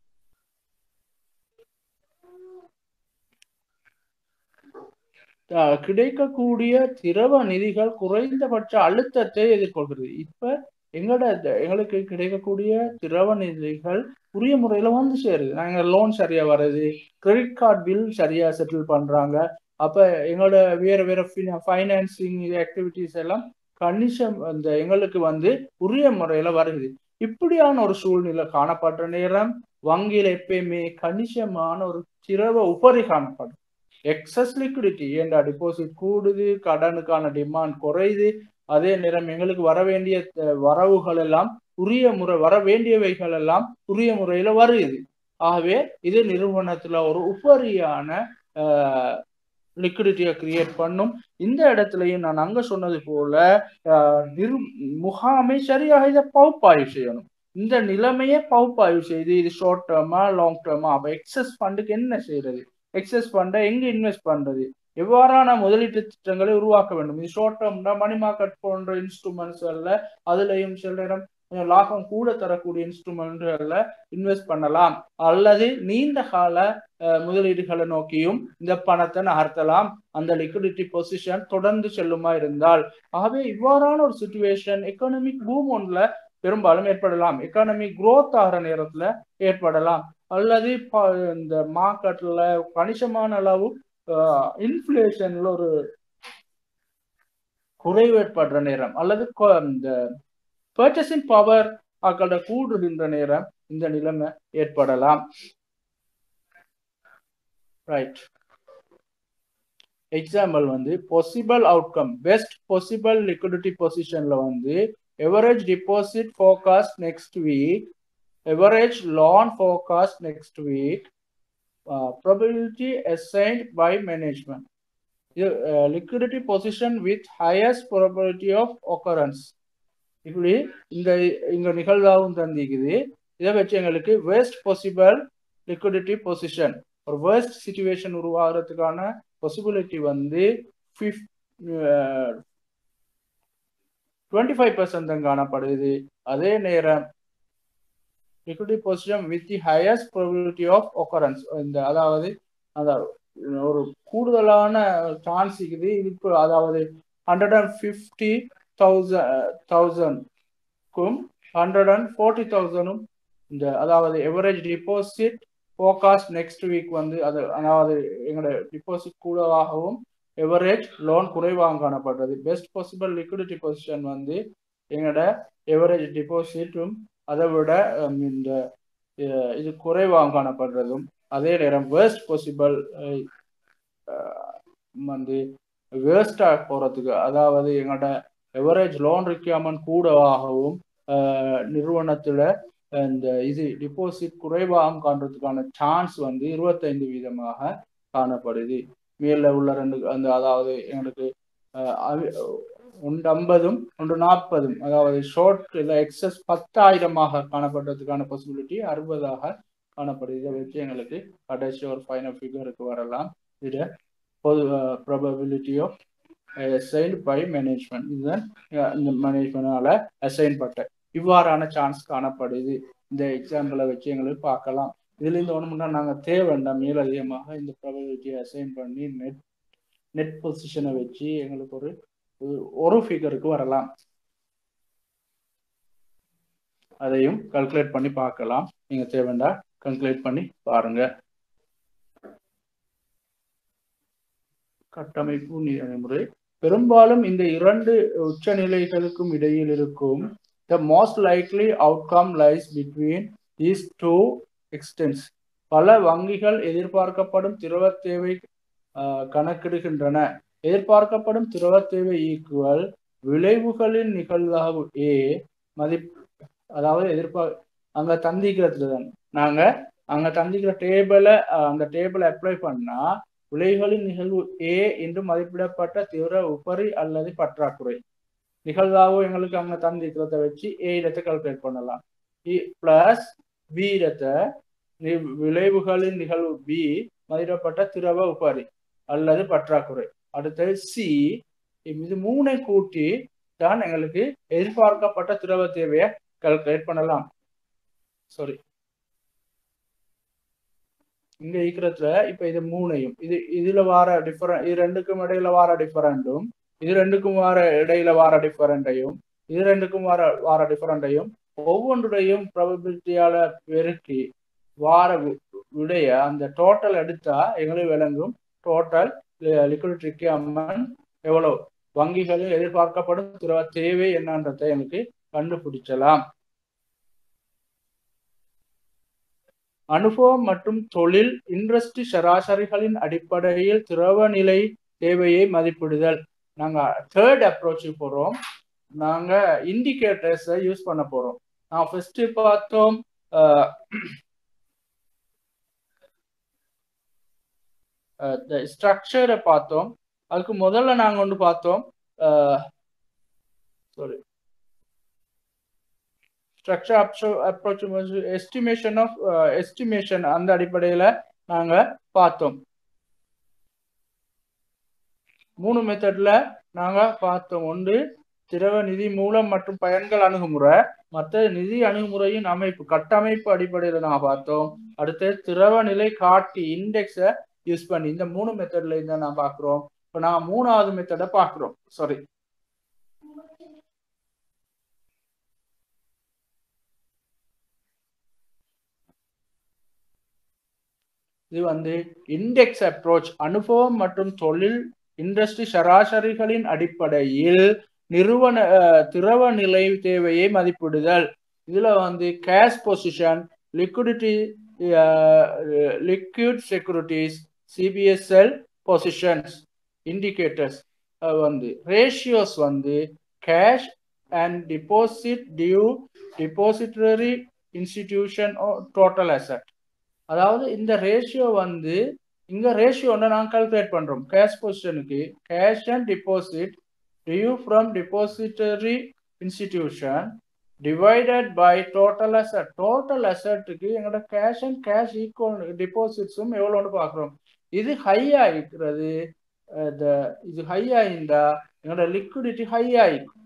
கிடைக்கக்கூடிய திரவ நிதிகள் குறைந்தபட்ச அழுத்தத்தை எதிர்கொள்கிறது இப்ப எங்களோட எங்களுக்கு கிடைக்கக்கூடிய திரவ நிதிகள் உரிய முறையில வந்து சேருது நாங்க லோன் சரியா வருது கிரெடிட் கார்டு பில் சரியா செட்டில் பண்றாங்க அப்ப எங்களோட வேற வேற ஃபைனான்சிங் ஆக்டிவிட்டிஸ் எல்லாம் கணிசம் அந்த எங்களுக்கு வந்து உரிய முறையில வருது இப்படியான ஒரு சூழ்நிலை காணப்படுற நேரம் வங்கியில எப்பயுமே கணிசமான ஒரு திரவ உபரி காணப்படும் எக்ஸஸ் லிக்விடிட்டி ஏண்டா டிபாசிட் கூடுது கடனுக்கான டிமாண்ட் குறையுது அதே நேரம் எங்களுக்கு வர வேண்டிய வரவுகள் எல்லாம் உரிய முறை வர வேண்டியவைகள் எல்லாம் உரிய முறையில வருது ஆகவே இது நிறுவனத்துல ஒரு உபரியான லிக்விடிட்டியை கிரியேட் பண்ணும் இந்த இடத்துலயும் நான் அங்க சொன்னது போல நிரு முகாமை சரியாக இதை பகுப்பாய்வு செய்யணும் இந்த நிலைமையை பகுப்பாய்வு செய்து இது ஷார்ட் டேர்மா லாங் டேர்மா அப்ப எக்ஸஸ் ஃபண்டுக்கு என்ன செய்யறது எக்ஸஸ் ஃபண்டை எங்க இன்வெஸ்ட் பண்றது எவ்வாறான முதலீட்டு திட்டங்களை உருவாக்க வேண்டும் இது ஷார்ட் டேர்ம்னா மணி மார்க்கெட் போன்ற இன்ஸ்ட்ருமெண்ட்ஸ்ல அதுலயும் சில நேரம் லாபம் கூட தரக்கூடிய இன்ஸ்ட்ருமெண்ட்ல இன்வெஸ்ட் பண்ணலாம் அல்லது நீண்ட கால முதலீடுகளை நோக்கியும் இந்த பணத்தை நகர்த்தலாம் அந்த லிக்விடிட்டி பொசிஷன் தொடர்ந்து செல்லுமா இருந்தால் ஆகவே இவ்வாறான ஒரு சுச்சுவேஷன் எக்கனாமிக் பூம் ஒன்ல பெரும்பாலும் ஏற்படலாம் எக்கானமி குரோத் ஆகிற நேரத்துல ஏற்படலாம் அல்லது இந்த மார்க்கெட்ல கணிசமான அளவு இன்ஃபிளேஷன்ல ஒரு குறைவு ஏற்படுற நேரம் அல்லது இந்த பர்ச்சேசிங் பவர் ஆக்களோட கூடுகின்ற நேரம் இந்த நிலைமை ஏற்படலாம் ரைட் எக்ஸாம்பிள் வந்து possible outcome best possible liquidity பொசிஷன்ல வந்து average deposit forecast next week average loan forecast next week probability assigned by management liquidity position with highest probability of occurrence இப்படி இந்த இங்க நிகழ்வாகவும் தந்திக்குது இதை வச்சு எங்களுக்கு வேஸ்ட் பாசிபிள் லிக்விடிட்டி பொசிஷன் ஒரு வேர்ஸ்ட் சுச்சுவேஷன் உருவாகிறதுக்கான பாசிபிலிட்டி வந்து டுவெண்ட்டி ஃபைவ் பர்சன்ட் தான் காணப்படுது அதே நேரம் liquidity position with the highest probability of occurrence இந்த அதாவது அந்த ஒரு கூடுதலான சான்ஸ் இருக்குது இதுக்கு அதாவது ஹண்ட்ரட் அண்ட் ஃபிஃப்டி தௌசண்ட் தௌசண்ட்க்கும் ஹண்ட்ரட் அண்ட் ஃபோர்ட்டி தௌசண்டும் இந்த அதாவது average deposit forecast next week வந்து அது அதாவது எங்களோட டிபாசிட் கூடவாகவும் எவரேஜ் லோன் குறைவாக காணப்படுறது பெஸ்ட் பாசிபிள் லிக்விடிட்டி பொசிஷன் வந்து எங்களோட எவரேஜ் டிபாசிட்டும் அதை விட இந்த இது குறைவாக காணப்படுறதும் அதே நேரம் வேர்ஸ்ட் பாசிபிள் வந்து வேஸ்டாக போகிறதுக்கு அதாவது எங்களோட எவரேஜ் லோன் ரிக்யர்மெண்ட் கூடவாகவும் நிறுவனத்தில் இந்த இது டிபாசிட் குறைவாக காண்றதுக்கான சான்ஸ் வந்து இருபத்தைந்து வீதமாக காணப்படுது மேல உள்ள ரெண்டு அந்த அதாவது எங்களுக்கு ஒன்று ஐம்பதும் ஒன்று நாற்பதும் அதாவது ஷார்ட் இல்லை எக்ஸஸ் பத்தாயிரமாக காணப்படுறதுக்கான பாசிபிலிட்டி அறுபதாக காணப்படுது இதை வச்சு எங்களுக்கு கடைசி ஒரு ஃபைனல் ஃபிகருக்கு வரலாம் இதை பொது probability of assigned by management இதுதான் இந்த மேனேஜ்மெண்டால அசைன் பட்ட இவ்வாறான சான்ஸ் காணப்படுது இந்த எக்ஸாம்பிளை வச்சு எங்களுக்கு பார்க்கலாம் இதுல இருந்து ஒண்ணுமுன்னா நாங்க தேவைண்டாம் மேல் அதிகமாக இந்த ப்ராபபிலிட்டியை அசைன் பண்ணி நெட் நெட் பொசிஷனை வச்சு எங்களுக்கு ஒரு ஒரு ஃபிகருக்கு வரலாம் அதையும் கல்குலேட் பண்ணி பார்க்கலாம் நீங்க தேவைண்டா கல்குலேட் பண்ணி பாருங்க கட்டமைப்பு நடைமுறை பெரும்பாலும் இந்த இரண்டு உச்சநிலைகளுக்கும் இடையில் இருக்கும் the most likely outcome lies between these two extents பல வங்கிகள் எதிர்பார்க்கப்படும் திரவ தேவை கணக்கிடுகின்றன எதிர்பார்க்கப்படும் திரவ தேவை ஈக்குவல் விளைவுகளின் நிகழ்வு ஏ மதிப் அதாவது எதிர்பார் அங்க தந்திக்கிறதுல தான் நாங்க அங்க தந்திக்கிற டேபிளை அந்த டேபிளை அப்ளை பண்ணா விளைவுகளின் நிகழ்வு ஏ என்று மதிப்பிடப்பட்ட தீவிர உபரி அல்லது பற்றாக்குறை நிகழ்வாகவும் எங்களுக்கு அங்க தந்திக்கிறத வச்சு ஏ இடத்தை கால்குலேட் பண்ணலாம் பிளஸ் பி இடத்தை விளைவுகளின் நிகழ்வு பி மதிப்பிடப்பட்ட திரவ உபரி அல்லது பற்றாக்குறை அடுத்தது சி இது மூணை கூட்டி தான் எங்களுக்கு எதிர்பார்க்கப்பட்ட திரவ தேவையை கால்குலேட் பண்ணலாம் சாரி இங்க இருக்கிறதுல இப்ப இது மூணையும் இது இதுல வார டிஃபரெண்ட் இது ரெண்டுக்கும் இடையில வார டிஃபரெண்டும் இது ரெண்டுக்கும் வார இடையில வார டிஃபரெண்டையும் இது ரெண்டுக்கும் வார வார டிஃபரெண்டையும் ஒவ்வொன்றுடையும் ப்ராபபிலிட்டியால பெருக்கி வார விடைய அந்த டோட்டல் எடுத்தா எங்களுக்கு விளங்கும் டோட்டல் லிக்விட் ரிக்யர்மெண்ட் எவ்வளவு வங்கிகளில் எதிர்பார்க்கப்படும் திரவ தேவை என்னன்றதை எனக்கு கண்டுபிடிச்சலாம் அனுபவம் மற்றும் தொழில் இண்டஸ்ட்ரி சராசரிகளின் அடிப்படையில் திரவ நிலை தேவையை மதிப்பிடுதல் நாங்க தேர்ட் அப்ரோச் போறோம் நாங்க இண்டிகேட்டர்ஸை யூஸ் பண்ண போறோம் நான் ஃபர்ஸ்ட் பார்த்தோம் ஸ்ட்ரக்சரை பார்த்தோம் அதுக்கு முதல்ல நாங்க ஒன்று பார்த்தோம் sorry structure approach estimation of estimation அந்த அடிப்படையில் நாங்கள் பார்த்தோம் மூணு மெத்தட்ல நாங்கள் பார்த்தோம் ஒன்று திரவ நிதி மூலம் மற்றும் பயன்கள் அணுகுமுறை மற்ற நிதி அணுகுமுறையின் அமைப்பு கட்டமைப்பு அடிப்படையில் நாங்கள் பார்த்தோம் அடுத்து திரவ நிலை காட்டி இண்டெக்ஸை யூஸ் பண்ணி இந்த மூணு மெத்தட்ல இருந்தா நான் பார்க்குறோம் இப்போ நான் மூணாவது மெத்தடை பார்க்குறோம் சாரி இது வந்து இண்டெக்ஸ் அப்ரோச் அனுபவம் மற்றும் தொழில் இண்டஸ்ட்ரி சராசரிகளின் அடிப்படையில் நிறுவன திரவ நிலை தேவையை மதிப்பிடுதல் இதுல வந்து cash position liquidity liquid securities CBSL positions indicators வந்து ரேஷியோஸ் வந்து cash and deposit due depository institution total asset அதாவது இந்த ரேஷியோ வந்து இங்க ரேஷியோ நாங்கள் கால்குலேட் பண்றோம் கேஷ் பொசிஷனுக்கு cash and deposit due from depository institution divided by total asset total அசட்டுக்கு எங்களோட கேஷ் அண்ட் கேஷ் ஈக்குவல் டிபாசிட்ஸும் எவ்வளோன்னு பார்க்குறோம் இது ஹை ஆகிக்கிறது இது ஹை ஆயிருந்தா எங்களோட லிக்விடிட்டி ஹை ஆயிக்கும்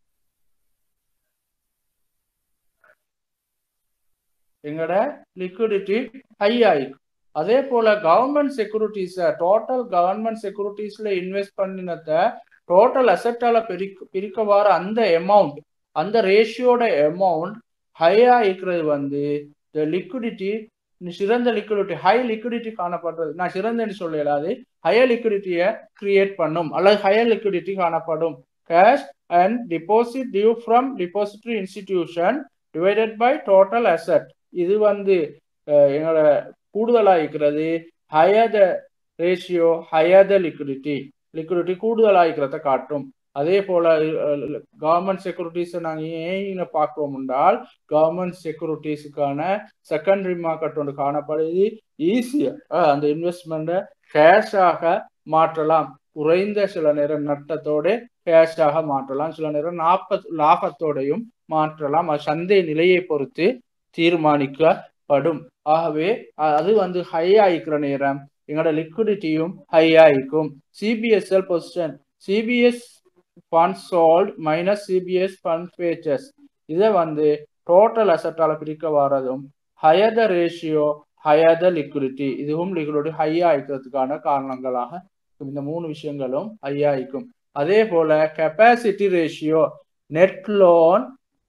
எங்களோட லிக்விடிட்டி ஹை ஆயிக்கும் அதே போல கவர்மெண்ட் செக்யூரிட்டிஸ டோட்டல் கவர்மெண்ட் செக்யூரிட்டிஸ்ல இன்வெஸ்ட் பண்ணினத டோட்டல் அசட்டால பிரிக்க பிரிக்க வர அந்த அமௌண்ட் அந்த ரேஷியோட அமௌண்ட் ஹையா இருக்கிறது வந்து லிக்விடிட்டி சிறந்த லிக்விடிட்டி ஹை லிக்விடிட்டி காணப்படுறது நான் சிறந்தன்னு சொல்லலாது ஹையர் லிக்விடிட்டியை கிரியேட் பண்ணும் அல்லது ஹையர் லிக்விடிட்டி காணப்படும் cash and deposit due from depository institution divided by total asset இது வந்து எங்களோட கூடுதலாக இருக்கிறது higher the ratio higher the liquidity liquidity கூடுதலாக இருக்கிறத காட்டும் அதே போல கவர்மெண்ட் செக்யூரிட்டிஸ் நாங்கள் ஏன் பார்க்கிறோம் என்றால் கவர்மெண்ட் செக்யூரிட்டிஸுக்கான செகண்டரி மார்க்கெட் ஒன்று காணப்படுது ஈஸியாக அந்த இன்வெஸ்ட்மெண்ட்டை கேஷாக மாற்றலாம் குறைந்த சில நேரம் நட்டத்தோட கேஷாக மாற்றலாம் சில நேரம் நாற்பத் லாபத்தோடையும் மாற்றலாம் அது சந்தை நிலையை பொறுத்து தீர்மானிக்கப்படும் ஆகவே அது வந்து ஹை ஆயிக்கிற நேரம் எங்களோட லிக்விடிட்டியும் ஹை ஆயிக்கும் CBSL position CBS fund sold minus CBS fund purchase இதை வந்து டோட்டல் அசட்டால பிரிக்க வர்றதும் higher the ratio higher the liquidity இதுவும் லிக்விடிட்டி ஹையா ஆயிக்கிறதுக்கான காரணங்களாக இந்த மூணு விஷயங்களும் ஹையா ஆயிக்கும் அதே போல capacity ratio net loan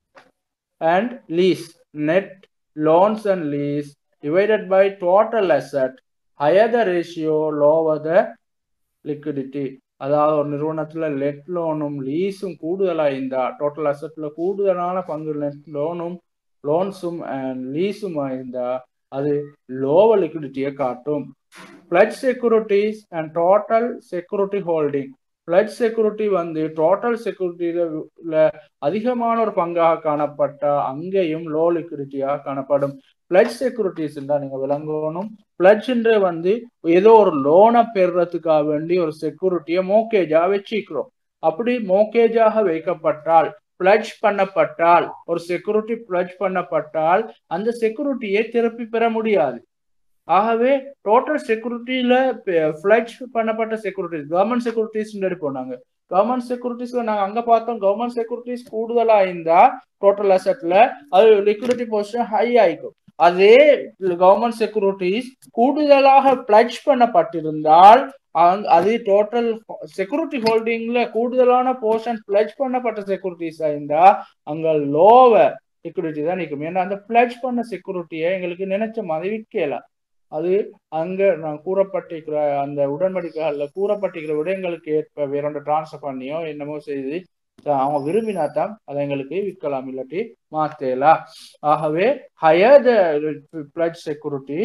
and lease net loans and lease divided by total asset higher the ratio lower the liquidity அதாவது ஒரு நிறுவனத்துல லெட் லோனும் லீஸும் கூடுதலா இருந்தா டோட்டல் அசட்ல கூடுதலான பங்கு லெட் லோனும் லோன்ஸும் அண்ட் லீஸும் இருந்தா அது லோவர் லிக்விடிட்டியை காட்டும் pledged securities and total security holding pledged security வந்து டோட்டல் செக்யூரிட்டியில அதிகமான ஒரு பங்காக காணப்பட்ட அங்கேயும் லோ லிக்விடிட்டியாக காணப்படும் பிளட் செக்யூரிட்டிஸ் நீங்க விளங்கணும் பிளட்ஜ்ன்ற வந்து ஏதோ ஒரு லோனை பெறுறதுக்காக வேண்டி ஒரு செக்யூரிட்டியை மோக்கேஜா வச்சுக்கிறோம் அப்படி மோக்கேஜாக வைக்கப்பட்டால் பிளட்ஜ் பண்ணப்பட்டால் ஒரு செக்யூரிட்டி பிளட்ஜ் பண்ணப்பட்டால் அந்த செக்யூரிட்டியை திருப்பி பெற முடியாது ஆகவே டோட்டல் செக்யூரிட்டியில பிளட்ஜ் பண்ணப்பட்ட செக்யூரிட்டிஸ் கவர்மெண்ட் செக்யூரிட்டிஸ் போனாங்க கவர்மெண்ட் செக்யூரிட்டிஸ்ல நாங்க அங்க பார்த்தோம் கவர்மெண்ட் செக்யூரிட்டிஸ் கூடுதலா இருந்தா டோட்டல் அசெட்ல அது லிக்விடிட்டி பொசிஷன் ஹை ஆயிக்கும் அதே கவர்மெண்ட் செக்யூரிட்டிஸ் கூடுதலாக பிளட்ஜ் பண்ணப்பட்டிருந்தால் அது டோட்டல் செக்யூரிட்டி ஹோல்டிங்ல கூடுதலான போர்ஷன் பிளட்ஜ் பண்ணப்பட்ட செக்யூரிட்டிஸ் இருந்தா அங்க லோவர் லிக்விடிட்டி தான் நிற்கும் ஏன்னா அந்த பிளட்ஜ் பண்ண செக்யூரிட்டியை எங்களுக்கு நினைச்ச மாதிரி விற்கலாம் அது அங்க நான் கூறப்பட்டிருக்கிற அந்த உடன்படிக்கைகள்ல கூறப்பட்டிருக்கிற விடயங்களுக்கு ஏற்ப வேற ஒன்று டிரான்ஸ்ஃபர் பண்ணியோ என்னமோ செய்து அவங்க விரும்பினா தான் அதை எங்களுக்கு விற்கலாம் இல்லாட்டி மாத்தேலாம் ஆகவே higher the pledge security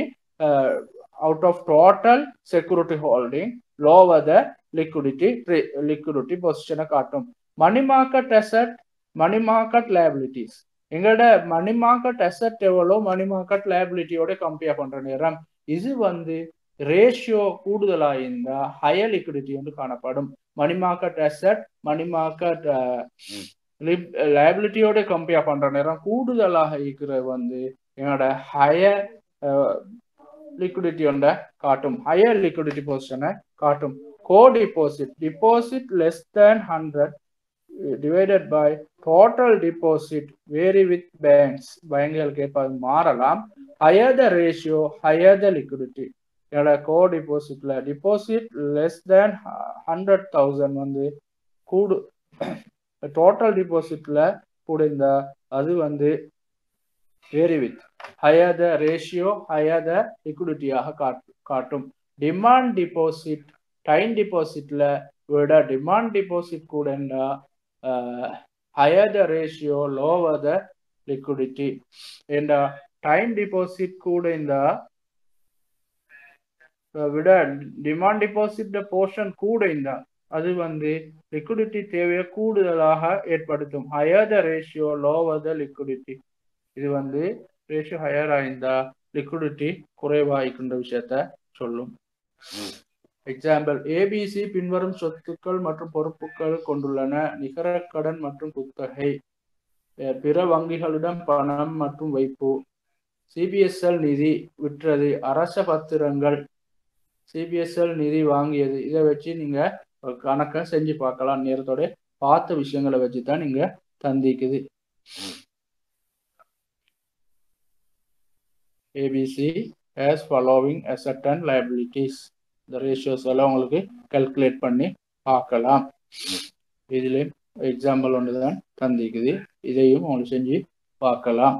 out of total security holding lower the liquidity liquidity பொசிஷனை காட்டும் money market asset money market liabilities எங்களோட மணி மார்க்கெட் அசட் எவ்வளோ மணி மார்க்கெட் லேபிலிட்டியோட கம்பேர் பண்ற நேரம் இது வந்து ரேஷியோ கூடுதலா இருந்தா ஹையர் லிக்விடிட்டி வந்து காணப்படும் money market asset money market லைபிலிட்டியோட கம்பேர் பண்ற நேரம் கூடுதலாக இருக்கிறது வந்து என்னோட ஹையர் லிக்விடிட்டி ஒன்ற காட்டும் ஹையர் லிக்விடிட்டி பொசிஷனை காட்டும் co deposit deposit less than hundred divided by total deposit vary with banks வங்கிகளுக்கு ஏற்ப மாறலாம் higher the ratio higher the liquidity என்னோட கோ டிபாசிட்ல deposit less than hundred thousand வந்து கூடு டோட்டல் டிபாசிட்ல கூட இந்த அது வந்து vary with higher the ratio higher the லிக்விடிட்டியாக காட்டும் டிமாண்ட் டிபாசிட் டைம் டிபாசிட்ல விட டிமாண்ட் டிபாசிட் கூடண்டா higher the ratio lower the liquidity இந்த டைம் டிபாசிட் கூட இந்த விட டிமாண்ட் டிபாசிட் போர்ஷன் கூட இந்த அது வந்து லிக்விடிட்டி தேவையை கூடுதலாக ஏற்படுத்தும் higher the ratio lower the liquidity இது வந்து ரேஷியோ ஹையர் ஆயிருந்தா லிக்விடிட்டி குறைவாய்க்கின்ற விஷயத்த சொல்லும் எக்ஸாம்பிள் ஏபிசி பின்வரும் சொத்துக்கள் மற்றும் பொறுப்புகள் கொண்டுள்ளன நிகர கடன் மற்றும் குத்தகை பிற வங்கிகளிடம் பணம் மற்றும் வைப்பு சிபிஎஸ்எல் நிதி விற்றது அரச பத்திரங்கள் சிபிஎஸ்எல் நிதி வாங்கியது இதை வச்சு நீங்க கணக்கை செஞ்சு பார்க்கலாம் நேரத்தோட பார்த்த விஷயங்களை வச்சு தான் நீங்க தந்திக்குது ABC as following asset and liabilities இந்த ரேஷியோஸ் எல்லாம் உங்களுக்கு கல்குலேட் பண்ணி பார்க்கலாம் இதுலேயும் எக்ஸாம்பிள் ஒன்று தான் தந்திக்குது இதையும் உங்களுக்கு செஞ்சு பார்க்கலாம்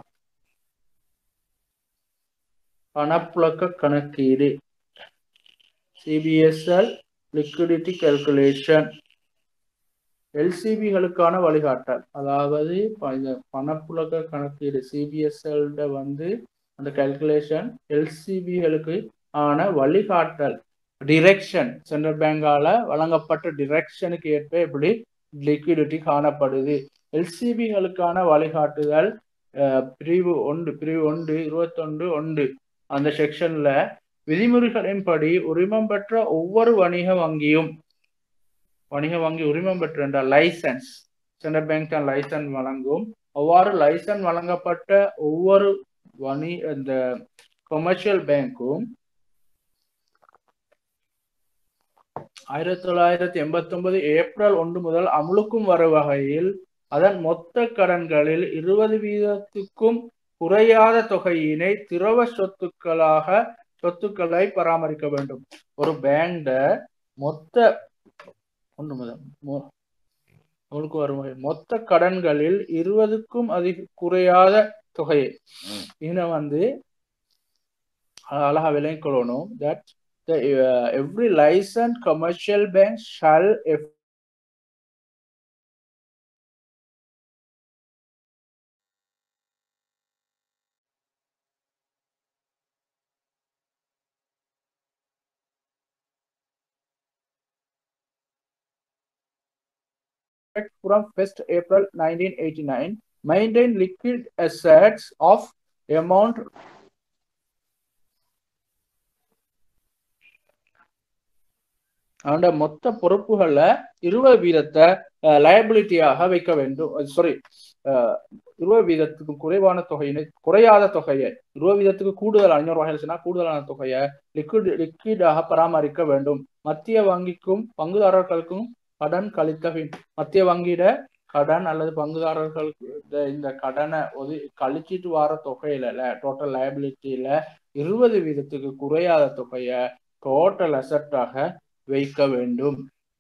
பணப்புழக்க கணக்கீடு சிபிஎஸ்எல் லிக்விடிட்டி கல்குலேஷன் எல்சிபிகளுக்கான வழிகாட்டல் அதாவது பணப்புழக்க கணக்கீடு சிபிஎஸ்எல்ட வந்து அந்த கல்குலேஷன் எல்சிபிகளுக்கு ஆன வழிகாட்டல் டிரெக்ஷன் சென்ட்ரல் பேங்கால வழங்கப்பட்ட டிரெக்ஷனுக்கு ஏற்ப எப்படி லிக்விடிட்டி காணப்படுது எல்சிபிகளுக்கான வழிகாட்டுதல் பிரிவு ஒன்று பிரிவு ஒன்று இருபத்தொன்று ஒன்று அந்த செக்ஷன்ல விதிமுறைகளின்படி உரிமம் பெற்ற ஒவ்வொரு வணிக வங்கியும் வணிக வங்கி உரிமம் பெற்ற என்றால் லைசன்ஸ் சென்ட்ரல் பேங்க் தான் லைசன்ஸ் வழங்கும் அவ்வாறு லைசன்ஸ் வழங்கப்பட்ட ஒவ்வொரு வணி இந்த கொமர்ஷியல் பேங்க்கும் ஆயிரத்தி தொள்ளாயிரத்தி எண்பத்தி ஒன்பது ஏப்ரல் ஒன்று முதல் அமுலுக்கும் வரும் வகையில் அதன் மொத்த கடன்களில் இருபது வீதத்துக்கும் குறையாத தொகையினை திரவ சொத்துக்களாக சொத்துக்களை பராமரிக்க வேண்டும் ஒரு பேண்ட மொத்த ஒன்று முதல் உங்களுக்கு வரும் மொத்த கடன்களில் இருபதுக்கும் அதிக குறையாத தொகையை இதை வந்து அழகா விளங்கிக் கொள்ளணும் that the uh, every licensed commercial bank shall if from 1st April 1989 maintain liquid assets of amount அவனோட மொத்த பொறுப்புகள்ல இருபது வீதத்தை லயபிலிட்டியாக வைக்க வேண்டும் சாரி இருபது வீதத்துக்கு குறைவான தொகையினை குறையாத தொகையை இருபது வீதத்துக்கு கூடுதல் இன்னொரு வகையில் சொன்னா கூடுதலான தொகையை லிக்விட் லிக்விடாக பராமரிக்க வேண்டும் மத்திய வங்கிக்கும் பங்குதாரர்களுக்கும் கடன் கழித்த மத்திய வங்கியிட கடன் அல்லது பங்குதாரர்களுக்கு இந்த கடனை ஒது கழிச்சிட்டு வர தொகையில டோட்டல் லயபிலிட்டியில இருபது வீதத்துக்கு குறையாத தொகையை டோட்டல் அசட்டாக வைக்க வேண்டும்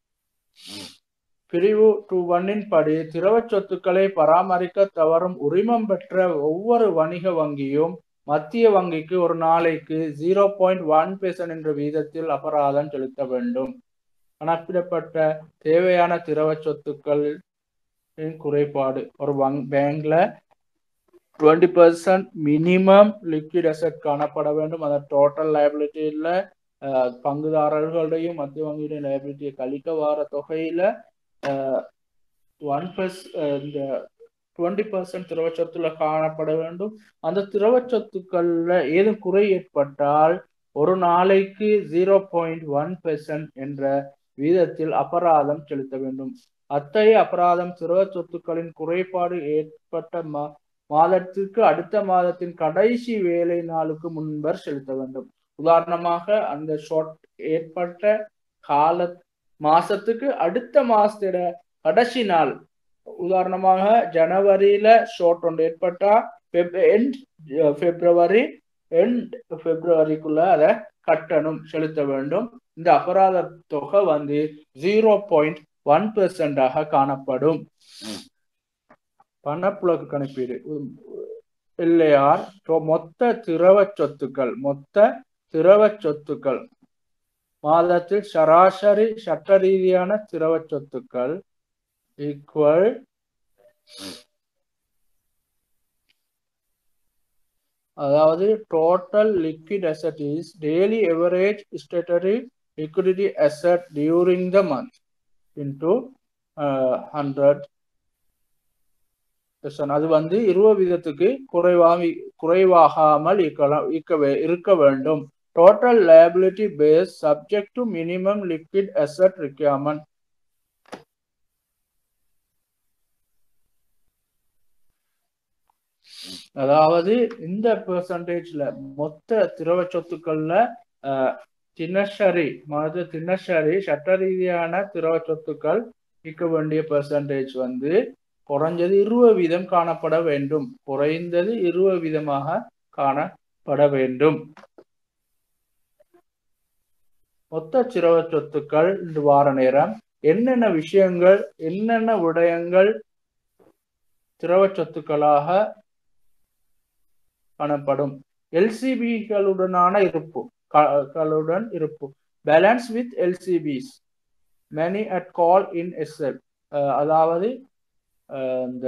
பிரிவு டூ ஒன்னின் படி திரவ சொத்துக்களை பராமரிக்க தவறும் உரிமம் பெற்ற ஒவ்வொரு வணிக வங்கியும் மத்திய வங்கிக்கு ஒரு நாளைக்கு ஜீரோ பாயிண்ட் ஒன் பெர்சன்ட் என்ற வீதத்தில் அபராதம் செலுத்த வேண்டும் கணக்கிடப்பட்ட தேவையான திரவ சொத்துக்கள் குறைபாடு ஒரு வங் பேங்க்ல twenty percent minimum liquid asset காணப்பட வேண்டும் அந்த டோட்டல் லைபிலிட்டியில பங்குதாரர்களுடையும் மத்திய வங்கியுடைய லைபிலிட்டியை கழிக்க வர தொகையில ஒன் பிளஸ் இந்த டுவெண்ட்டி பர்சன்ட் திரவ சொத்துல காணப்பட வேண்டும் அந்த திரவ சொத்துக்கள்ல ஏதும் குறை ஏற்பட்டால் ஒரு நாளைக்கு ஜீரோ பாயிண்ட் ஒன் பெர்சன்ட் என்ற வீதத்தில் அபராதம் செலுத்த வேண்டும் அத்தகைய அபராதம் திரவ சொத்துக்களின் குறைபாடு ஏற்பட்ட மா மாதத்திற்கு அடுத்த மாதத்தின் கடைசி வேலை நாளுக்கு முன்பர் செலுத்த வேண்டும் உதாரணமாக அந்த ஷார்ட் ஏற்பட்ட கால மாசத்துக்கு அடுத்த மாசத்தோட கடைசி நாள் உதாரணமாக ஜனவரியில ஷார்ட் ஒன்று ஏற்பட்டா எண்ட் பிப்ரவரி எண்ட் பிப்ரவரிக்குள்ள அதை கட்டணும் செலுத்த வேண்டும் இந்த அபராத தொகை வந்து ஜீரோ பாயிண்ட் ஒன் பெர்சென்டாக காணப்படும் பணப்புழக்க கணக்கீடு இல்லையார் மொத்த திரவ சொத்துக்கள் மொத்த திரவ சொத்துக்கள் மாதத்தில் சராசரி சட்ட ரீதியான திரவ சொத்துக்கள் ஈக்குவல் அதாவது total liquid asset is daily average statutory liquidity asset during the month into hundred அது வந்து இருபது வீதத்துக்கு குறைவாக குறைவாகாமல் இருக்கலாம் இருக்க இருக்க வேண்டும் total liability base subject to minimum liquid asset requirement அதாவது இந்த பெர்சன்டேஜ்ல மொத்த திரவ சொத்துக்கள்ல தினசரி மத தினசரி சட்ட ரீதியான திரவ சொத்துக்கள் இருக்க வேண்டிய பெர்சன்டேஜ் வந்து குறைஞ்சது இருபது வீதம் காணப்பட வேண்டும் குறைந்தது இருபது வீதமாக காணப்பட வேண்டும் மொத்த திரவ சொத்துக்கள் இன்று வார நேரம் என்னென்ன விஷயங்கள் என்னென்ன விடயங்கள் திரவ சொத்துக்களாக காணப்படும் எல்சிபிகளுடனான இருப்பு களுடன் இருப்பு balance with LCBs money at call in SL அதாவது இந்த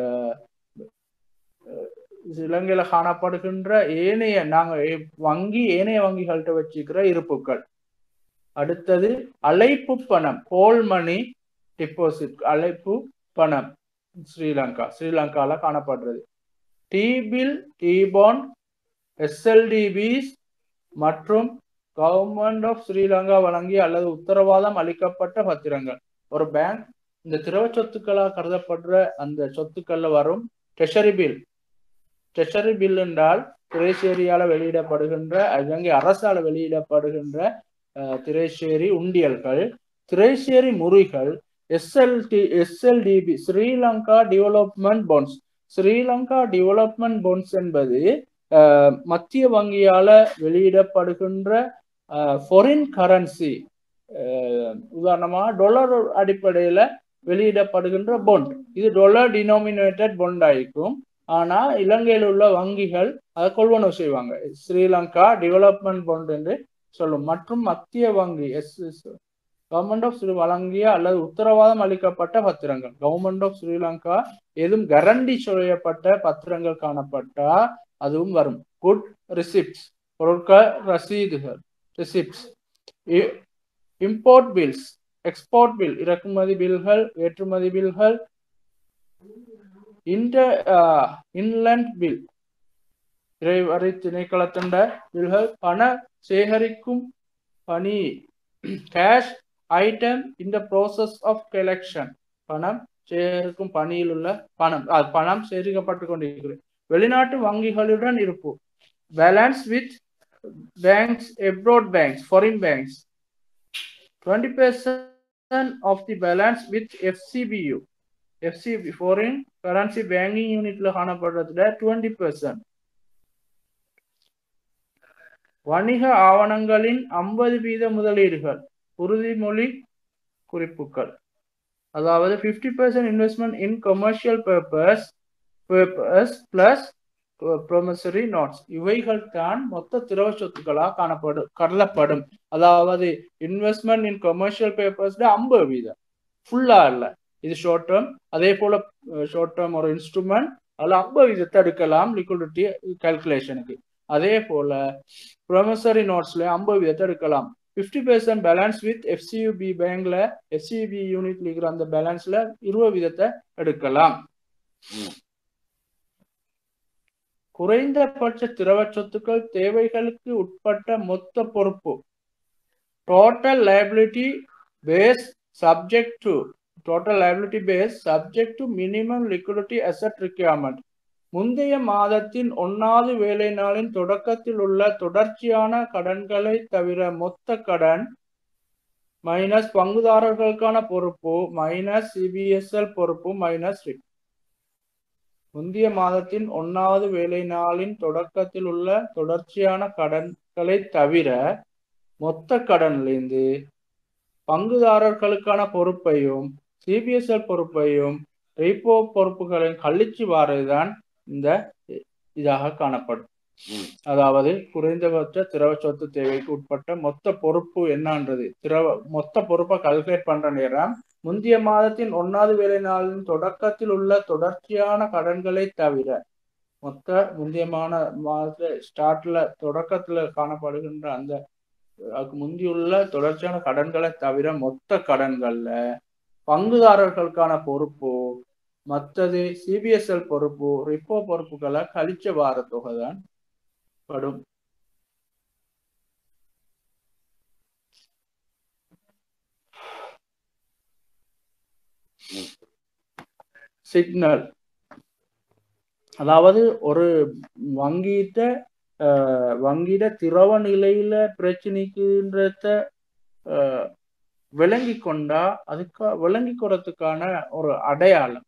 இலங்கையில காணப்படுகின்ற ஏனைய நாங்க வங்கி ஏனைய வங்கிகள்கிட்ட வச்சுக்கிற இருப்புகள் அடுத்தது அழைப்பு பணம் கோல் மணி டிபாசிட் அழைப்பு பணம் ஸ்ரீலங்கா ஸ்ரீலங்கால காணப்படுறது டி பில் டி பாண்ட் எஸ்எல்டிபிஸ் மற்றும் கவர்மெண்ட் ஆஃப் ஸ்ரீலங்கா வழங்கிய அல்லது உத்தரவாதம் அளிக்கப்பட்ட பத்திரங்கள் ஒரு பேங்க் இந்த திரவ சொத்துக்களாக கருதப்படுற அந்த சொத்துக்கள்ல வரும் ட்ரெஷரி பில் ட்ரெஷரி பில் என்றால் திரைசேரியால வெளியிடப்படுகின்ற இலங்கை அரசால வெளியிடப்படுகின்ற திரைசேரி உண்டியல்கள் திரைசேரி முறிகள் SLT SLTP Sri Lanka development bonds Sri Lanka development bonds என்பது மத்திய வங்கியால வெளியிடப்படுகின்ற ஃபாரின் கரன்சி உதாரணமா டொலர் அடிப்படையில வெளியிடப்படுகின்ற பொண்ட் இது டொலர் டினோமினேட்டட் பொண்ட் ஆயிக்கும் ஆனா இலங்கையில் உள்ள வங்கிகள் அதை கொள்வனவு செய்வாங்க ஸ்ரீலங்கா டெவலப்மெண்ட் பொண்ட் என்று சொல்லும் மற்றும் மத்திய வங்கி எஸ் கவர்மெண்ட் ஆஃப் ஸ்ரீ வழங்கிய அல்லது உத்தரவாதம் அளிக்கப்பட்ட பத்திரங்கள் கவர்மெண்ட் ஆஃப் ஸ்ரீலங்கா எதுவும் கரண்டி செய்யப்பட்ட பத்திரங்கள் காணப்பட்டா அதுவும் வரும் குட் ரிசிப்ட்ஸ் பொருட்கள் ரசீதுகள் receipts import bills export bill இறக்குமதி பில்கள் ஏற்றுமதி பில்கள் இன்டர் இன்லண்ட் பில் இறைவரை திணைக்களத்தண்ட பில்கள் பண சேகரிக்கும் பணி கேஷ் ஐட்டம் இந்த ப்ரோசஸ் ஆஃப் கலெக்ஷன் பணம் சேகரிக்கும் பணியில் உள்ள பணம் அது பணம் சேகரிக்கப்பட்டு கொண்டிருக்கிறது வெளிநாட்டு வங்கிகளுடன் இருப்பு balance with banks abroad banks foreign banks twenty percent of the balance with FCBU FCB foreign currency banking யூனிட்ல காணப்படுறதுல டுவெண்ட்டி பெர்சன்ட் வணிக ஆவணங்களின் ஐம்பது வீத முதலீடுகள் உறுதிமொழி குறிப்புகள் அதாவது fifty percent investment in commercial purpose purpose plus promissory notes இவைகள் தான் மொத்த திரவ சொத்துக்களாக காணப்படும் கருதப்படும் அதாவது இன்வெஸ்ட்மெண்ட் இன் கமர்ஷியல் பேப்பர்ஸ்ல ஐம்பது வீதம் ஃபுல்லா இல்லை இது ஷார்ட் டேர்ம் அதே போல ஷார்ட் டேர்ம் ஒரு இன்ஸ்ட்ருமெண்ட் அதில் ஐம்பது வீதத்தை எடுக்கலாம் லிக்விடிட்டி கால்குலேஷனுக்கு அதே போல ப்ரொமசரி நோட்ஸ்ல ஐம்பது வீதத்தை எடுக்கலாம் fifty percent balance with FCUB பேங்க்ல எஃப்சிபி யூனிட்ல இருக்கிற அந்த பேலன்ஸ்ல இருபது வீதத்தை எடுக்கலாம் குறைந்தபட்ச திரவ சொத்துக்கள் தேவைகளுக்கு உட்பட்ட மொத்த பொறுப்பு total liability base subject to total liability base subject to minimum liquidity asset requirement முந்தைய மாதத்தின் ஒன்னாவது வேலை நாளின் தொடக்கத்தில் உள்ள தொடர்ச்சியான கடன்களை தவிர மொத்த கடன் மைனஸ் பங்குதாரர்களுக்கான பொறுப்பு மைனஸ் சிபிஎஸ்எல் பொறுப்பு மைனஸ் ரிக் முந்தைய மாதத்தின் ஒன்னாவது வேலை நாளின் தொடக்கத்தில் உள்ள தொடர்ச்சியான கடன்களை தவிர மொத்த கடன்லேருந்து பங்குதாரர்களுக்கான பொறுப்பையும் சிபிஎஸ்எல் பொறுப்பையும் ரெய்போ பொறுப்புகளையும் கழிச்சு வாரதுதான் இந்த இதாக காணப்படும் அதாவது குறைந்தபட்ச திரவ சொத்து தேவைக்கு உட்பட்ட மொத்த பொறுப்பு என்னன்றது திரவ மொத்த பொறுப்பை கால்குலேட் பண்ற நேரம் முந்தைய மாதத்தின் ஒன்னாவது வேலை நாளின் தொடக்கத்தில் உள்ள தொடர்ச்சியான கடன்களை தவிர மொத்த முந்தைய மான மாதத்துல ஸ்டார்ட்ல தொடக்கத்துல காணப்படுகின்ற அந்த அதுக்கு முந்தியுள்ள தொடர்ச்சியான கடன்களை தவிர மொத்த கடன்கள்ல பங்குதாரர்களுக்கான பொறுப்பு மற்றது சிபிஎஸ்எல் பொறுப்பு ரிப்போ பொறுப்புகளை கழிச்ச வார தொகை தான் படும் சிக்னல் அதாவது ஒரு வங்கிட்ட அஹ், வங்கிட திரவ நிலையில பிரச்சனைக்குன்றத அஹ், விளங்கி கொண்டா அதுக்கு விளங்கி கொறதுக்கான ஒரு அடையாளம்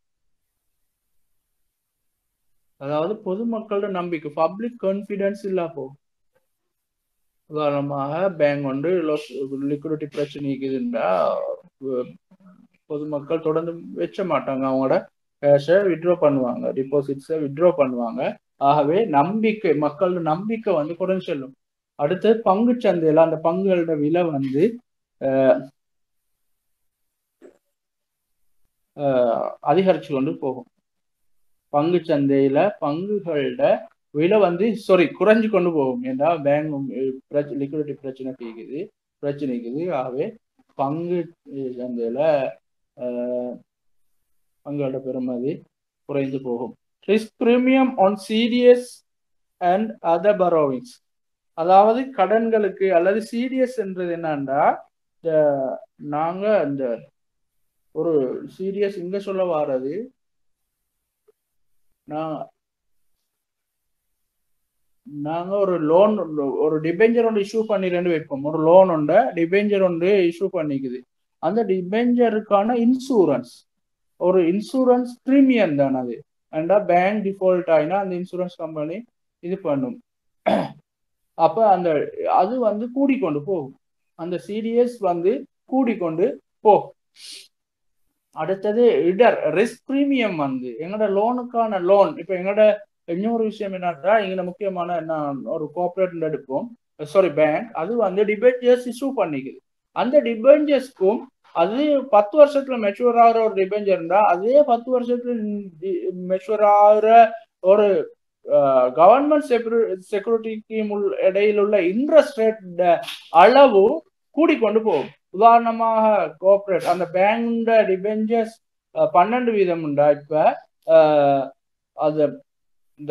அதாவது பொதுமக்களோட நம்பிக்கை பப்ளிக் கான்பிடன்ஸ் இல்ல போகும் உதாரணமாக பேங்க் வந்து லிக்விடிட்டி பிரச்சனை இருக்குதுன்றா அஹ், பொதுமக்கள் தொடர்ந்து வச்ச மாட்டாங்க அவங்களோட கேஷை வித்ட்ரா பண்ணுவாங்க டிபாசிட்ஸை வித்ட்ரா பண்ணுவாங்க ஆகவே நம்பிக்கை மக்களோட நம்பிக்கை வந்து குறைஞ்சு செல்லும் அடுத்து பங்கு சந்தையில அந்த பங்குகளோட விலை வந்து அஹ், அஹ், அதிகரிச்சு கொண்டு போகும் பங்கு சந்தையில பங்குகளோட விலை வந்து சாரி குறைஞ்சு கொண்டு போகும் ஏன்னா பேங்க் லிக்விடிட்டி பிரச்சனை இருக்குது பிரச்சனை இருக்குது ஆகவே பங்கு சந்தையில அஹ், பங்களோட பெறுமதி குறைந்து போகும் risk premium on CDs and other borrowings அதாவது கடன்களுக்கு அல்லது சிடிஎஸ் என்றது என்னன்னா இந்த நாங்க இந்த ஒரு சீரியஸ் இங்க சொல்ல வாரது நான் நாங்க ஒரு லோன் ஒரு டிபெஞ்சர் ஒன்று இஷ்யூ பண்ணிரேன்னு வைப்போம் ஒரு லோன் ஒன்று டிபெஞ்சர் ஒன்று இஷ்யூ பண்ணிக்குது அந்த டிபெஞ்சருக்கான இன்சூரன்ஸ் ஒரு இன்சூரன்ஸ் ப்ரீமியம் தான் அது அண்டா பேங்க் டிஃபால்ட் ஆயினா அந்த இன்சூரன்ஸ் கம்பெனி இது பண்ணும் அப்ப அந்த அது வந்து கூடிக்கொண்டு போகும் அந்த சிடிஎஸ் வந்து கூடிக்கொண்டு போகும் அடுத்தது இடர் ரிஸ்க் ப்ரீமியம் வந்து எங்களோட லோனுக்கான லோன் இப்ப எங்களோட இன்னொரு விஷயம் என்னன்னா இங்க முக்கியமான நான் ஒரு கோஆபரேட் எடுப்போம் சாரி பேங்க் அது வந்து டிபெஞ்சர்ஸ் இஷ்யூ பண்ணிக்குது அந்த டிபெஞ்சர்ஸ்க்கும் அது பத்து வருஷத்துல மெச்சூர் ஆகிற ஒரு டிபெஞ்சர் இருந்தா அதே பத்து வருஷத்துல மெச்சூர் ஆகிற ஒரு கவர்மெண்ட் செக்யூரிட்டிக்கு இடையில் உள்ள இன்ட்ரெஸ்ட் ரேட் அளவு கூடிக்கொண்டு போகும் உதாரணமாக கோஆபரேட் அந்த பேங்க் டிபெஞ்சர்ஸ் பன்னெண்டு வீதம் உண்டா இப்ப அது இந்த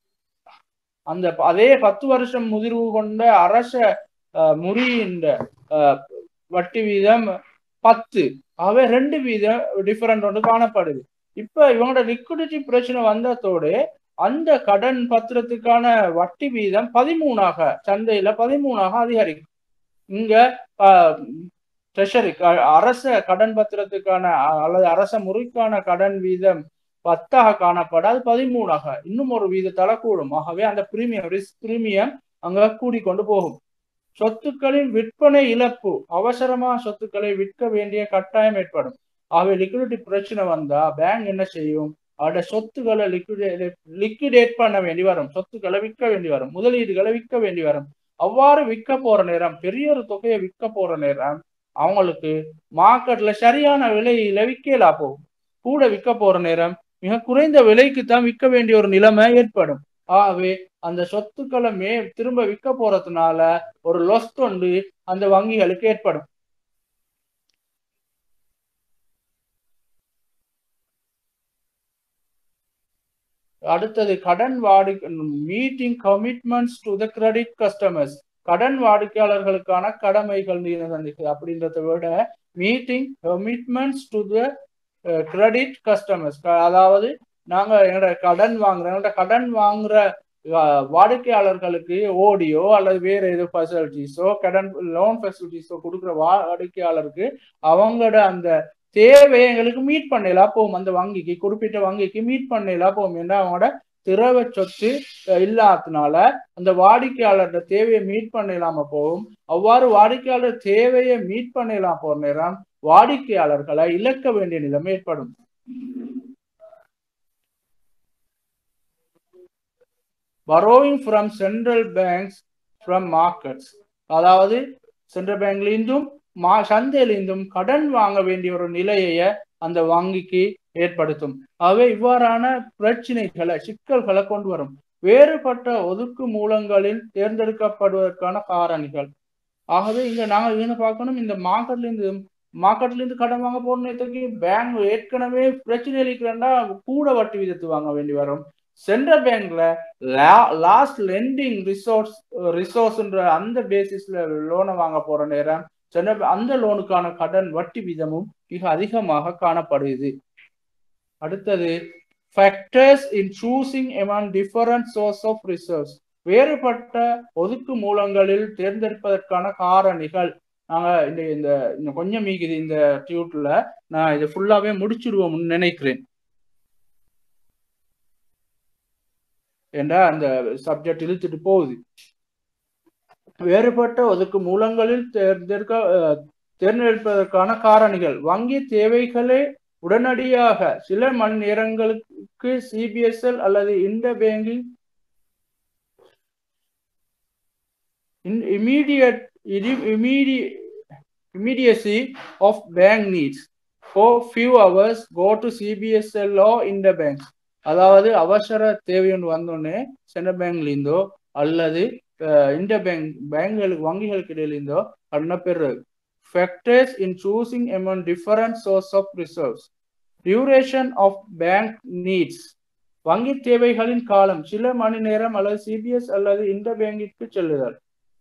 அந்த அதே பத்து வருஷம் முதிர்வு கொண்ட அரச முறியின் வட்டி வீதம் பத்து ஆகவே ரெண்டு வீதம் டிஃபரெண்ட் ஒன்று காணப்படுது இப்ப இவங்களோட லிக்விடிட்டி பிரச்சனை வந்ததோடு அந்த கடன் பத்திரத்துக்கான வட்டி வீதம் பதிமூணாக சந்தையில பதிமூணாக அதிகரிக்கும் இங்க ட்ரெஷரி அரச கடன் பத்திரத்துக்கான அல்லது அரச முறைக்கான கடன் வீதம் பத்தாக காணப்பட அது பதிமூணாக இன்னும் ஒரு வீதத்தால கூடும் ஆகவே அந்த பிரீமியம் ரிஸ்க் பிரீமியம் அங்க கூடிக்கொண்டு போகும் சொத்துக்களின் விற்பனை இழப்பு அவசரமா சொத்துக்களை விற்க வேண்டிய கட்டாயம் ஏற்படும் ஆகவே லிக்விடிட்டி பிரச்சனை வந்தா பேங்க் என்ன செய்யும் அதோட சொத்துக்களை லிக்விடே லிக்விடேட் பண்ண வேண்டி வரும் சொத்துக்களை விற்க வேண்டி வரும் முதலீடுகளை விற்க வேண்டி வரும் அவ்வாறு விற்க போற நேரம் பெரிய ஒரு தொகையை விற்க போற நேரம் அவங்களுக்கு மார்க்கெட்ல சரியான விலையில விற்கலா போகும் கூட விற்க போற நேரம் மிக குறைந்த விலைக்கு தான் விற்க வேண்டிய ஒரு நிலைமை ஏற்படும் ஆகவே அந்த சொத்துக்களை மே திரும்ப விற்க போறதுனால ஒரு லொஸ் கொண்டு அந்த வங்கிகளுக்கு ஏற்படும் அடுத்தது கடன் வாடி meeting commitments to the credit customers கடன் வாடிக்கையாளர்களுக்கான கடமைகள் சந்திக்குது அப்படின்றத விட meeting commitments to the credit customers அதாவது நாங்க எங்களோட கடன் வாங்குற எங்களோட கடன் வாங்குற வாடிக்கையாளர்களுக்கு ஓடியோ அல்லது வேற ஏதோ ஃபெசிலிட்டிஸோ கடன் லோன் ஃபெசிலிட்டிஸோ கொடுக்குற வாடிக்கையாளருக்கு அவங்களோட அந்த தேவையை எங்களுக்கு மீட் பண்ணலாம் போகும் அந்த வங்கிக்கு குறிப்பிட்ட வங்கிக்கு மீட் பண்ணலாம் போகும் ஏன்னா அவங்களோட திரவ சொத்து இல்லாததுனால அந்த வாடிக்கையாளரோட தேவையை மீட் பண்ணலாம போகும் அவ்வாறு வாடிக்கையாளர் தேவையை மீட் பண்ணலாம் போற நேரம் வாடிக்கையாளர்களை இழக்க வேண்டிய நிலைமை ஏற்படும். Borrowing from central banks from markets அதாவது சென்ட்ரல் பேங்க்லேருந்தும் மா சந்தையிலிருந்தும் கடன் வாங்க வேண்டிய ஒரு நிலையை அந்த வங்கிக்கு ஏற்படுத்தும் ஆகவே இவ்வாறான பிரச்சனைகளை சிக்கல்களை கொண்டு வரும் வேறுபட்ட ஒதுக்கு மூலங்களில் தேர்ந்தெடுக்கப்படுவதற்கான காரணிகள் ஆகவே இங்க நாங்க என்ன பார்க்கணும் இந்த மார்க்கெட்ல இருந்து மார்க்கெட்ல இருந்து கடன் வாங்க போனதுக்கு பேங்க் ஏற்கனவே பிரச்சனை இருக்கிறா கூட வட்டி விதத்து வாங்க வேண்டி வரும் சென்ட்ரல் பேங்க்ல லாஸ்ட் லெண்டிங் ரிசோர்ஸ் ரிசோர்ஸ்ன்ற அந்த பேசிஸ்ல லோனை வாங்க போற நேரம் சென்ட்ரல் அந்த லோனுக்கான கடன் வட்டி விதமும் மிக அதிகமாக காணப்படுது அடுத்தது factors in choosing among different source of reserves வேறுபட்ட ஒதுக்கு மூலங்களில் தேர்ந்தெடுப்பதற்கான காரணிகள் நாங்க இந்த இந்த இன்னும் கொஞ்சம் மீக்குது இந்த டியூட்ல நான் இதை ஃபுல்லாவே முடிச்சிடுவோம்னு நினைக்கிறேன் ஏண்டா அந்த சப்ஜெக்ட் இழுத்துட்டு போகுது வேறுபட்ட ஒதுக்கு மூலங்களில் தேர்ந்தெடுக்க தேர்ந்தெடுப்பதற்கான காரணிகள் வங்கி தேவைகளே உடனடியாக சில மணி நேரங்களுக்கு சிபிஎஸ்எல் அல்லது இந்த banking immediate immediate immediacy of bank needs for few hours go to CBSL or interbank அதாவது அவசர தேவை ஒன்று வந்தோடனே சென்ட்ரல் பேங்க்ல இருந்தோ அல்லது இந்த பேங்க் பேங்குகளுக்கு வங்கிகளுக்கு இடையில இருந்தோ அண்ணா பெரு factors in choosing among different source of reserves duration of bank needs வங்கி தேவைகளின் காலம் சில மணி நேரம் அல்லது சிபிஎஸ் அல்லது இந்த பேங்கிற்கு செல்லுதல்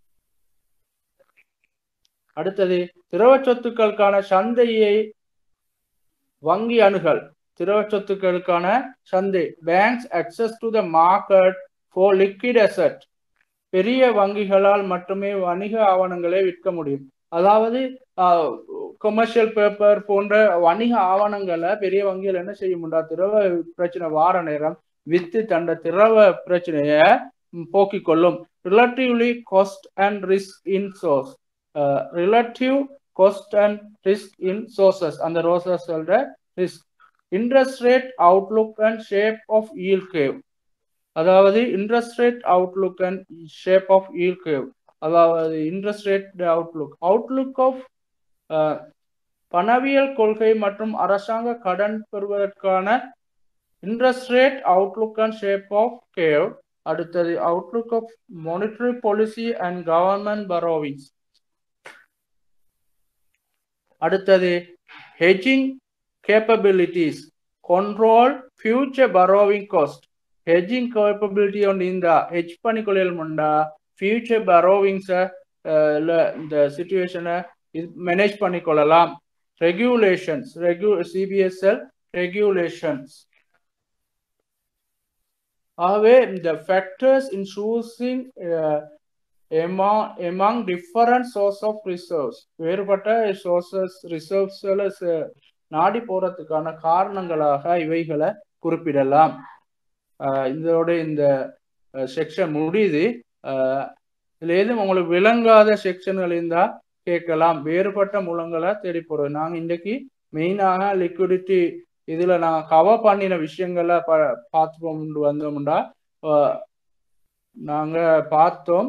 அடுத்தது திரவ சொத்துக்களுக்கான சந்தையை வங்கி அணுகல் திரவ சொத்துக்களுக்கான சந்தை banks access to the market for liquid asset பெரிய வங்கிகளால் மட்டுமே வணிக ஆவணங்களை விற்க முடியும் அதாவது கொமர்ஷியல் பேப்பர் போன்ற வணிக ஆவணங்களை பெரிய வங்கிகள் என்ன செய்ய முடியாது திரவ பிரச்சனை வார நேரம் வித்து தண்ட திரவ பிரச்சனைய போக்கிக் கொள்ளும் relatively cost and risk in source relative cost and risk in sources அந்த ரோசஸ் சொல்ற risk interest rate outlook and shape of yield curve அதாவது interest rate outlook and shape of yield curve அதாவது interest rate outlook outlook of பணவியல் கொள்கை மற்றும் அரசாங்க கடன் பெறுவதற்கான interest rate outlook and shape of curve அடுத்தது outlook of monetary policy and government borrowings அடுத்தது hedging capabilities control future borrowing cost hedging capability ஒன்று இருந்தா ஹெஜ் பண்ணிக்கொள்ளையில் முண்டா ஃபியூச்சர் பரோவிங்ஸை இந்த சுச்சுவேஷனை இது மேனேஜ் பண்ணிக்கொள்ளலாம் ரெகுலேஷன்ஸ் ரெகு சிபிஎஸ்எல் ரெகுலேஷன்ஸ் ஆகவே இந்த factors in choosing among different source of reserves வேறுபட்ட சோர்சஸ் ரிசர்வ்ஸ்ல நாடி போறதுக்கான காரணங்களாக இவைகளை குறிப்பிடலாம் இதோட இந்த செக்ஷன் முடியுது இதுல எதுவும் உங்களுக்கு விளங்காத செக்ஷன்கள் இருந்தா கேட்கலாம் வேறுபட்ட மூலங்களை தேடி போறோம் நாங்க இன்றைக்கு மெயினாக லிக்விடிட்டி இதுல நாங்க கவர் பண்ணின விஷயங்களை ப பார்த்து கொண்டு வந்தோம்டா நாங்க பார்த்தோம்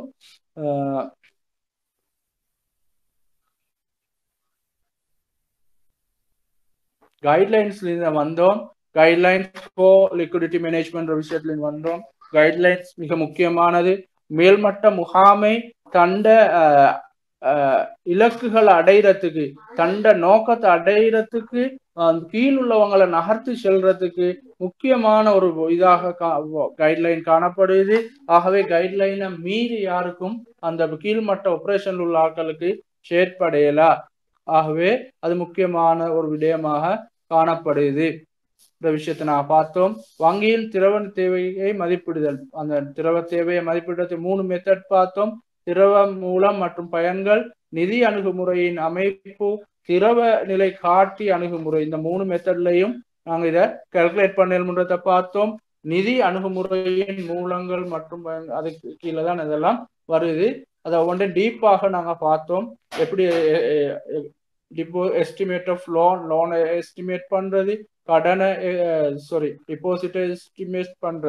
கைட்லைன்ஸ்ல இருந்து வந்தோம் கைட்லைன்ஸ் ஃபோ லிக்விடிட்டி மேனேஜ்மெண்ட் விஷயத்துல வந்தோம் கைட்லைன்ஸ் மிக முக்கியமானது மேல்மட்ட முகாமை தண்ட இலக்குகளை அடையிறதுக்கு தண்ட நோக்கத்தை அடையிறதுக்கு கீழ் உள்ளவங்களை நகர்த்தி செல்றதுக்கு முக்கியமான ஒரு இதாக கைட்லைன் காணப்படுது ஆகவே கைட்லைனை மீறி யாருக்கும் அந்த கீழ்மட்ட ஆபரேஷன் உள்ள ஆட்களுக்கு செயற்படையலா ஆகவே அது முக்கியமான ஒரு விடயமாக காணப்படுது இந்த விஷயத்தை நான் பார்த்தோம் வங்கியில் திரவ தேவையை மதிப்பிடுதல் அந்த திரவ தேவையை மதிப்பிடுறது மூணு மெத்தட் பார்த்தோம் திரவ மூலம் மற்றும் பயன்கள் நிதி அணுகுமுறையின் அமைப்பு திரவ நிலை காட்டி அணுகுமுறை இந்த மூணு மெத்தட்லையும் நாங்க இதை கால்குலேட் பண்ணணுன்றதை பார்த்தோம் நிதி அணுகுமுறையின் மூலங்கள் மற்றும் அதுக்கு கீழே தான் இதெல்லாம் வருது அதை ஒன்றே டீப்பாக நாங்க பார்த்தோம் எப்படி டிப்போ எஸ்டிமேட் ஆஃப் லோன் லோனை எஸ்டிமேட் பண்றது கடனை சாரி டிபாசிட்டை எஸ்டிமேட் பண்றது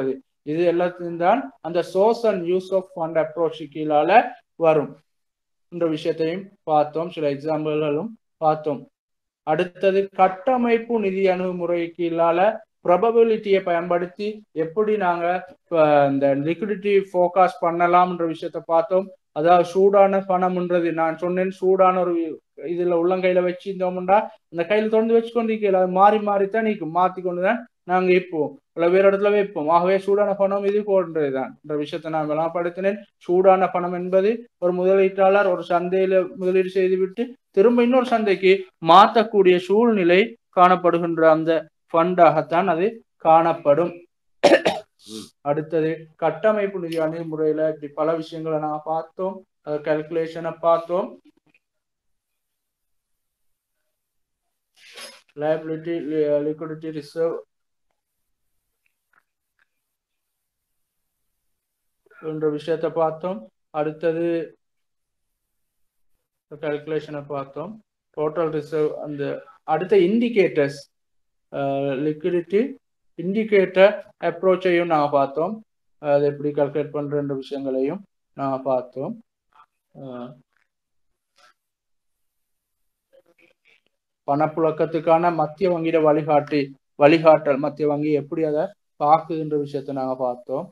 இது எல்லாத்தையும் தான் அந்த source and use of fund approach கீழால வரும் என்ற விஷயத்தையும் பார்த்தோம் சில எக்ஸாம்பிள்களும் பார்த்தோம் அடுத்தது கட்டமைப்பு நிதி அணுகுமுறை கீழால ப்ரொபபிலிட்டியை பயன்படுத்தி எப்படி நாங்க இந்த லிக்விடிட்டி ஃபோகாஸ்ட் பண்ணலாம்ன்ற விஷயத்த பார்த்தோம் அதாவது சூடான பணம்ன்றது நான் சொன்னேன் சூடான ஒரு இதுல உள்ளங்கையில வச்சிருந்தோம்டா அந்த கையில தொடர்ந்து வச்சு கொண்டிருக்கல அது மாறி மாறித்தான் நீக்கு மாத்தி கொண்டுதான் நாங்க இப்போம் இல்ல வேற இடத்துல வைப்போம் ஆகவே சூடான பணம் இது போன்றதுதான் என்ற விஷயத்தை நான் விளம்படுத்தினேன் சூடான பணம் என்பது ஒரு முதலீட்டாளர் ஒரு சந்தையில முதலீடு செய்துவிட்டு திரும்ப இன்னொரு சந்தைக்கு மாற்றக்கூடிய சூழ்நிலை காணப்படுகின்ற அந்த ஃபண்டாகத்தான் அது காணப்படும் அடுத்தது கட்டமைப்பு நிதி அணுகுமுறையில இப்படி பல விஷயங்களை நான் பார்த்தோம் கல்குலேஷனை பார்த்தோம் liability liquidity reserve என்ற விஷயத்தை பார்த்தோம் அடுத்தது கல்குலேஷனை பார்த்தோம் டோட்டல் ரிசர்வ் அந்த அடுத்த இண்டிகேட்டர்ஸ் லிக்விடிட்டி இண்டிகேட்டர் அப்ரோச்சையும் நாங்கள் பார்த்தோம் அதை எப்படி கால்குலேட் பண்ணுற விஷயங்களையும் நாங்கள் பார்த்தோம் பணப்புழக்கத்துக்கான மத்திய வங்கியிட வழிகாட்டி வழிகாட்டல் மத்திய வங்கி எப்படி அதை பார்க்குகின்ற விஷயத்த நாங்கள் பார்த்தோம்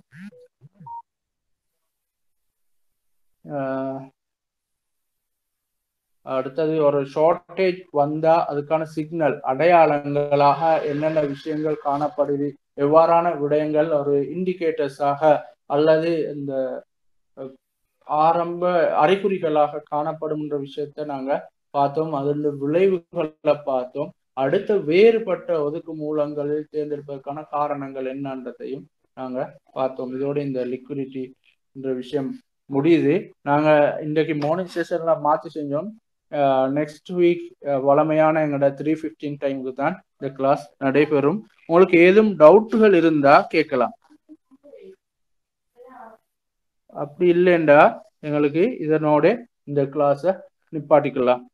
அடுத்தது ஒரு ஷார்டேஜ் வந்தா அதுக்கான சிக்னல் அடையாளங்களாக என்னென்ன விஷயங்கள் காணப்படுது எவ்வாறான விடயங்கள் ஒரு இண்டிகேட்டர்ஸாக அல்லது இந்த ஆரம்ப அறிகுறிகளாக காணப்படும் விஷயத்த நாங்க பார்த்தோம் அதன் விளைவுகளை பார்த்தோம் அடுத்த வேறுபட்ட ஒதுக்கு மூலங்களில் தேர்ந்தெடுப்பதற்கான காரணங்கள் என்னன்றதையும் நாங்க பார்த்தோம் இதோட இந்த லிக்விடிட்டி என்ற விஷயம் முடியுது நாங்க இன்றைக்கு மார்னிங் செஷன்ல மாத்தி செஞ்சோம் நெக்ஸ்ட் வீக் வளமையான எங்களோட த்ரீ ஃபிஃப்டீன் டைமுக்கு தான் இந்த கிளாஸ் நடைபெறும் உங்களுக்கு ஏதும் டவுட்டுகள் இருந்தா கேட்கலாம் அப்படி இல்லைண்டா எங்களுக்கு இதனோட இந்த கிளாஸை நிப்பாட்டிக்கலாம்